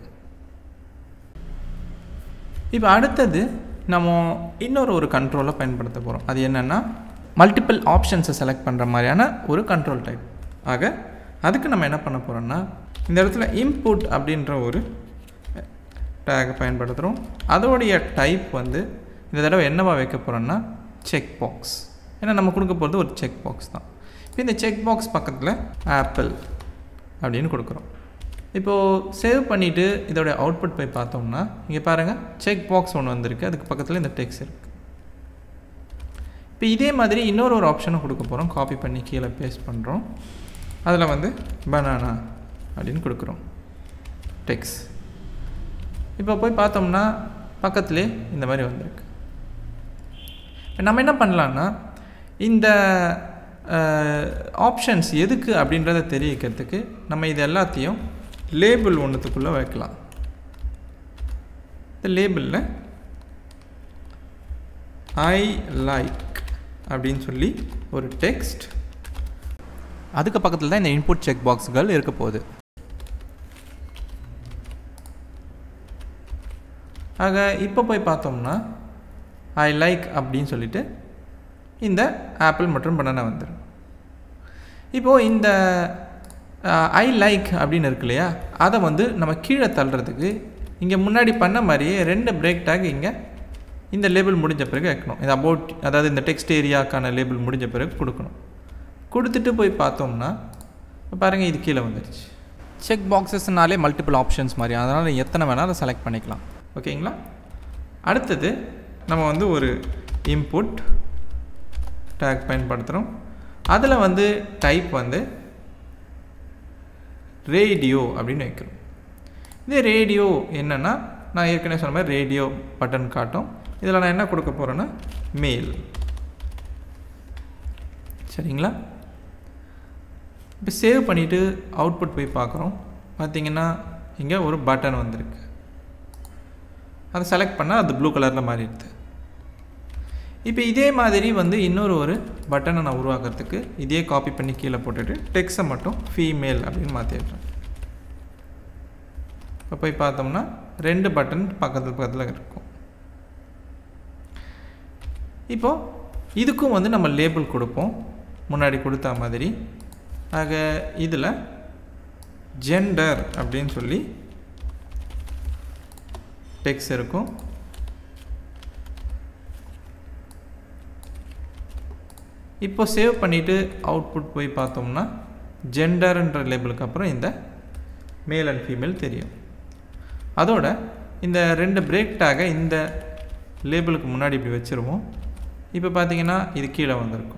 இப்போ அடுத்தது நம்ம இன்னொரு ஒரு கண்ட்ரோலை பயன்படுத்த போகிறோம் அது என்னென்னா மல்டிபிள் ஆப்ஷன்ஸை செலக்ட் பண்ணுற மாதிரியான ஒரு கண்ட்ரோல் டைப் ஆக அதுக்கு நம்ம என்ன பண்ண போகிறோம்னா இந்த இடத்துல இன்புட் அப்படின்ற ஒரு டேகை பயன்படுத்துகிறோம் அதோடைய டைப் வந்து இந்த தடவை என்னவா வைக்க போகிறோம்னா செக் பாக்ஸ் ஏன்னா நம்ம கொடுக்க போகிறது ஒரு செக் பாக்ஸ் தான் இப்போ இந்த செக் பாக்ஸ் பக்கத்தில் ஆப்பிள் அப்படின்னு கொடுக்குறோம் இப்போது சேவ் பண்ணிவிட்டு இதோடைய அவுட்புட் போய் பார்த்தோம்னா இங்கே பாருங்கள் செக் பாக்ஸ் ஒன்று வந்திருக்கு அதுக்கு பக்கத்தில் இந்த டெக்ஸ் இருக்குது இப்போ இதே மாதிரி இன்னொரு ஒரு ஆப்ஷனை கொடுக்க போகிறோம் காப்பி பண்ணி கீழே பேஸ்ட் பண்ணுறோம் அதில் வந்து பனானா அப்படின்னு கொடுக்குறோம் டெக்ஸ் இப்போ போய் பார்த்தோம்னா பக்கத்துலேயே இந்த மாதிரி வந்திருக்கு இப்போ நம்ம என்ன பண்ணலான்னா இந்த ஆப்ஷன்ஸ் எதுக்கு அப்படின்றத தெரிவிக்கிறதுக்கு நம்ம இது எல்லாத்தையும் லேபிள் ஒன்றுத்துக்குள்ளே வைக்கலாம் இந்த லேபிளில் ஐ லைக் அப்படின்னு சொல்லி ஒரு டெக்ஸ்ட் அதுக்கு பக்கத்தில் தான் இந்த இன்புட் செக் பாக்ஸ்கள் இருக்க போகுது ஆக இப்போ போய் பார்த்தோம்னா ஐ லைக் அப்படின்னு சொல்லிட்டு இந்த ஆப்பிள் மற்றும் பனானா வந்துடும் இப்போது இந்த ஐ லைக் அப்படின்னு இருக்கு இல்லையா அதை வந்து நம்ம கீழே தள்ளுறதுக்கு இங்கே முன்னாடி பண்ண மாதிரியே ரெண்டு பிரேக் டேக் இங்கே இந்த லேபிள் முடிஞ்ச பிறகு வைக்கணும் இது அபவுட் அதாவது இந்த டெக்ஸ்ட் ஏரியாக்கான லேபிள் முடிஞ்ச பிறகு கொடுக்கணும் கொடுத்துட்டு போய் பார்த்தோம்னா பாருங்கள் இது கீழே வந்துடுச்சு செக் பாக்ஸஸ்னாலே மல்டிபிள் ஆப்ஷன்ஸ் மாதிரி அதனால் எத்தனை வேணாலும் செலக்ட் பண்ணிக்கலாம் ஓகேங்களா அடுத்தது நம்ம வந்து ஒரு இன்புட் டேக் பயன்படுத்துகிறோம் அதில் வந்து டைப் வந்து ரேடியோ அப்படின்னு வைக்கிறோம் இந்த ரேடியோ என்னென்னா நான் ஏற்கனவே சொன்ன மாதிரி ரேடியோ பட்டன் காட்டும் இதில் நான் என்ன கொடுக்க போகிறேன்னா மெயில் சரிங்களா இப்போ சேவ் பண்ணிவிட்டு அவுட்புட் போய் பார்க்குறோம் பார்த்தீங்கன்னா இங்கே ஒரு பட்டன் வந்திருக்கு அதை செலக்ட் பண்ணால் அது ப்ளூ கலரில் மாறிடுது இப்போ இதே மாதிரி வந்து இன்னொரு ஒரு பட்டனை நான் உருவாக்குறதுக்கு இதே காப்பி பண்ணி கீழே போட்டுட்டு டெக்ஸை மட்டும் ஃபீமேல் அப்படின்னு மாற்றிடுறேன் இப்போ போய் பார்த்தோம்னா ரெண்டு பட்டன் பக்கத்தில் பக்கத்தில் இருக்கும் இப்போது இதுக்கும் வந்து நம்ம லேபிள் கொடுப்போம் முன்னாடி கொடுத்த மாதிரி ஆக இதில் ஜெண்டர் அப்படின்னு சொல்லி டெக்ஸ் இருக்கும் இப்போ சேவ் பண்ணிவிட்டு அவுட்புட் போய் பார்த்தோம்னா ஜெண்டர்ன்ற லேபிளுக்கு அப்புறம் இந்த மேல் அண்ட் ஃபீமேல் தெரியும் அதோட இந்த ரெண்டு பிரேக் டேகை இந்த லேபிளுக்கு முன்னாடி இப்படி வச்சுருவோம் இப்போ பார்த்தீங்கன்னா இது கீழே வந்திருக்கும்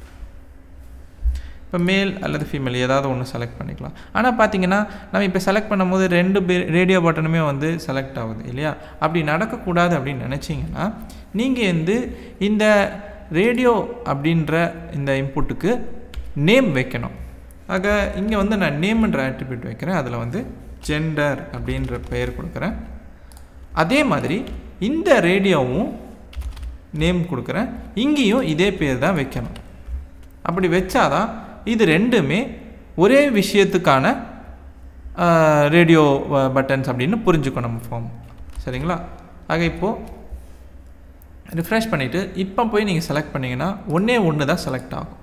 இப்போ மேல் அல்லது ஃபீமேல் ஏதாவது ஒன்று செலக்ட் பண்ணிக்கலாம் ஆனால் பார்த்தீங்கன்னா நம்ம இப்போ செலக்ட் பண்ணும்போது ரெண்டு பே ரேடியோ பட்டனுமே வந்து செலக்ட் ஆகுது இல்லையா அப்படி நடக்கக்கூடாது அப்படின்னு நினச்சிங்கன்னா நீங்கள் வந்து இந்த ரேடியோ அப்படின்ற இந்த இன்புட்டுக்கு நேம் வைக்கணும் ஆக இங்கே வந்து நான் நேம்ன்ற ஆட்ரிபியூட் வைக்கிறேன் அதில் வந்து ஜெண்டர் அப்படின்ற பெயர் கொடுக்குறேன் அதே மாதிரி இந்த ரேடியோவும் நேம் கொடுக்குறேன் இங்கேயும் இதே பேர் தான் வைக்கணும் அப்படி வச்சாதான் இது ரெண்டுமே ஒரே விஷயத்துக்கான ரேடியோ பட்டன்ஸ் அப்படின்னு புரிஞ்சுக்கணும் நம்ம ஃபார்ம் சரிங்களா ஆக இப்போது ரிஃப்ரெஷ் பண்ணிவிட்டு இப்போ போய் நீங்கள் செலக்ட் பண்ணிங்கன்னா ஒன்றே ஒன்று தான் செலக்ட் ஆகும்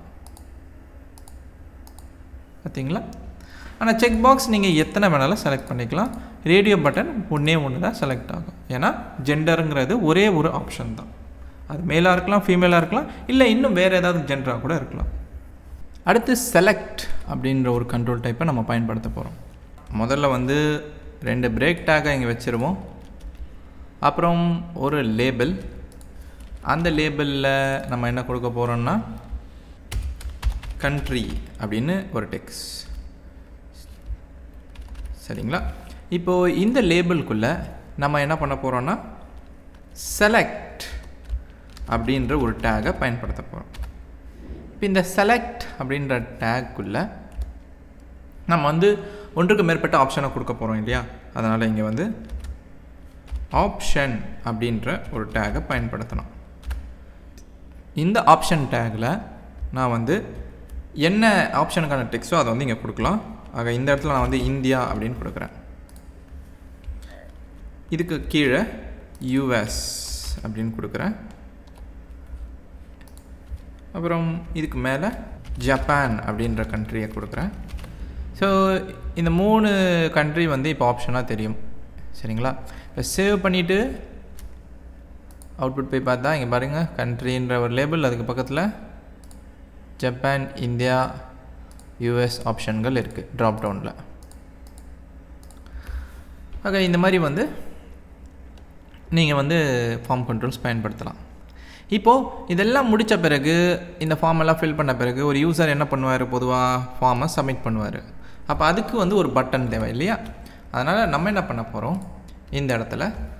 பார்த்தீங்களா ஆனால் செக் பாக்ஸ் நீங்கள் எத்தனை வேணாலும் செலக்ட் பண்ணிக்கலாம் ரேடியோ பட்டன் ஒன்றே ஒன்று தான் செலக்ட் ஆகும் ஏன்னா ஜெண்டருங்கிறது ஒரே ஒரு ஆப்ஷன் தான் அது மேலாக இருக்கலாம் ஃபீமேலாக இருக்கலாம் இல்லை இன்னும் வேறு ஏதாவது ஜெண்டராக கூட இருக்கலாம் அடுத்து செலக்ட் அப்படின்ற ஒரு கண்ட்ரோல் டைப்பை நம்ம பயன்படுத்த போகிறோம் முதல்ல வந்து ரெண்டு பிரேக் டேக்கை இங்கே வச்சுருவோம் அப்புறம் ஒரு லேபிள் அந்த லேபிளில் நம்ம என்ன கொடுக்க போகிறோம்னா கண்ட்ரி அப்படின்னு ஒரு டெக்ஸ் சரிங்களா இப்போது இந்த லேபிள்குள்ளே நம்ம என்ன பண்ண போகிறோன்னா செலக்ட் அப்படின்ற ஒரு டேகை பயன்படுத்த போகிறோம் இப்போ இந்த செலக்ட் அப்படின்ற டேக்குள்ளே நம்ம வந்து ஒன்றுக்கு மேற்பட்ட ஆப்ஷனை கொடுக்க போகிறோம் இல்லையா அதனால் இங்கே வந்து ஆப்ஷன் அப்படின்ற ஒரு டேகை பயன்படுத்தணும் இந்த ஆப்ஷன் டேக்கில் நான் வந்து என்ன ஆப்ஷனுக்கான டெக்ஸ்ட்டோ அதை வந்து இங்கே கொடுக்கலாம் ஆக இந்த இடத்துல நான் வந்து இந்தியா அப்படின்னு கொடுக்குறேன் இதுக்கு கீழே யூஎஸ் அப்படின்னு கொடுக்குறேன் அப்புறம் இதுக்கு மேலே ஜப்பான் அப்படின்ற கண்ட்ரியை கொடுக்குறேன் ஸோ இந்த மூணு கண்ட்ரி வந்து இப்போ ஆப்ஷனாக தெரியும் சரிங்களா இப்போ சேவ் பண்ணிவிட்டு அவுட்புட் போய் பார்த்தா இங்கே பாருங்கள் கண்ட்ரின்ற ஒரு லேபிள் அதுக்கு பக்கத்தில் ஜப்பான் இந்தியா யூஎஸ் ஆப்ஷன்கள் இருக்குது ட்ராப் டவுனில் ஆக இந்த மாதிரி வந்து நீங்கள் வந்து ஃபார்ம் கண்ட்ரோல்ஸ் பயன்படுத்தலாம் இப்போது இதெல்லாம் முடித்த பிறகு இந்த ஃபார்ம் எல்லாம் ஃபில் பண்ண பிறகு ஒரு யூசர் என்ன பண்ணுவார் பொதுவாக ஃபார்மை சப்மிட் பண்ணுவார் அப்போ அதுக்கு வந்து ஒரு பட்டன் தேவை இல்லையா அதனால் நம்ம என்ன பண்ண போகிறோம் இந்த இடத்துல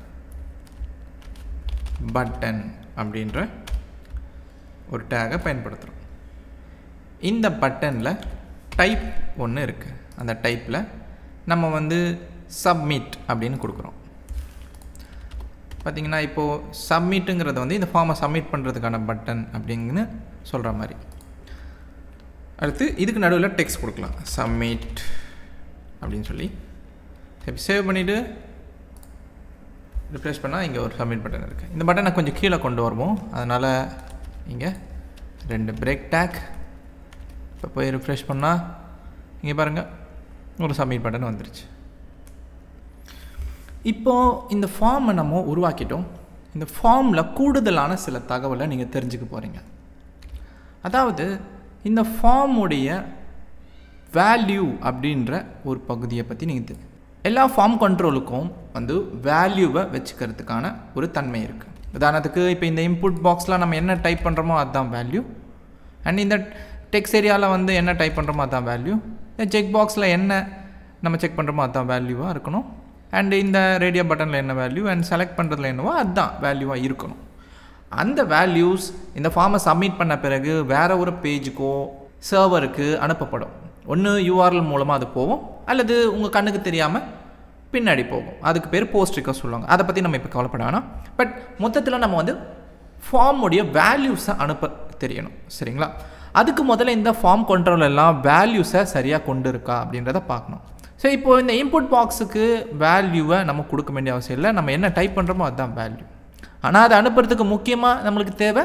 பட்டன் அப்படின்ற ஒரு டேகை பயன்படுத்துகிறோம் இந்த பட்டனில் டைப் ஒன்று இருக்குது அந்த டைப்பில் நம்ம வந்து சப்மிட் அப்படின்னு கொடுக்குறோம் பார்த்திங்கன்னா இப்போது சப்மிட்டுங்கிறது வந்து இந்த ஃபார்மை சப்மிட் பண்ணுறதுக்கான பட்டன் அப்படிங்கன்னு சொல்கிற மாதிரி அடுத்து இதுக்கு நடுவில் டெக்ஸ்ட் கொடுக்கலாம் சப்மிட் அப்படின்னு சொல்லி சரி சேவ் பண்ணிவிட்டு ரிப்ளேஸ் பண்ணால் இங்கே ஒரு சப்மிட் பட்டன் இருக்குது இந்த பட்டனை கொஞ்சம் கீழே கொண்டு வருவோம் அதனால் இங்கே ரெண்டு பிரேக் டேக் இப்போ போய் ரிஃப்ரெஷ் பண்ணால் இங்கே பாருங்கள் ஒரு சப்மிட் பட்டன் வந்துருச்சு இப்போது இந்த ஃபார்மை நம்ம உருவாக்கிட்டோம் இந்த ஃபார்மில் கூடுதலான சில தகவலை நீங்கள் தெரிஞ்சுக்க போகிறீங்க அதாவது இந்த ஃபார்முடைய வேல்யூ அப்படின்ற ஒரு பகுதியை பற்றி நீங்கள் எல்லா ஃபார்ம் கண்ட்ரோலுக்கும் வந்து வேல்யூவை வச்சுக்கிறதுக்கான ஒரு தன்மை இருக்குது உதாரணத்துக்கு இப்போ இந்த இன்புட் பாக்ஸில் நம்ம என்ன டைப் பண்ணுறோமோ அதுதான் வேல்யூ அண்ட் இந்த டெக்ஸ்ட் ஏரியாவில் வந்து என்ன டைப் பண்ணுறோமோ அதுதான் வேல்யூ இந்த செக் பாக்ஸில் என்ன நம்ம செக் பண்ணுறோமோ அதுதான் வேல்யூவாக இருக்கணும் அண்ட் இந்த ரேடியோ பட்டனில் என்ன வேல்யூ அண்ட் செலக்ட் பண்ணுறதுல என்னவோ அதுதான் வேல்யூவாக இருக்கணும் அந்த வேல்யூஸ் இந்த ஃபார்மை சப்மிட் பண்ண பிறகு வேறு ஒரு பேஜுக்கோ சர்வருக்கு அனுப்பப்படும் ஒன்று யூஆர்எல் மூலமாக அது போகும் அல்லது உங்கள் கண்ணுக்கு தெரியாமல் பின்னாடி போகும் அதுக்கு பேர் போஸ்ட் ரிக்வஸ்ட் சொல்லுவாங்க அதை பற்றி நம்ம இப்போ கவலைப்பட வேணாம் பட் மொத்தத்தில் நம்ம வந்து ஃபார்முடைய வேல்யூஸை அனுப்ப தெரியணும் சரிங்களா அதுக்கு முதல்ல இந்த ஃபார்ம் கண்ட்ரோல் எல்லாம் வேல்யூஸை சரியாக கொண்டு இருக்கா அப்படின்றத பார்க்கணும் ஸோ இப்போது இந்த இன்புட் பாக்ஸுக்கு வேல்யூவை நம்ம கொடுக்க வேண்டிய அவசியம் இல்லை நம்ம என்ன டைப் பண்ணுறோமோ அதுதான் வேல்யூ ஆனால் அதை அனுப்புறதுக்கு முக்கியமாக நம்மளுக்கு தேவை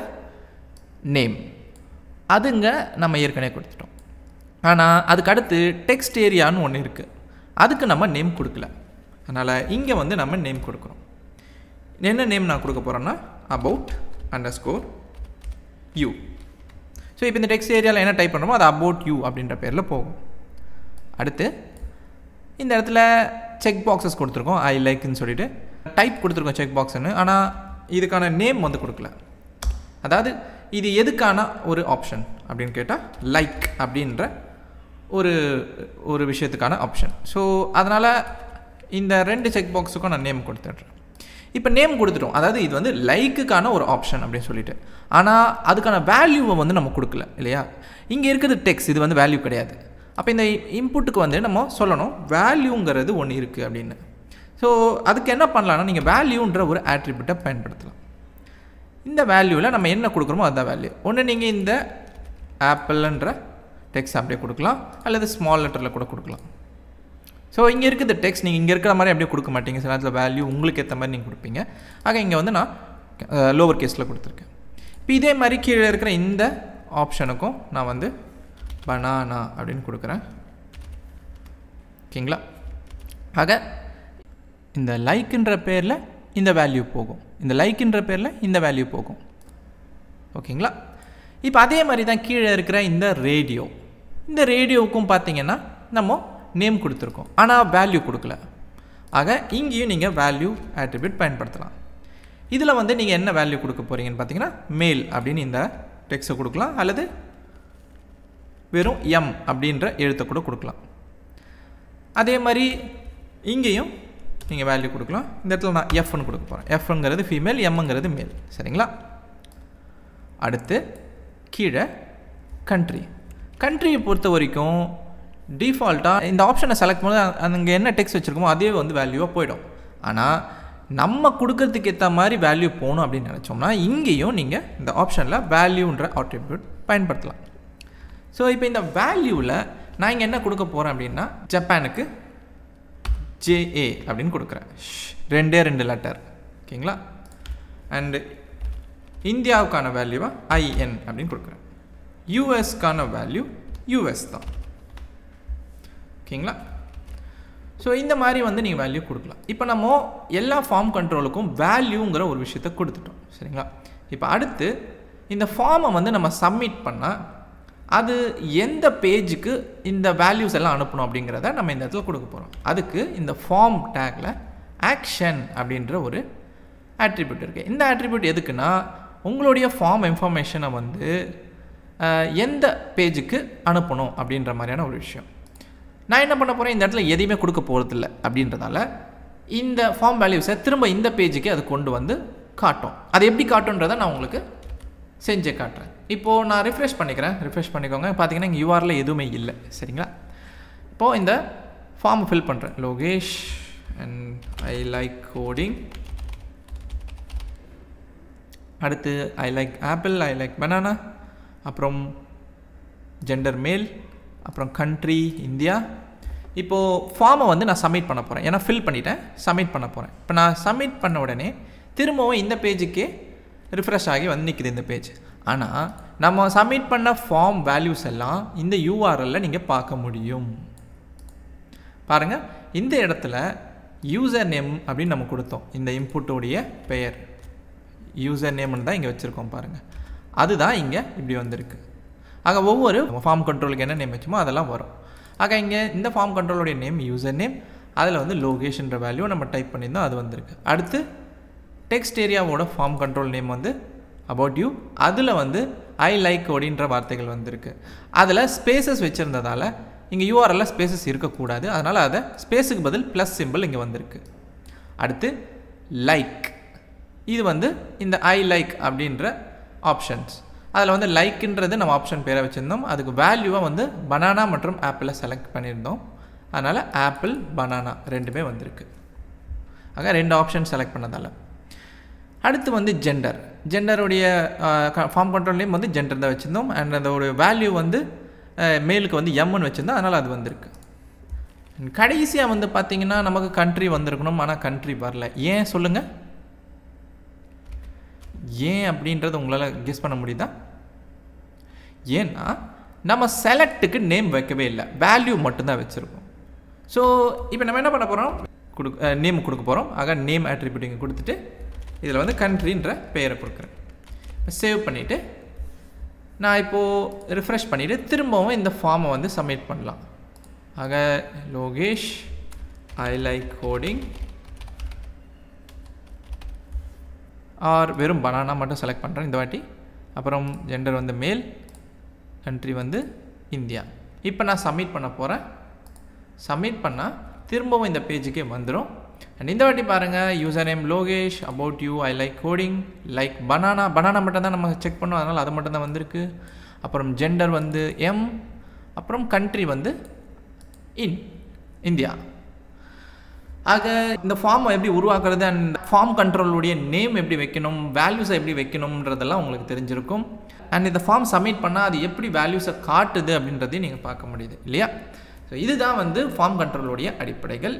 நேம் அதுங்க நம்ம ஏற்கனவே கொடுத்துட்டோம் ஆனால் அதுக்கு அடுத்து டெக்ஸ்ட் ஏரியான்னு ஒன்று இருக்குது அதுக்கு நம்ம நேம் கொடுக்கல அதனால் இங்கே வந்து நம்ம நேம் கொடுக்குறோம் என்ன நேம் நான் கொடுக்க போகிறேன்னா about underscore you so இப்போ இந்த டெக்ஸ்ட் ஏரியாவில் என்ன டைப் பண்ணுறோமோ அது அபவுட் யூ அப்படின்ற பேரில் போகும் அடுத்து இந்த இடத்துல செக் பாக்ஸஸ் கொடுத்துருக்கோம் ஐ லைக்குன்னு சொல்லிட்டு டைப் கொடுத்துருக்கோம் செக் பாக்ஸ்னு ஆனால் இதுக்கான நேம் வந்து கொடுக்கல அதாவது இது எதுக்கான ஒரு ஆப்ஷன் அப்படின்னு கேட்டால் லைக் அப்படின்ற ஒரு ஒரு விஷயத்துக்கான ஆப்ஷன் ஸோ அதனால் இந்த ரெண்டு செக் பாக்ஸுக்கும் நான் நேம் கொடுத்துட்றேன் இப்போ நேம் கொடுத்துட்டோம் அதாவது இது வந்து லைக்குக்கான ஒரு ஆப்ஷன் அப்படின்னு சொல்லிட்டு ஆனால் அதுக்கான வேல்யூவை வந்து நம்ம கொடுக்கல இல்லையா இங்கே இருக்கிறது டெக்ஸ் இது வந்து வேல்யூ கிடையாது அப்போ இந்த இன்புட்டுக்கு வந்து நம்ம சொல்லணும் வேல்யூங்கிறது ஒன்று இருக்குது அப்படின்னு ஸோ அதுக்கு என்ன பண்ணலான்னா நீங்கள் வேல்யூன்ற ஒரு ஆட்ரிபியூட்டை பயன்படுத்தலாம் இந்த வேல்யூவில் நம்ம என்ன கொடுக்குறோமோ அதுதான் வேல்யூ ஒன்று நீங்கள் இந்த ஆப்பிள்ன்ற டெக்ஸ்ட் அப்படியே கொடுக்கலாம் அல்லது ஸ்மால் லெட்டரில் கூட கொடுக்கலாம் ஸோ இங்கே இருக்குது டெக்ஸ்ட் நீங்கள் இங்கே இருக்கிற மாதிரி அப்படியே கொடுக்க மாட்டீங்க சில நேரத்தில் வேல்யூ உங்களுக்கு ஏற்ற மாதிரி நீங்கள் கொடுப்பீங்க ஆக இங்கே வந்து நான் லோவர் கேஸில் கொடுத்துருக்கேன் இப்போ இதே மாதிரி கீழே இருக்கிற இந்த ஆப்ஷனுக்கும் நான் வந்து பனானா அப்படின்னு கொடுக்குறேன் ஓகேங்களா ஆக இந்த லைக்குன்ற பேரில் இந்த வேல்யூ போகும் இந்த லைக்குன்ற பேரில் இந்த வேல்யூ போகும் ஓகேங்களா இப்போ அதே மாதிரி தான் கீழே இருக்கிற இந்த ரேடியோ இந்த ரேடியோவுக்கும் பார்த்தீங்கன்னா நம்ம நேம் கொடுத்துருக்கோம் ஆனால் வேல்யூ கொடுக்கல ஆக இங்கேயும் நீங்கள் வேல்யூ ஆட்ரிபியூட் பயன்படுத்தலாம் இதில் வந்து நீங்கள் என்ன வேல்யூ கொடுக்க போகிறீங்கன்னு பார்த்தீங்கன்னா மேல் அப்படின்னு இந்த டெக்ஸ்ட்டை கொடுக்கலாம் அல்லது வெறும் எம் அப்படின்ற எழுத்தை கூட கொடுக்கலாம் அதே மாதிரி இங்கேயும் நீங்கள் வேல்யூ கொடுக்கலாம் இந்த இடத்துல நான் எஃப்னு கொடுக்க போகிறேன் எஃப்ங்கிறது ஃபீமேல் எம்ங்கிறது மேல் சரிங்களா அடுத்து கீழே கண்ட்ரி கண்ட்ரியை பொறுத்த வரைக்கும் டிஃபால்ட்டாக இந்த ஆப்ஷனை செலக்ட் பண்ணி அங்கே என்ன டெக்ஸ்ட் வச்சுருக்கோமோ அதே வந்து வேல்யூவாக போயிடும் ஆனால் நம்ம கொடுக்கறதுக்கு ஏற்ற மாதிரி வேல்யூ போகணும் அப்படின்னு நினச்சோம்னா இங்கேயும் நீங்கள் இந்த ஆப்ஷனில் வேல்யூன்ற ஆட்ரிபியூட் பயன்படுத்தலாம் ஸோ இப்போ இந்த வேல்யூவில் நான் இங்கே என்ன கொடுக்க போகிறேன் அப்படின்னா ஜப்பானுக்கு ஜேஏ அப்படின்னு கொடுக்குறேன் ரெண்டே ரெண்டு லெட்டர் ஓகேங்களா அண்டு இந்தியாவுக்கான வேல்யூவாக ஐஎன் அப்படின்னு கொடுக்குறேன் யூஎஸ்க்கான வேல்யூ யூஎஸ் தான் ஓகேங்களா ஸோ இந்த மாதிரி வந்து நீங்கள் வேல்யூ கொடுக்கலாம் இப்போ நம்ம எல்லா ஃபார்ம் கண்ட்ரோலுக்கும் வேல்யூங்கிற ஒரு விஷயத்த கொடுத்துட்டோம் சரிங்களா இப்போ அடுத்து இந்த ஃபார்மை வந்து நம்ம சப்மிட் பண்ணால் அது எந்த பேஜுக்கு இந்த வேல்யூஸ் எல்லாம் அனுப்பணும் அப்படிங்கிறத நம்ம இந்த இடத்துல கொடுக்க போகிறோம் அதுக்கு இந்த ஃபார்ம் டேக்கில் ஆக்ஷன் அப்படின்ற ஒரு ஆட்ரிபியூட் இருக்குது இந்த ஆட்ரிபியூட் எதுக்குன்னா உங்களுடைய ஃபார்ம் இன்ஃபர்மேஷனை வந்து எந்த பேஜுக்கு அனுப்பணும் அப்படின்ற மாதிரியான ஒரு விஷயம் நான் என்ன பண்ண போகிறேன் இந்த இடத்துல எதையுமே கொடுக்க போகிறதில்ல அப்படின்றதால இந்த ஃபார்ம் வேல்யூஸை திரும்ப இந்த பேஜுக்கு அது கொண்டு வந்து காட்டும் அது எப்படி காட்டுன்றதை நான் உங்களுக்கு செஞ்சே காட்டுறேன் இப்போது நான் ரிஃப்ரெஷ் பண்ணிக்கிறேன் ரிஃப்ரெஷ் பண்ணிக்கோங்க பார்த்தீங்கன்னா இங்கே யூஆரில் எதுவுமே இல்லை சரிங்களா இப்போது இந்த ஃபார்ம் ஃபில் பண்ணுறேன் Lokesh and I like coding அடுத்து I like apple I like banana அப்புறம் ஜெண்டர் மேல் அப்புறம் கண்ட்ரி இந்தியா இப்போது ஃபார்மை வந்து நான் சப்மிட் பண்ண போகிறேன் ஏன்னா ஃபில் பண்ணிட்டேன் சப்மிட் பண்ண போகிறேன் இப்போ நான் சப்மிட் பண்ண உடனே திரும்பவும் இந்த பேஜுக்கே ரிஃப்ரெஷ் ஆகி வந்து நிற்குது இந்த பேஜ் ஆனால் நம்ம சப்மிட் பண்ண ஃபார்ம் வேல்யூஸ் எல்லாம் இந்த யூஆர்எல்ல நீங்கள் பார்க்க முடியும் பாருங்கள் இந்த இடத்துல யூசர் நேம் அப்படின்னு நம்ம கொடுத்தோம் இந்த இன்புட்டோடைய பெயர் யூசர் நேம்னு தான் இங்கே வச்சுருக்கோம் பாருங்கள் அதுதான் இங்கே இப்படி வந்திருக்கு ஆக ஒவ்வொரு ஃபார்ம் கண்ட்ரோலுக்கு என்ன நேம் வச்சுமோ அதெல்லாம் வரும் ஆக இங்கே இந்த ஃபார்ம் கண்ட்ரோலுடைய நேம் யூசர் நேம் அதில் வந்து லொகேஷன்ற வேல்யூ நம்ம டைப் பண்ணியிருந்தோம் அது வந்திருக்கு அடுத்து டெக்ஸ்ட் ஏரியாவோட ஃபார்ம் கண்ட்ரோல் நேம் வந்து அபவுட் யூ அதில் வந்து ஐ லைக் அப்படின்ற வார்த்தைகள் வந்திருக்கு அதில் ஸ்பேசஸ் வச்சுருந்ததால் இங்கே யூஆர்எல்ல ஸ்பேசஸ் இருக்கக்கூடாது அதனால் அதை ஸ்பேஸுக்கு பதில் ப்ளஸ் சிம்பிள் இங்கே வந்திருக்கு அடுத்து லைக் இது வந்து இந்த ஐ லைக் அப்படின்ற ஆப்ஷன்ஸ் அதில் வந்து லைக்குன்றது நம்ம ஆப்ஷன் பேரை வச்சுருந்தோம் அதுக்கு வேல்யூவாக வந்து பனானா மற்றும் ஆப்பிளை செலக்ட் பண்ணியிருந்தோம் அதனால் ஆப்பிள் பனானா ரெண்டுமே வந்திருக்கு ஆக ரெண்டு ஆப்ஷன் செலக்ட் பண்ணதால் அடுத்து வந்து ஜெண்டர் ஜெண்டருடைய ஃபார்ம் கண்ட்ரோல் நேம் வந்து ஜெண்டர் தான் வச்சுருந்தோம் அண்ட் அதோட வேல்யூ வந்து மேலுக்கு வந்து எம்னு வச்சுருந்தோம் அதனால் அது வந்திருக்கு கடைசியாக வந்து பார்த்திங்கன்னா நமக்கு கண்ட்ரி வந்திருக்கணும் ஆனால் கண்ட்ரி வரல ஏன் சொல்லுங்கள் ஏன் அப்படின்றது உங்களால் கெஸ் பண்ண முடியுதா ஏன்னா நம்ம செலக்ட்டுக்கு நேம் வைக்கவே இல்லை வேல்யூ மட்டும்தான் வச்சுருக்கோம் ஸோ இப்போ நம்ம என்ன பண்ண போகிறோம் கொடு நேம் கொடுக்க போகிறோம் ஆக நேம் ஆட்ரிபியூட்டிங்க கொடுத்துட்டு இதில் வந்து கண்ட்ரின்ற பெயரை கொடுக்குறேன் சேவ் பண்ணிவிட்டு நான் இப்போது ரிஃப்ரெஷ் பண்ணிவிட்டு திரும்பவும் இந்த ஃபார்மை வந்து சப்மிட் பண்ணலாம் ஆக Lokesh I like coding or வெறும் பனானா மட்டும் செலக்ட் பண்ணுறேன் இந்த வாட்டி அப்புறம் ஜெண்டர் வந்து மேல் கண்ட்ரி வந்து இந்தியா இப்போ நான் சப்மிட் பண்ண போகிறேன் சப்மிட் பண்ணால் திரும்பவும் இந்த பேஜுக்கே வந்துடும் அண்ட் இந்த வாட்டி பாருங்கள் user name Lokesh about you I like coding like banana banana மட்டும் தான் நம்ம செக் பண்ணோம் அதனால் அது மட்டும் தான் வந்திருக்கு அப்புறம் ஜெண்டர் வந்து எம் அப்புறம் கண்ட்ரி வந்து இன் இந்தியா ஆக இந்த ஃபார்மை எப்படி உருவாக்குறது அண்ட் ஃபார்ம் கண்ட்ரோலுடைய நேம் எப்படி வைக்கணும் வேல்யூஸை எப்படி வைக்கணுன்றதெல்லாம் உங்களுக்கு தெரிஞ்சிருக்கும் அண்ட் இந்த ஃபார்ம் சப்மிட் பண்ணால் அது எப்படி வேல்யூஸை காட்டுது அப்படின்றதையும் நீங்கள் பார்க்க முடியுது இல்லையா ஸோ இதுதான் வந்து ஃபார்ம் கண்ட்ரோலுடைய அடிப்படைகள்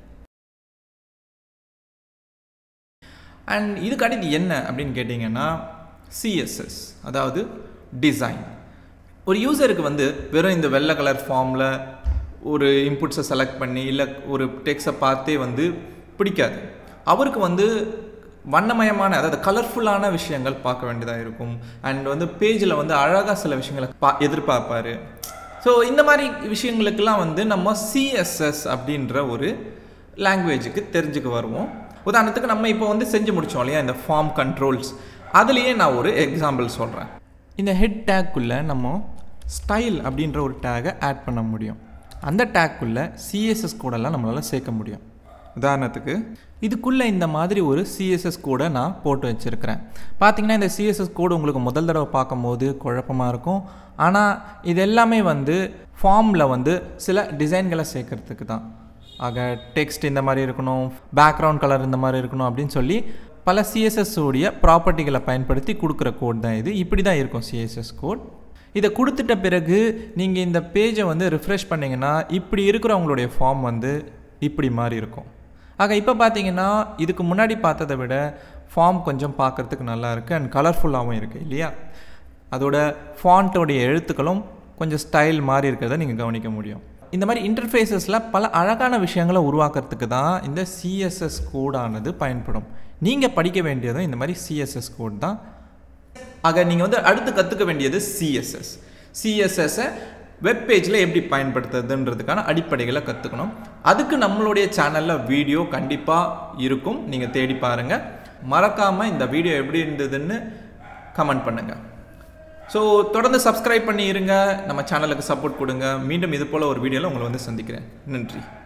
அண்ட் இதுக்கு அடுத்து என்ன அப்படின்னு கேட்டிங்கன்னா சிஎஸ்எஸ் அதாவது டிசைன் ஒரு யூசருக்கு வந்து வெறும் இந்த வெள்ளை கலர் ஃபார்மில் ஒரு இன்புட்ஸை செலக்ட் பண்ணி இல்லை ஒரு டெக்ஸை பார்த்தே வந்து பிடிக்காது அவருக்கு வந்து வண்ணமயமான அதாவது கலர்ஃபுல்லான விஷயங்கள் பார்க்க வேண்டியதாக இருக்கும் அண்ட் வந்து பேஜில் வந்து அழகாக சில விஷயங்களை பா எதிர்பார்ப்பார் ஸோ இந்த மாதிரி விஷயங்களுக்கெல்லாம் வந்து நம்ம சிஎஸ்எஸ் அப்படின்ற ஒரு லாங்குவேஜுக்கு தெரிஞ்சுக்க வருவோம் உதாரணத்துக்கு நம்ம இப்போ வந்து செஞ்சு முடித்தோம் இல்லையா இந்த ஃபார்ம் கண்ட்ரோல்ஸ் அதுலேயே நான் ஒரு எக்ஸாம்பிள் சொல்கிறேன் இந்த ஹெட் டேக்குள்ளே நம்ம ஸ்டைல் அப்படின்ற ஒரு டேகை ஆட் பண்ண முடியும் அந்த டேக்குள்ளே சிஎஸ்எஸ் கோடெல்லாம் நம்மளால் சேர்க்க முடியும் உதாரணத்துக்கு இதுக்குள்ளே இந்த மாதிரி ஒரு சிஎஸ்எஸ் கோடை நான் போட்டு வச்சுருக்கிறேன் பார்த்தீங்கன்னா இந்த சிஎஸ்எஸ் கோடு உங்களுக்கு முதல் தடவை பார்க்கும்போது குழப்பமாக இருக்கும் ஆனால் இது எல்லாமே வந்து ஃபார்மில் வந்து சில டிசைன்களை சேர்க்கறதுக்கு தான் ஆக டெக்ஸ்ட் இந்த மாதிரி இருக்கணும் பேக்ரவுண்ட் கலர் இந்த மாதிரி இருக்கணும் அப்படின்னு சொல்லி பல சிஎஸ்எஸ் உடைய ப்ராப்பர்ட்டிகளை பயன்படுத்தி கொடுக்குற கோட் தான் இது இப்படி தான் இருக்கும் சிஎஸ்எஸ் கோட் இதை கொடுத்துட்ட பிறகு நீங்கள் இந்த பேஜை வந்து ரிஃப்ரெஷ் பண்ணிங்கன்னா இப்படி இருக்கிறவங்களுடைய ஃபார்ம் வந்து இப்படி மாதிரி இருக்கும் ஆக இப்போ பார்த்தீங்கன்னா இதுக்கு முன்னாடி பார்த்ததை விட ஃபார்ம் கொஞ்சம் பார்க்குறதுக்கு நல்லா இருக்குது அண்ட் கலர்ஃபுல்லாகவும் இருக்குது இல்லையா அதோட ஃபாண்ட்டோடைய எழுத்துக்களும் கொஞ்சம் ஸ்டைல் மாதிரி இருக்கிறத நீங்கள் கவனிக்க முடியும் இந்த மாதிரி இன்டர்ஃபேஸஸில் பல அழகான விஷயங்களை உருவாக்குறதுக்கு தான் இந்த சிஎஸ்எஸ் கோடானது பயன்படும் நீங்கள் படிக்க வேண்டியதும் இந்த மாதிரி சிஎஸ்எஸ் கோட் தான் ஆக நீங்கள் வந்து அடுத்து கற்றுக்க வேண்டியது சிஎஸ்எஸ் சிஎஸ்எஸ்ஸை வெப் பேஜில் எப்படி பயன்படுத்துறதுன்றதுக்கான அடிப்படைகளை கற்றுக்கணும் அதுக்கு நம்மளுடைய சேனலில் வீடியோ கண்டிப்பாக இருக்கும் நீங்கள் தேடி பாருங்கள் மறக்காமல் இந்த வீடியோ எப்படி இருந்ததுன்னு கமெண்ட் பண்ணுங்கள் ஸோ தொடர்ந்து சப்ஸ்கிரைப் பண்ணி இருங்க நம்ம சேனலுக்கு சப்போர்ட் கொடுங்க மீண்டும் இது போல் ஒரு வீடியோவில் உங்களை வந்து சந்திக்கிறேன் நன்றி